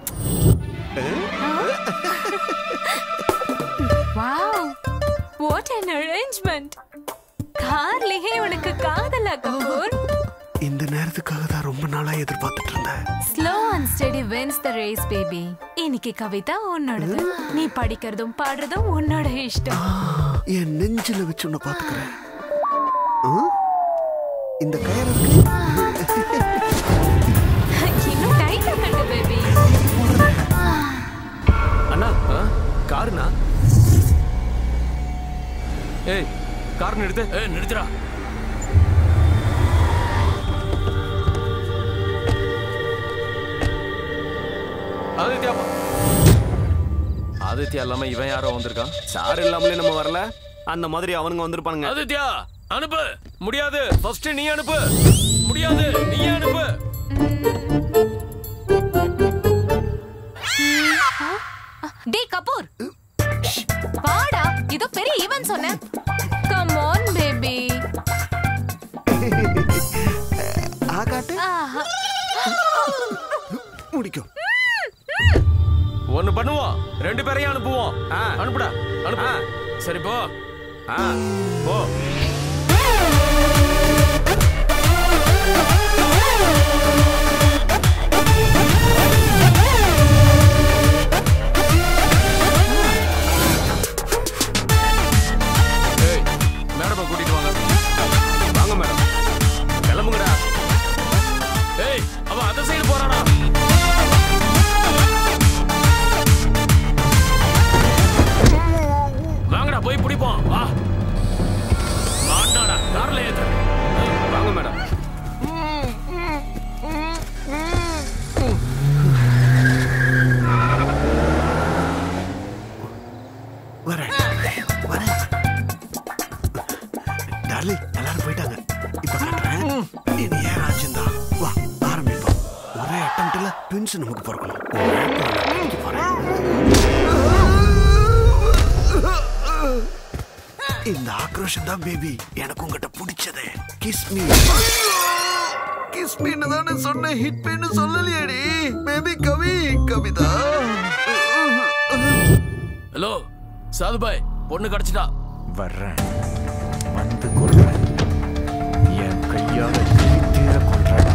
வாவ் வாட் an arrangement கார்லயே உனக்கு காதலா கபூர் இந்த நேரத்துக்காக தான் ரொம்ப நாளா எதிர்பார்த்துட்டு இருந்தேன் slow and steady wins the race baby இன்னைக்கு கவிதா உன்னோடது நீ படிக்கிறதும் பாடுறதும் உன்னோட இஷ்டம் என் நெஞ்சில வச்சு உன்னை பாத்துக்கிறேன் ஆ? இந்த கயிறு இன்னும் டைம் இருக்கு பேபி அண்ணா காருண்ணா ஏய் கார் நிறுத்து ஏய் நிறுத்துடா ஆதித்யா பா- ஆதித்யா இல்லாம இவன் யாரோ வந்திருக்கான் சார் இல்லாமலே நம்ம வரல அந்த மாதிரி அவனுங்க வந்திருப்பானுங்க ஆதித்யா அனுப்பு முடியாது ஃபர்ஸ்ட் நீ அனுப்பு முடியாது நீ அனுப்பு டேய் கபூர் வாடா இதோ பெரிய ஈவென்ட் சொன்னேன் கம் ஆன் பேபி ஆகாட்டு ஆஹா முடிக்கும் ஒன்னு பண்ணுவோம் ரெண்டு பேரையும் அனுப்புவோம் அனுப்புடா அனுப்பு சரி போ போ ஏய் மேடமை கூட்டிட்டு வாங்க வாங்க மேடம் கிளம்புங்கடா ஏய் அவன் அந்த சைடு போறானா வாங்கடா போய் பிடிப்போம் வா வாடாடா கார்ல ஏத்து வாங்க மேடம் வரேன் வரேன் டார்லிங் எல்லாரும் போயிட்டாங்க இப்ப காட்டுறேன் இனி ஏன் ராஜ்யம் தான் வா ஆரம்பிப்போம் ஒரே அட்டம்ப்ட்ல ட்வின்ஸ் நமக்கு பிறக்கணும் ஒரே plan ல பிடிக்க போறேன். இந்த ஆக்ரோஷம் தான் பேபி எனக்கு உங்ககிட்ட பிடிச்சது கிஸ் மீ கிஸ் மீன்னு தானே சொன்னேன் ஹிட் மீன்னு சொல்லலையேடி பேபி கவி கவிதா ஹலோ சாதுபாய் பொண்ணு கிடைச்சிட்டா வர்றேன் வந்து கொள்றேன் என் கையால தீர கொள்றேன்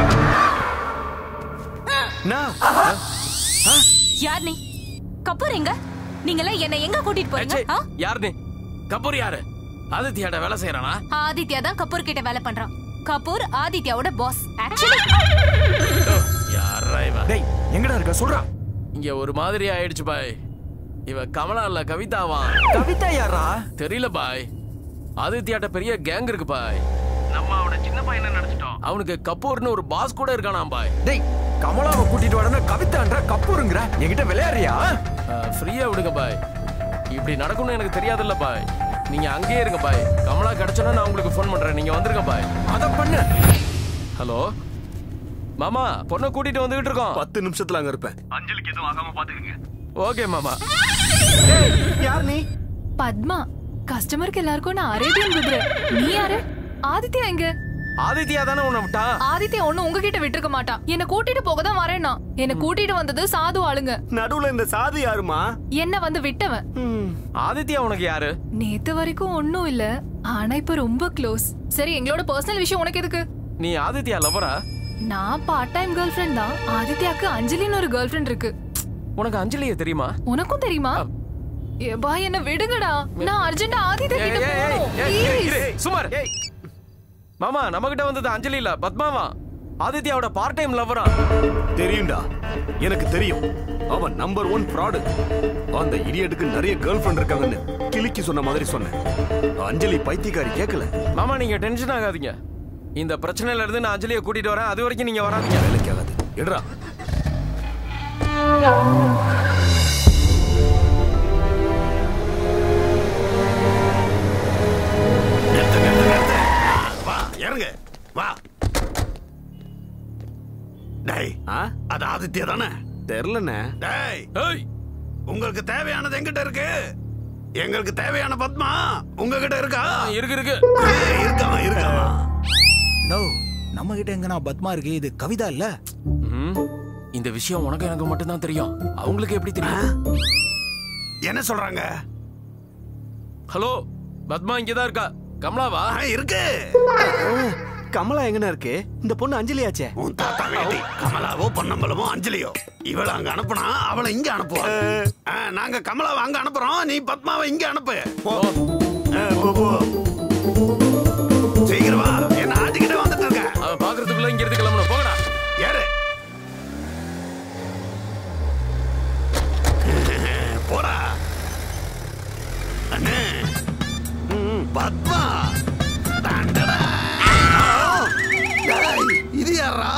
யார் நீ கபூர் எங்க நீங்களே என்ன எங்க கூட்டிட்டு போறீங்க ஆ? யார் நீ கபூர் யாரு ஆதித்யாட வேலை செய்யறானா ஆதித்யா தான் கபூர் கிட்ட வேலை பண்றான் கபூர் ஆதித்யாவோட பாஸ் ஆக்சுவலி யாரா இவன் டேய் எங்கடா இருக்க சொல்றா இங்க ஒரு மாதிரி ஆயிடுச்சு பாய் இவ கமலா இல்ல கவிதாவா கவிதா யாரா தெரியல பாய் ஆதித்யாட்ட பெரிய கேங் இருக்கு பாய் நம்ம அவன சின்ன பையனை நினைச்சிட்டோம் அவனுக்கு கபூர்னு ஒரு பாஸ் கூட இருக்கானாம் பாய் டேய் கமலாவை கூட்டிட்டு வரனா கவிதான்ற கப்பூருங்கிற என்கிட்ட விளையாடுறியா ஃப்ரீயா விடுங்க பாய் இப்படி நடக்கும்னு எனக்கு தெரியாதுல்ல பாய் நீங்க அங்கேயே இருங்க பாய் கமலா கிடைச்சோன்னா நான் உங்களுக்கு ஃபோன் பண்றேன் நீங்க வந்துருங்க பாய் அத பண்ணு ஹலோ மாமா பொண்ணை கூட்டிட்டு வந்துகிட்டு இருக்கோம் பத்து நிமிஷத்துல அங்க இருப்பேன் அஞ்சலிக்கு எதுவும் ஆகாம பாத்துக்கங்க ஓகே மாமா யார் நீ பத்மா கஸ்டமருக்கு எல்லாருக்கும் நான் அரேபியன் குதிரை நீ யாரு ஆதித்யா எங்க ஆதித்யா தானே உன்னை விட்டா ஆதித்யா ஒண்ணு உங்ககிட்ட விட்டுருக்க மாட்டான் என்ன கூட்டிட்டு போக தான் வரேன்னா என்ன கூட்டிட்டு வந்தது சாது ஆளுங்க நடுவுல இந்த சாது யாருமா என்ன வந்து விட்டவன் ஆதித்யா உனக்கு யாரு நேத்து வரைக்கும் ஒண்ணும் இல்ல ஆனா இப்ப ரொம்ப க்ளோஸ் சரி எங்களோட பர்சனல் விஷயம் உனக்கு எதுக்கு நீ ஆதித்யா லவரா நான் பார்ட் டைம் கேர்ள் ஃப்ரெண்ட் தான் ஆதித்யாக்கு அஞ்சலின்னு ஒரு கேர்ள் ஃப்ரெண்ட் இருக்கு உனக்கு அஞ்சலிய தெரியுமா உனக்கும் தெரியுமா ஏபா என்ன விடுங்கடா நான் அர்ஜென்ட்டா ஆதித்யா ஏய், கிட்ட ஏய், ஏய், போகணும் ஏய், இரு, Please. இரு, சுமார் மாமா நம்ம கிட்ட வந்தது அஞ்சலி இல்ல பத்மாவா ஆதித்யாவோட பார்ட் டைம் லவரா தெரியும்டா எனக்கு தெரியும் அவன் நம்பர் ஒன் ஃப்ராடு அந்த இடியட்டுக்கு நிறைய கேர்ள் ஃப்ரெண்ட் இருக்காங்கன்னு கிளிக்கி சொன்ன மாதிரி சொன்னேன் அஞ்சலி பைத்தியக்காரி கேட்கல மாமா நீங்க டென்ஷன் ஆகாதீங்க இந்த பிரச்சனையில இருந்து நான் அஞ்சலியை கூட்டிட்டு வரேன் அது வரைக்கும் நீங்க வராதீங்க வேலைக்கு ஆகாது எடுறா வா இறங்கு வா டேய் அது ஆதித்யா தானே தெரிலண்ணே டேய் உங்களுக்கு தேவையானது எங்கிட்ட இருக்கு எங்களுக்கு தேவையான பத்மா உங்ககிட்ட இருக்கா இருக்கு இருக்கு இருக்காமா இருக்காமா நோ நம்ம கிட்ட எங்கனா பத்மா இருக்கு இது கவிதா இல்ல ம், இந்த விஷயம் உனக்கு எனக்கு மட்டும் தான் தெரியும் அவங்களுக்கு எப்படி தெரியும் என்ன சொல்றாங்க ஹலோ பத்மா இங்கதான் இருக்கா கமலாவா இருக்கு கமலா எங்கன இருக்கு இந்த பொண்ணு அஞ்சலியாச்சே உன் தாத்தா வேட்டி கமலாவோ பொன்னம்பலமோ அஞ்சலியோ இவள அங்க அனுப்புனா அவளை இங்க அனுப்புவோம் ஆ, நாங்க கமலாவை அங்க அனுப்புறோம் நீ பத்மாவை இங்க அனுப்பு போ ஆ, போ, போ. சீக்கிரம் வா என்ன ஆட்டிக்கிட்டே வந்துட்டு இருக்க அவன் பாக்குறதுக்குள்ள இங்க இருந்து கிளம்பணும் போகடா யாரு போடா அண்ணே ம், பத்மா தாண்டடா. டேய், இது யாரா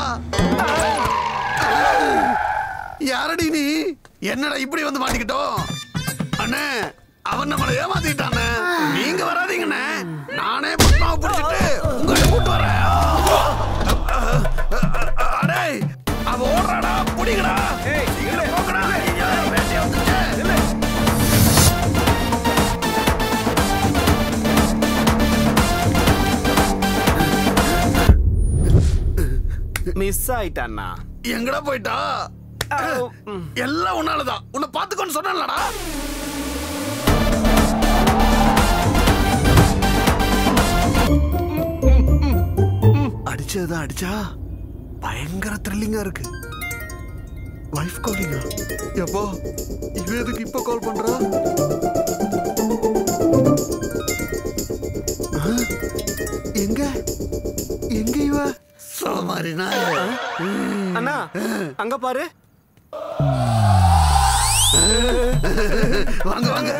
யாரடி நீ என்னடா இப்படி வந்து மாட்டிக்கிட்டோம் அண்ணே அவன் நம்மளை ஏமாத்திட்டானே நீங்க வராதீங்கண்ணே நானே பத்மாவை பிடிச்சிட்டு உங்களை கூட்டு வரேன் அடே அவ ஓடுறாடா புடிங்கடா சீக்கிரம் போங்கடா ஐயோ, வேட்டி வந்துருச்சு. மிஸ் ஆயிட்டான்னா எங்கடா போயிட்டா எல்லாம் உன்னாலதான் உன்னை பாத்துக்கோன்னு சொன்னேன்லடா அடிச்சதா அடிச்சா பயங்கர த்ரில்லிங்கா இருக்கு வைஃப் காலிங்கா எப்போ இவ எதுக்கு இப்ப கால் பண்றா ஆ? எங்க எங்க இவ சோமாரி அண்ணா அங்க பாரு வாங்க வாங்க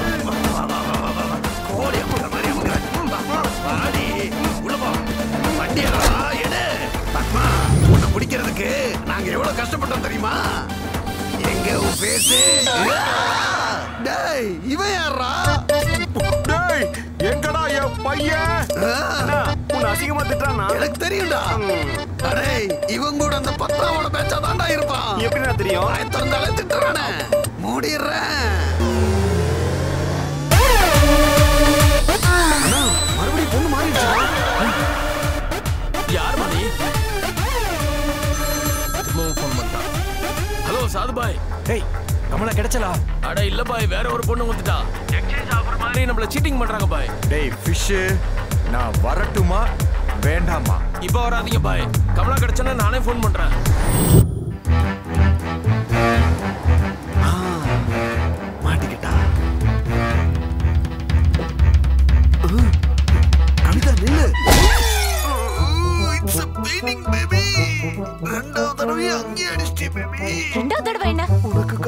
கோடி அமுக்கிற மாதிரி அமுக்கிறேன். வா, வா, வாடி. உள்ள போ. வண்டியை வா, எடு. பத்மா, உன்னை பிடிக்கிறதுக்கு நாங்க எவ்வளவு கஷ்டப்பட்டோம் தெரியுமா எங்க உன் பேசு டேய் இவன் யாரா டேய் எங்கடா என் பையன் உன்னை அசிங்கமா திட்டுறானா எனக்கு தெரியும்டா அடே இவன் கூட அந்த பத்தாவோட பேச்சா தாண்டா இருப்பான் எப்படிடா தெரியும் வாய் திறந்தாலே திட்டுறானே மூடிடுறேன் அண்ணா மறுபடியும் பொண்ணு மாறிடுச்சு யார் மணி திரும்பவும் ஃபோன் பண்ணிட்டான் ஹலோ சாது பாய் டேய் கமலா கிடைச்சலா அட இல்ல பாய் வேற ஒரு பொண்ணு வந்துட்டா எக்ஸ்சேஞ்ச் ஆஃபர் மாதிரி நம்மள சீட்டிங் பண்றாங்க பாய் டேய் ஃபிஷ் நான் வரட்டுமா வேண்டாமா இப்போ வராதீங்க பாய் கமலா கிடைச்சனா நானே ஃபோன் பண்றேன் மாட்டிக்கிட்டா கவிதா நில்லு இட்ஸ் பெயினிங் பேபி ரெண்டாவது தடவை அங்கேயே அடிச்சிட்டே பேபி ரெண்டாவது தடவை என்ன உனக்கு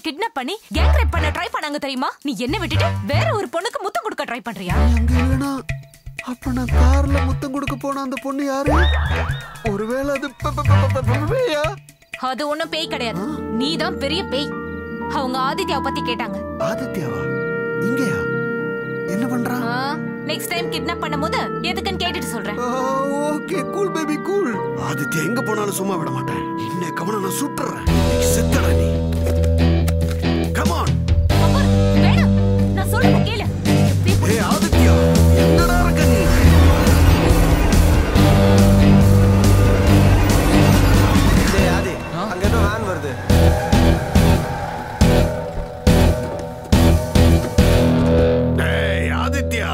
கிட்னாப் பண்ணி கேங் ரேப் பண்ண ட்ரை பண்ணாங்க தெரியுமா நீ என்ன விட்டுட்டு வேற ஒரு பொண்ணுக்கு முத்தம் கொடுக்க ட்ரை பண்றியா அங்க இல்லனா அப்ப நான் கார்ல முத்தம் கொடுக்க போன அந்த பொண்ணு யாரு ஒருவேளை அது ப- ப- ப- ப- ப- பேயா? அது ஒண்ணும் பேய் கிடையாது நீதான் பெரிய பேய் அவங்க ஆதித்யாவை பத்தி கேட்டாங்க ஆதித்யாவா இங்கயா என்ன பண்றா நெக்ஸ்ட் டைம் கிட்னாப் பண்ணும்போது எதுக்குன்னு கேட்டுட்டு சொல்றேன் okay cool baby cool Aditya எங்க போனாலும் சும்மா விட மாட்டேன் இன்னை கவன நான் சுட்டுறேன் இன்னைக்கு செத்தடா நீ கமான் வேணாம் நான் சொல்றது கேளு ஏய் ஆதித்யா எங்கடா இருக்க நீ டேய் ஆதி அங்க ஏதோ வேன் வருது டேய் ஆதித்யா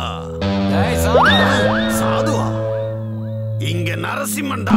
சாதுவா இங்க நரசிம்மன்டா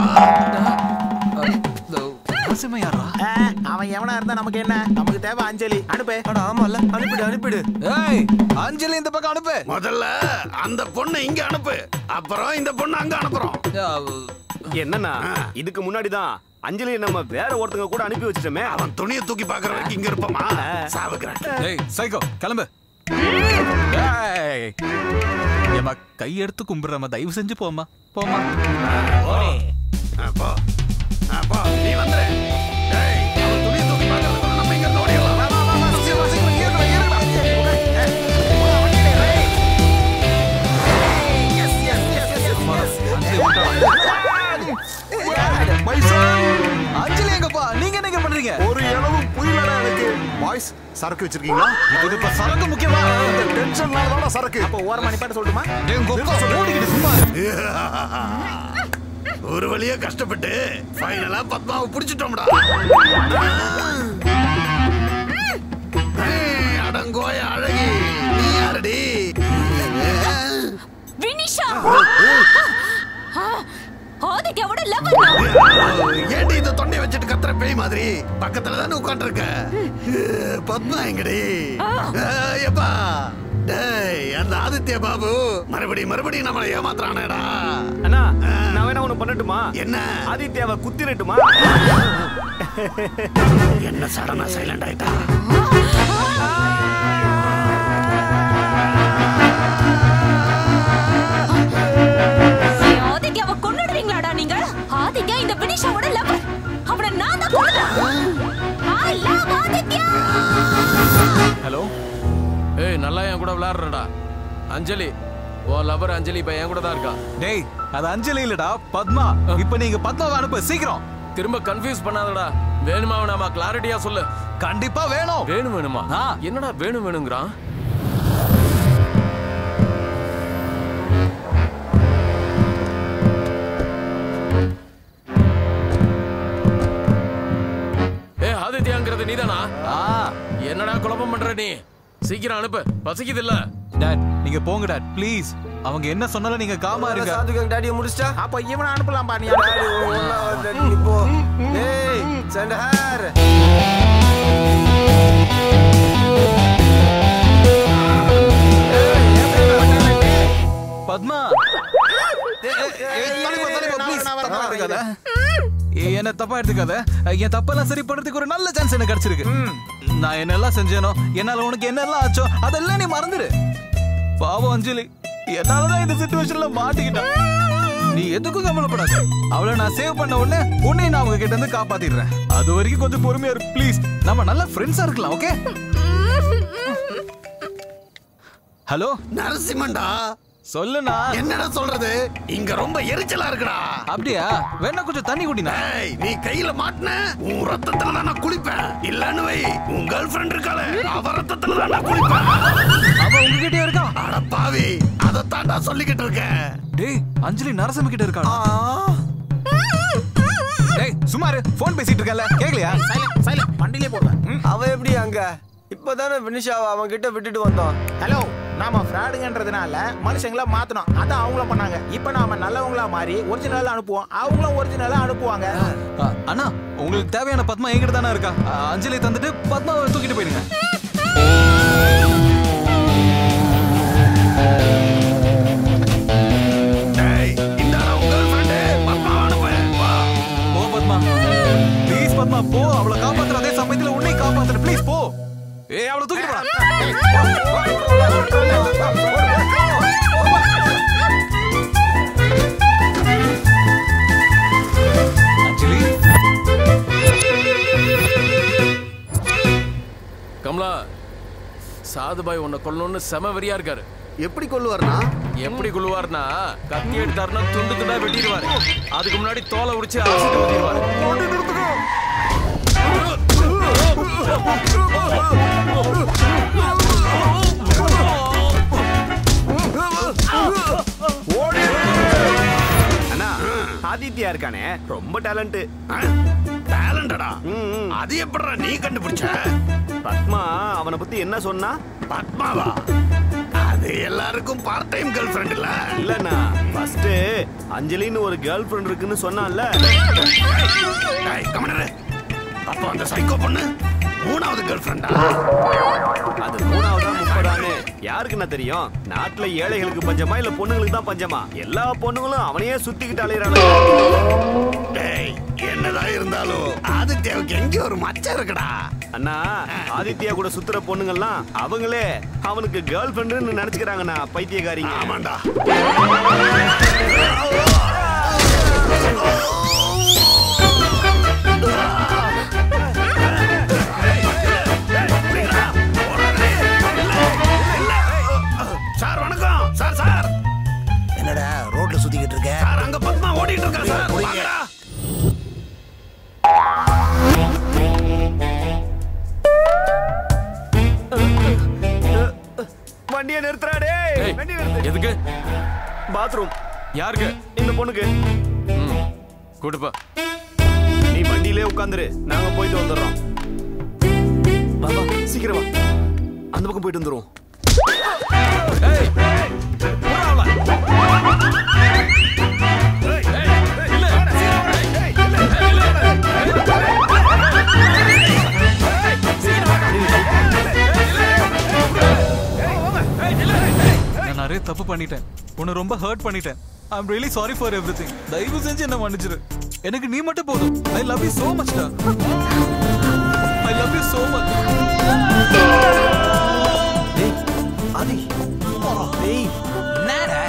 நரசிம்மையாரா அவன் எவனா இருந்தா நமக்கு என்ன நமக்கு தேவை அஞ்சலி அனுப்பு ஆமால அனுப்பிடு அனுப்பிடு ஏய் அஞ்சலி இந்த பக்கம் அனுப்பு முதல்ல அந்த பொண்ணை இங்க அனுப்பு அப்புறம் இந்த பொண்ணை அங்க அனுப்புறோம் என்னன்னா இதுக்கு முன்னாடி தான் அஞ்சலி நம்ம வேற ஒருத்தங்க கூட அனுப்பி வச்சிட்டோமே அவன் துணியை தூக்கி பாக்குற வரைக்கும் இங்க இருப்போமா சாவுக்கிறேன் ஏய் சைக்கோ கிளம்பு ஏய் ஏம்மா கை எடுத்து கும்பிடுறமா தயவு செஞ்சு போம்மா போம்மா அப்போ அப்போ நீ வந்துரு டேய் அவன் துணியை தூக்கி பாக்குறதுக்குள்ள நம்ம இங்க இருந்து ஓடிடலாம் வா, வா, வா, வா, சீக்கிரம், சீக்கிரம், ஏறுடா, ஏறுடா. ஏய், போடா, வண்டியில ஏறு. Yes, yes, yes, yes, yes. அஞ்சலி எங்கப்பா நீங்க என்ன பண்றீங்க ஒரு இளவு புயலடா எனக்கு பாய்ஸ் சரக்கு வச்சிருக்கீங்களா இது இப்ப சரக்கு முக்கியமா இந்த டென்ஷன்னால தான் சரக்கு அப்போ ஓரமா நிப்பாட்ட சொல்லட்டுமா சும்மா ஒரு வழியா கஷ்டப்பட்டு ஃபைனலா பத்மாவை புடிச்சிட்டோம்டா ஏய், அடங்கோய அழகி நீ யாரடி வினிஷா ஆதித்யாவோட லவர் ஏண்டி இந்த தொண்டையை வச்சுட்டு கத்துற பேய் மாதிரி பக்கத்துல தானே உட்கார்ந்து இருக்க பத்மா எங்கடி ஏய், எப்பா டேய் அந்த ஆதித்ய பாபு மறுபடியும் மறுபடியும் நம்மளை ஏமாத்துறானேடா அண்ணா நான் வேணா ஒண்ணு பண்ணட்டுமா என்ன ஆதித்யாவை குத்திரட்டுமா என்ன சடனா சைலண்ட் ஆயிட்டா என் ஆதித்யாவை கொன்னுடுவீங்களாடா நீங்க ஆதித்யா இந்த வினிஷாவோட லவர் அவனை நான் தான் கொல்லுவேன் ஐ லவ் ஆதித்யா ஹலோ ஏய் நல்லா என் கூட விளையாடுறடா அஞ்சலி உன் லவர் அஞ்சலி இப்ப என் கூட தான் இருக்கா டேய் அது அஞ்சலி இல்லடா பத்மா இப்ப நீங்க பத்மாவை அனுப்பு சீக்கிரம் திரும்ப கன்ஃபியூஸ் பண்ணாதடா வேணுமா வேணாமா கிளாரிட்டியா சொல்லு கண்டிப்பா வேணும் வேணும் வேணுமா என்னடா வேணும் வேணுங்கிறான் ஏ ஆதித்யாங்கிறது நீதானா என்னடா குழப்பம் பண்ற நீ சீக்கிரம் அனுப்பு பசிக்குது இல்ல டாட் நீங்க போங்க டாட் ப்ளீஸ் அவங்க என்ன சொன்னாலும் நீங்க காமா இருங்க சாதுக்கு டாடியை முடிச்சிட்டா அப்ப இவனை அனுப்பலாம்பா நீ டாடி ஒண்ணா வந்து நீ போ ஏய் சண்டஹார் பத்மா ஏய், என்ன தப்பா எடுத்துக்காத என் தப்பெல்லாம் சரி பண்றதுக்கு ஒரு நல்ல சான்ஸ் எனக்கு கிடைச்சிருக்கு நான் என்னெல்லாம் செஞ்சேனோ என்னால உனக்கு என்னெல்லாம் ஆச்சோ அதெல்லாம் நீ மறந்துடு பாவம் அஞ்சலி என்னாலதான் இந்த சுச்சுவேஷன்ல மாட்டிக்கிட்டேன் நீ எதுக்கும் கவலைப்படாத அவளை நான் சேவ் பண்ண உடனே உன்னை நான் அவங்க கிட்ட இருந்து காப்பாத்திடுறேன் அது வரைக்கும் கொஞ்சம் பொறுமையா இரு ப்ளீஸ் நம்ம நல்ல ஃப்ரெண்ட்ஸா இருக்கலாம் ஓகே ஹலோ நரசிம்மன்டா சொல்லுண்ணா என்னடா சொல்றது இங்க ரொம்ப எரிச்சலா இருக்குடா அப்படியா வேணா கொஞ்சம் தண்ணி குடினா ஏய் நீ கையில மாட்டின உன் ரத்தத்துல தான் நான் குளிப்பேன் இல்லன்னு வை உன் கேர்ள் ஃப்ரெண்ட் இருக்காளே அவ ரத்தத்துல தான் நான் குளிப்பேன் அவ உங்ககிட்டயே இருக்கா அட பாவி அதை தாண்டா சொல்லிக்கிட்டு இருக்கேன் டேய் அஞ்சலி நரசிம்ம கிட்ட இருக்காடா டேய் சுமாரு ஃபோன் பேசிட்டு இருக்கல கேக்கலையா சைலண்ட் சைலண்ட் வண்டியிலே போடுவேன் அவ எப்படி அங்க இப்பதானே வினிஷாவை அவன் கிட்ட விட்டுட்டு வந்தோம் ஹலோ நாம ஃப்ராடுங்கன்றதுனால மனுஷங்கள மாத்தணும் அதான் அவங்களும் பண்ணாங்க இப்போ நாம நல்லவங்களா மாறி ஒரிஜினலா அனுப்புவோம் அவங்களும் ஒரிஜினலா அனுப்புவாங்க அ, அண்ணா உங்களுக்கு தேவையான பத்மா என்கிட்ட தானே இருக்கா அ, அஞ்சலி தந்துட்டு பத்மாவை தூக்கிட்டு போயிடுங்க டேய் இந்தாடா உன் கேர்ள் ஃப்ரெண்ட் பத்மா அனுப்பு வா போ பத்மா ப்ளீஸ் பத்மா போ அவளை காப்பாத்துற அதே சமயத்துல உன்னை காப்பாத்துற ப்ளீஸ் போ கமலா சாதுபாய் உன்னை கொல்லணும்னு செம வெறியா இருக்காரு எப்படி கொல்லுவார்னா எப்படி கொல்லுவார்னா கத்தி எடுத்தாருன்னா துண்டு துண்டா வெட்டிடுவாரு அதுக்கு முன்னாடி தோலை உடிச்சு ஆசிட்டு ஊத்திடுவாரு அண்ணா ஆதித்யா இருக்கானே ரொம்ப டேலண்ட் டேலண்டடா அது எப்படிடா நீ கண்டுபிடிச்ச பத்மா அவனை பத்தி என்ன சொன்னா பத்மாவா அது எல்லாருக்கும் பார்ட் டைம் கேர்ள் ஃப்ரெண்ட் இல்ல இல்லண்ணா ஃபர்ஸ்ட் அஞ்சலின்னு ஒரு கேர்ள் ஃப்ரெண்ட் இருக்குன்னு சொன்னான்ல டேய், கம்முனு. அப்போ அந்த சைக்கோ பொண்ணு மூணாவது கேர்ள் ஃப்ரெண்டா அது மூணாவதா முப்பதான்னு யாருக்கு என்ன தெரியும் நாட்டுல ஏழைகளுக்கு பஞ்சமா இல்ல பொண்ணுங்களுக்கு தான் பஞ்சமா எல்லா பொண்ணுங்களும் அவனையே சுத்திக்கிட்டு அலையறாங்க டேய் என்னதான் இருந்தாலும் ஆதித்யாவுக்கு எங்க ஒரு மச்சம் இருக்குடா அண்ணா ஆதித்யா கூட சுத்துற பொண்ணுங்கெல்லாம் அவங்களே அவனுக்கு கேர்ள் ஃப்ரெண்டுன்னு நினைச்சுக்கிறாங்கண்ணா பைத்தியக்காரிங்க ஆமாண்டா சார் வணக்கம் சார் சார் என்னடா ரோட்ல சுத்திக்கிட்டு இருக்க சார் அங்க பத்மா ஓடிட்டு இருக்கா சார் புரியுங்க. வாங்கடா. வண்டியை நிறுத்துறா டேய் ஏய், வண்டி நிறுத்து எதுக்கு பாத்ரூம் யாருக்கு இந்த பொண்ணுக்கு கூட்டுப்பா நீ வண்டியிலே உட்காந்துரு நாங்க போயிட்டு வந்துடுறோம் வா வா சீக்கிரம் வா அந்த பக்கம் போயிட்டு வந்துருவோம் நான் நிறைய தப்பு பண்ணிட்டேன் உன்னை ரொம்ப ஹர்ட் பண்ணிட்டேன் I am really sorry for everything தயவு செஞ்சு என்ன மன்னிச்சிரு எனக்கு நீ மட்டும் போதும் I love you so much டா I love you so much Aadhi டேய் என்னடா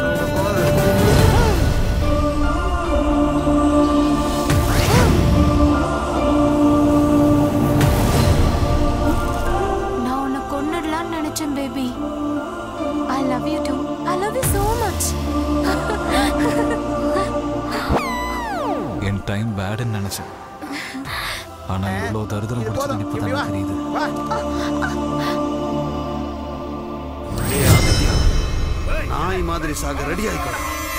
நான் உன்னை கொன்னுடலாம்னு நினைச்சேன் baby I love you too I love you so much என் டைம் பேடுன்னு நினைச்சேன் ஆனா இவ்வளவு தருதலம் பிடிச்சது இப்பதான் தெரியுது நாய் மாதிரி சாக ரெடி ஆயிக்கோ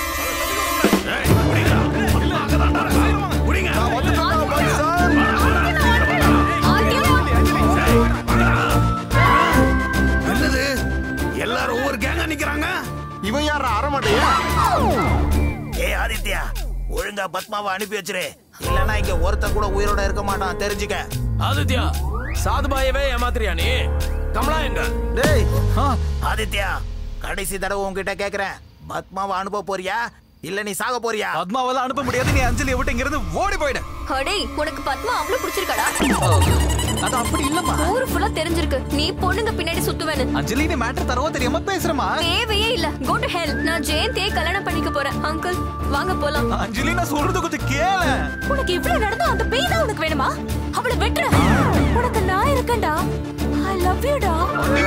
என்னது எல்லாரும் ஒவ்வொரு கேங்கா நிக்கிறாங்க இவன் யார் அறமாட்டையா ஏய் ஆதித்யா ஒழுங்கா பத்மாவை அனுப்பி வச்சிரு இல்லனா இங்க ஒருத்தன் கூட உயிரோட இருக்க மாட்டான் தெரிஞ்சுக்க ஆதித்யா சாதுபாயவே ஏமாத்திரியா நீ கமலா எங்க டேய் ஆதித்யா கடைசி தடவை உன்கிட்ட கேக்குறேன் பத்மாவை அனுப்ப போறியா இல்ல நீ சாக போறியா பத்மாவெல்லாம் அனுப்ப முடியாது நீ அஞ்சலியை விட்டு இங்க இருந்து ஓடி போயிடு அடேய் உனக்கு பத்மா அவ்வளவு பிடிச்சிருக்காடா அது அப்படி இல்லம்மா ஊரு ஃபுல்லா தெரிஞ்சிருக்கு நீ பொண்ணுங்க பின்னாடி சுத்துவேன்னு அஞ்சலி நீ மேட்டர் தரவோ தெரியாம பேசுறமா தேவையே இல்ல கோ டு ஹெல் நான் ஜெயந்தியை கல்யாணம் பண்ணிக்க போறேன் அங்கிள் வாங்க போலாம் அஞ்சலி நான் சொல்றது கொஞ்சம் கேள உனக்கு இவ்வளவு நடந்தா அந்த பேய் தான் உனக்கு வேணுமா அவளை வெட்டுற உனக்கு நான் இருக்கேன்டா ஐ லவ் யூ டா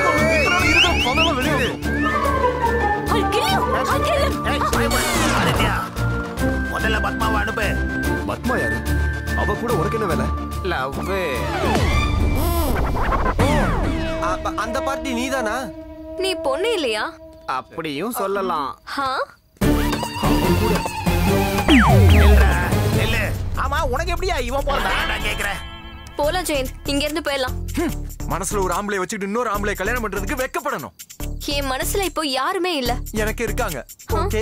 I'll kill you. I'll kill him. Aditya முதல்ல பத்மாவை அனுப்பு பத்மா யாரு அவ கூட உனக்கு என்ன வேலை லவ் அந்த பார்ட்டி நீதானா நீ பொண்ணு இல்லையா அப்படியும் சொல்லலாம் ஹா இல்ல ஆமா உனக்கு எப்படியா இவன் போறதா நான் கேக்குறேன் போலாம் ஜெயந்த் இங்க இருந்து போயிடலாம் மனசுல ஒரு ஆம்பளை வச்சுட்டு இன்னொரு ஆம்பளை கல்யாணம் பண்றதுக்கு வெக்கப்படணும் என் மனசுல இப்போ யாருமே இல்ல எனக்கு இருக்காங்க ஓகே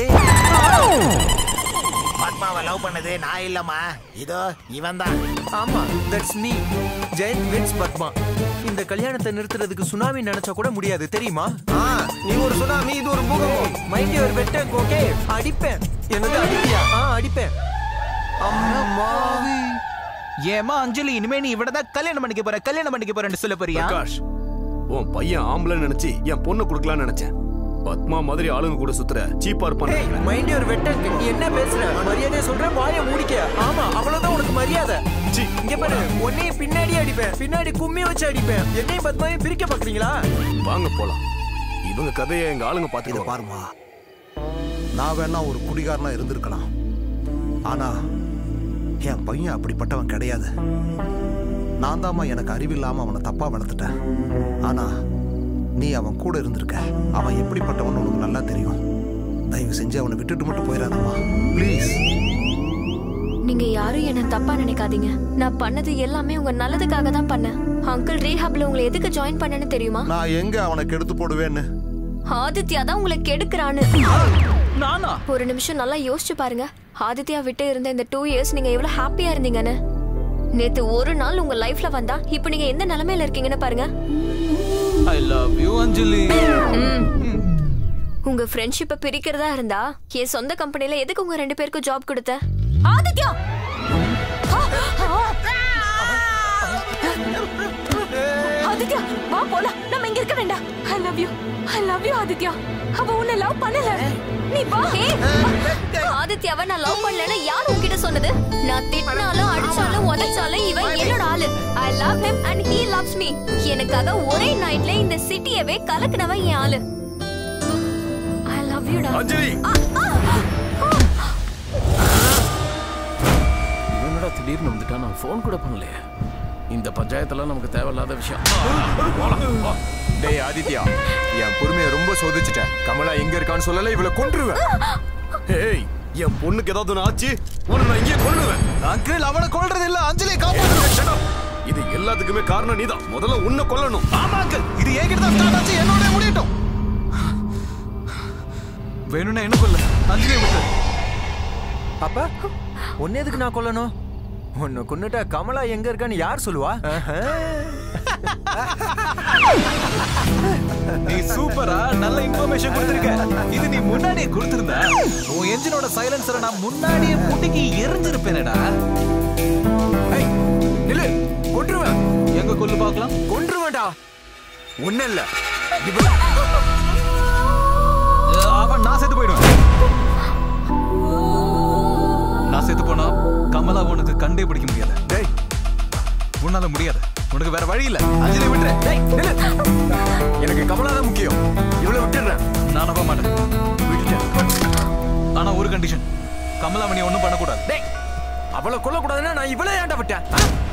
பத்மாவை லவ் பண்ணது நான் இல்லம்மா இதோ இவன் தான் ஆமா that's me Jayanth wins Padma இந்த கல்யாணத்தை நிறுத்துறதுக்கு சுனாமி நினைச்சா கூட முடியாது தெரியுமா நீ ஒரு சுனாமி இது ஒரு பூகம்பம் மைண்டி ஒரு வெட்டேன் ஓகே அடிப்பேன் என்னது அடிப்பியா ஆ அடிப்பேன் அம்மாவி ஏமா அஞ்சலி இனிமே நீ இவட தான் கல்யாணம் பண்ணிக்க போற கல்யாணம் பண்ணிக்க போறேன்னு சொல்ல போறியா பிரகாஷ் உன் பையன் ஆம்பளை நினைச்சு என் பொண்ணை கொடுக்கலாம்னு நினைச்சேன் பத்மா மாதிரி ஆளுங்க கூட சுத்துற சீப்பா இருப்பான் மைண்ட் ஒரு வெட்ட நீ என்ன பேசுற மரியாதையை சொல்ற வாயை மூடிக்க ஆமா அவ்வளவுதான் உனக்கு மரியாதை சி இங்க பாரு உன்னையும் பின்னாடி அடிப்பேன் பின்னாடி கும்மி வச்சு அடிப்பேன் என்னையும் பத்மாவையும் பிரிக்க பாக்குறீங்களா வாங்க போலாம் இவங்க கதையை எங்க ஆளுங்க பாத்துக்க பாருமா நான் வேணா ஒரு குடிகாரனா இருந்திருக்கலாம் ஆனா என் பையன் அப்படிப்பட்டவன் கிடையாது நான் தாம்மா எனக்கு அறிவில்லாம அவனை தப்பா வளர்த்துட்டேன் ஆனா நீ அவன் கூட இருந்திருக்க அவன் எப்படிப்பட்டவன் உனக்கு நல்லா தெரியும் தயவு செஞ்சு அவனை விட்டுட்டு மட்டும் போயிடாதம்மா ப்ளீஸ் நீங்க யாரும் என்ன தப்பா நினைக்காதீங்க நான் பண்ணது எல்லாமே உங்க நல்லதுக்காக தான் பண்ணேன் அங்கிள் ரீஹாப்ல உங்களை எதுக்கு ஜாயின் பண்ணேன்னு தெரியுமா நான் எங்க அவனை கெடுத்து போடுவேன்னு ஆதித்யா தான் உங்களை கெடுக்கிறான்னு நானா ஒரு நிமிஷம் நல்லா யோசிச்சு பாருங்க ஆதித்யா விட்டு இருந்த இந்த டூ இயர்ஸ் நீங்க எவ்வளவு ஹாப்பியா இருந்தீங்கன்னு நேத்து ஒரு நாள் உங்க லைஃப்ல வந்தா இப்போ நீங்க எந்த நிலைமையில இருக்கீங்கன்னு பாருங்க ஐ லவ் யூ அஞ்சலி ம். உங்க ஃப்ரெண்ட்ஷிப்பை பிரிக்கிறதா இருந்தா என் சொந்த கம்பெனில எதுக்கு உங்க ரெண்டு பேருக்கும் ஜாப் கொடுத்த ஆதித்யா ஆதித்யா வா போலாம் நம்ம இங்க இருக்க வேண்டாம் I love you I love you Aditya அவ உன்னை லவ் பண்ணல நீ வா ஆதித்யாவை நான் லவ் பண்ணலன்னு யார் உன்கிட்ட சொன்னது நான் திட்டினாலும் அடிச்சாலும் உதைச்சாலும் இவன் என்னோட ஆளு I love him and he loves me எனக்காக ஒரே நைட்ல இந்த சிட்டியவே கலக்குனவன் என் ஆளு ஐ லவ் யூ டா அஞ்சலி என்னடா திடீர்னு வந்துட்டா நான் ஃபோன் கூட பண்ணலையே இந்த பஞ்சாயத்தெல்லாம் நமக்கு தேவையில்லாத விஷயம் டேய் ஆதித்யா என் பொறுமையை ரொம்ப சோதிச்சுட்டேன் கமலா எங்க இருக்கான்னு சொல்லல இவளை கொன்றுவேன் ஏய் என் பொண்ணுக்கு ஏதாவது ஒண்ணு ஆச்சு உன்னை நான் இங்கே கொல்லுவேன் அங்கிள் அவனை கொல்றது இல்ல அஞ்சலி காப்பாற்று இது எல்லாத்துக்குமே காரணம் நீதான் முதல்ல உன்னை கொல்லணும் ஆமா அங்கிள் இது என்கிட்ட தான் ஸ்டார்ட் ஆச்சு என்னோட முடியட்டும் வேணும்னா என்ன கொல்ல அஞ்சலி விட்டு அப்ப உன்னை எதுக்கு நான் கொல்லணும் உன்னை கொன்னுட்டா கமலா எங்க இருக்கான்னு யார் சொல்லுவா நீ சூப்பரா நல்ல இன்ஃபர்மேஷன் கொடுத்திருக்க இது நீ முன்னாடியே கொடுத்திருந்த உன் என்ஜினோட சைலன்சரை நான் முன்னாடியே முட்டிக்கு எரிஞ்சிருப்பேனடா நில்லு கொன்றுவேன் எங்க கொல்லு பார்க்கலாம் கொன்றுவேன்டா ஒண்ணு இல்ல அவன் நான் செத்து போயிடுவேன் நான் செத்து போனா கமலா உனக்கு கண்டே பிடிக்க முடியாது டேய் உன்னால முடியாது உனக்கு வேற வழி இல்ல அஞ்சலி விட்டுரு டேய் நில்லு எனக்கு கமலா தான் முக்கியம் இவ்வளவு விட்டுறேன் நான் நம்ப மாட்டேன் விட்டுட்டேன் ஆனா ஒரு கண்டிஷன் கமலா நீ ஒண்ணும் பண்ணக்கூடாது டேய் அவளை கொல்லக்கூடாதுன்னா நான் இவ்வளவு ஏன்டா விட்டேன்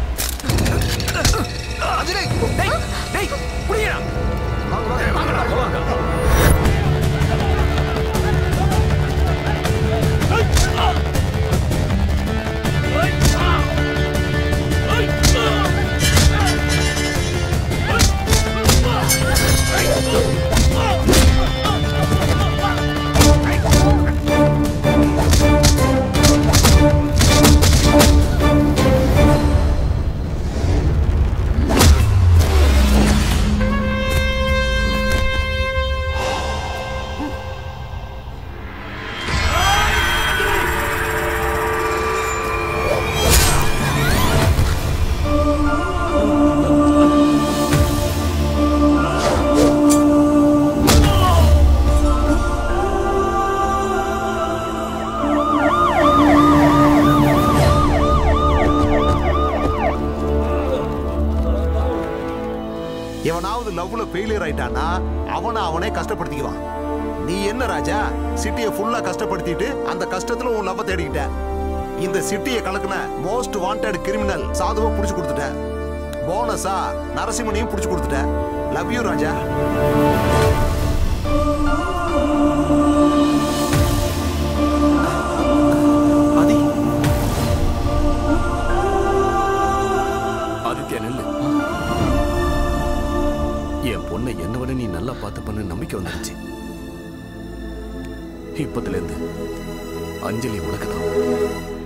அஞ்சலி டேய் டேய் புரியடா எவனாவது லவ்ல ஃபெயிலியர் ஆயிட்டானா அவனை அவனே கஷ்டப்படுத்திக்குவான் நீ என்ன ராஜா சிட்டியை ஃபுல்லா கஷ்டப்படுத்திட்டு அந்த கஷ்டத்துல உன் லவ்வ தேடிக்கிட்ட இந்த சிட்டியை கலக்குன மோஸ்ட் வாண்டட் கிரிமினல் சாதுவா புடிச்சு கொடுத்துட்ட போனஸா நரசிம்மனையும் புடிச்சு கொடுத்துட்ட லவ் யூ ராஜா ஆதித்யா நெல்லு என் பொண்ணை என்ன விட நீ நல்லா பார்த்து பண்ண நம்பிக்கை வந்துருச்சு இப்பத்துல இருந்து அஞ்சலி உனக்கு தான்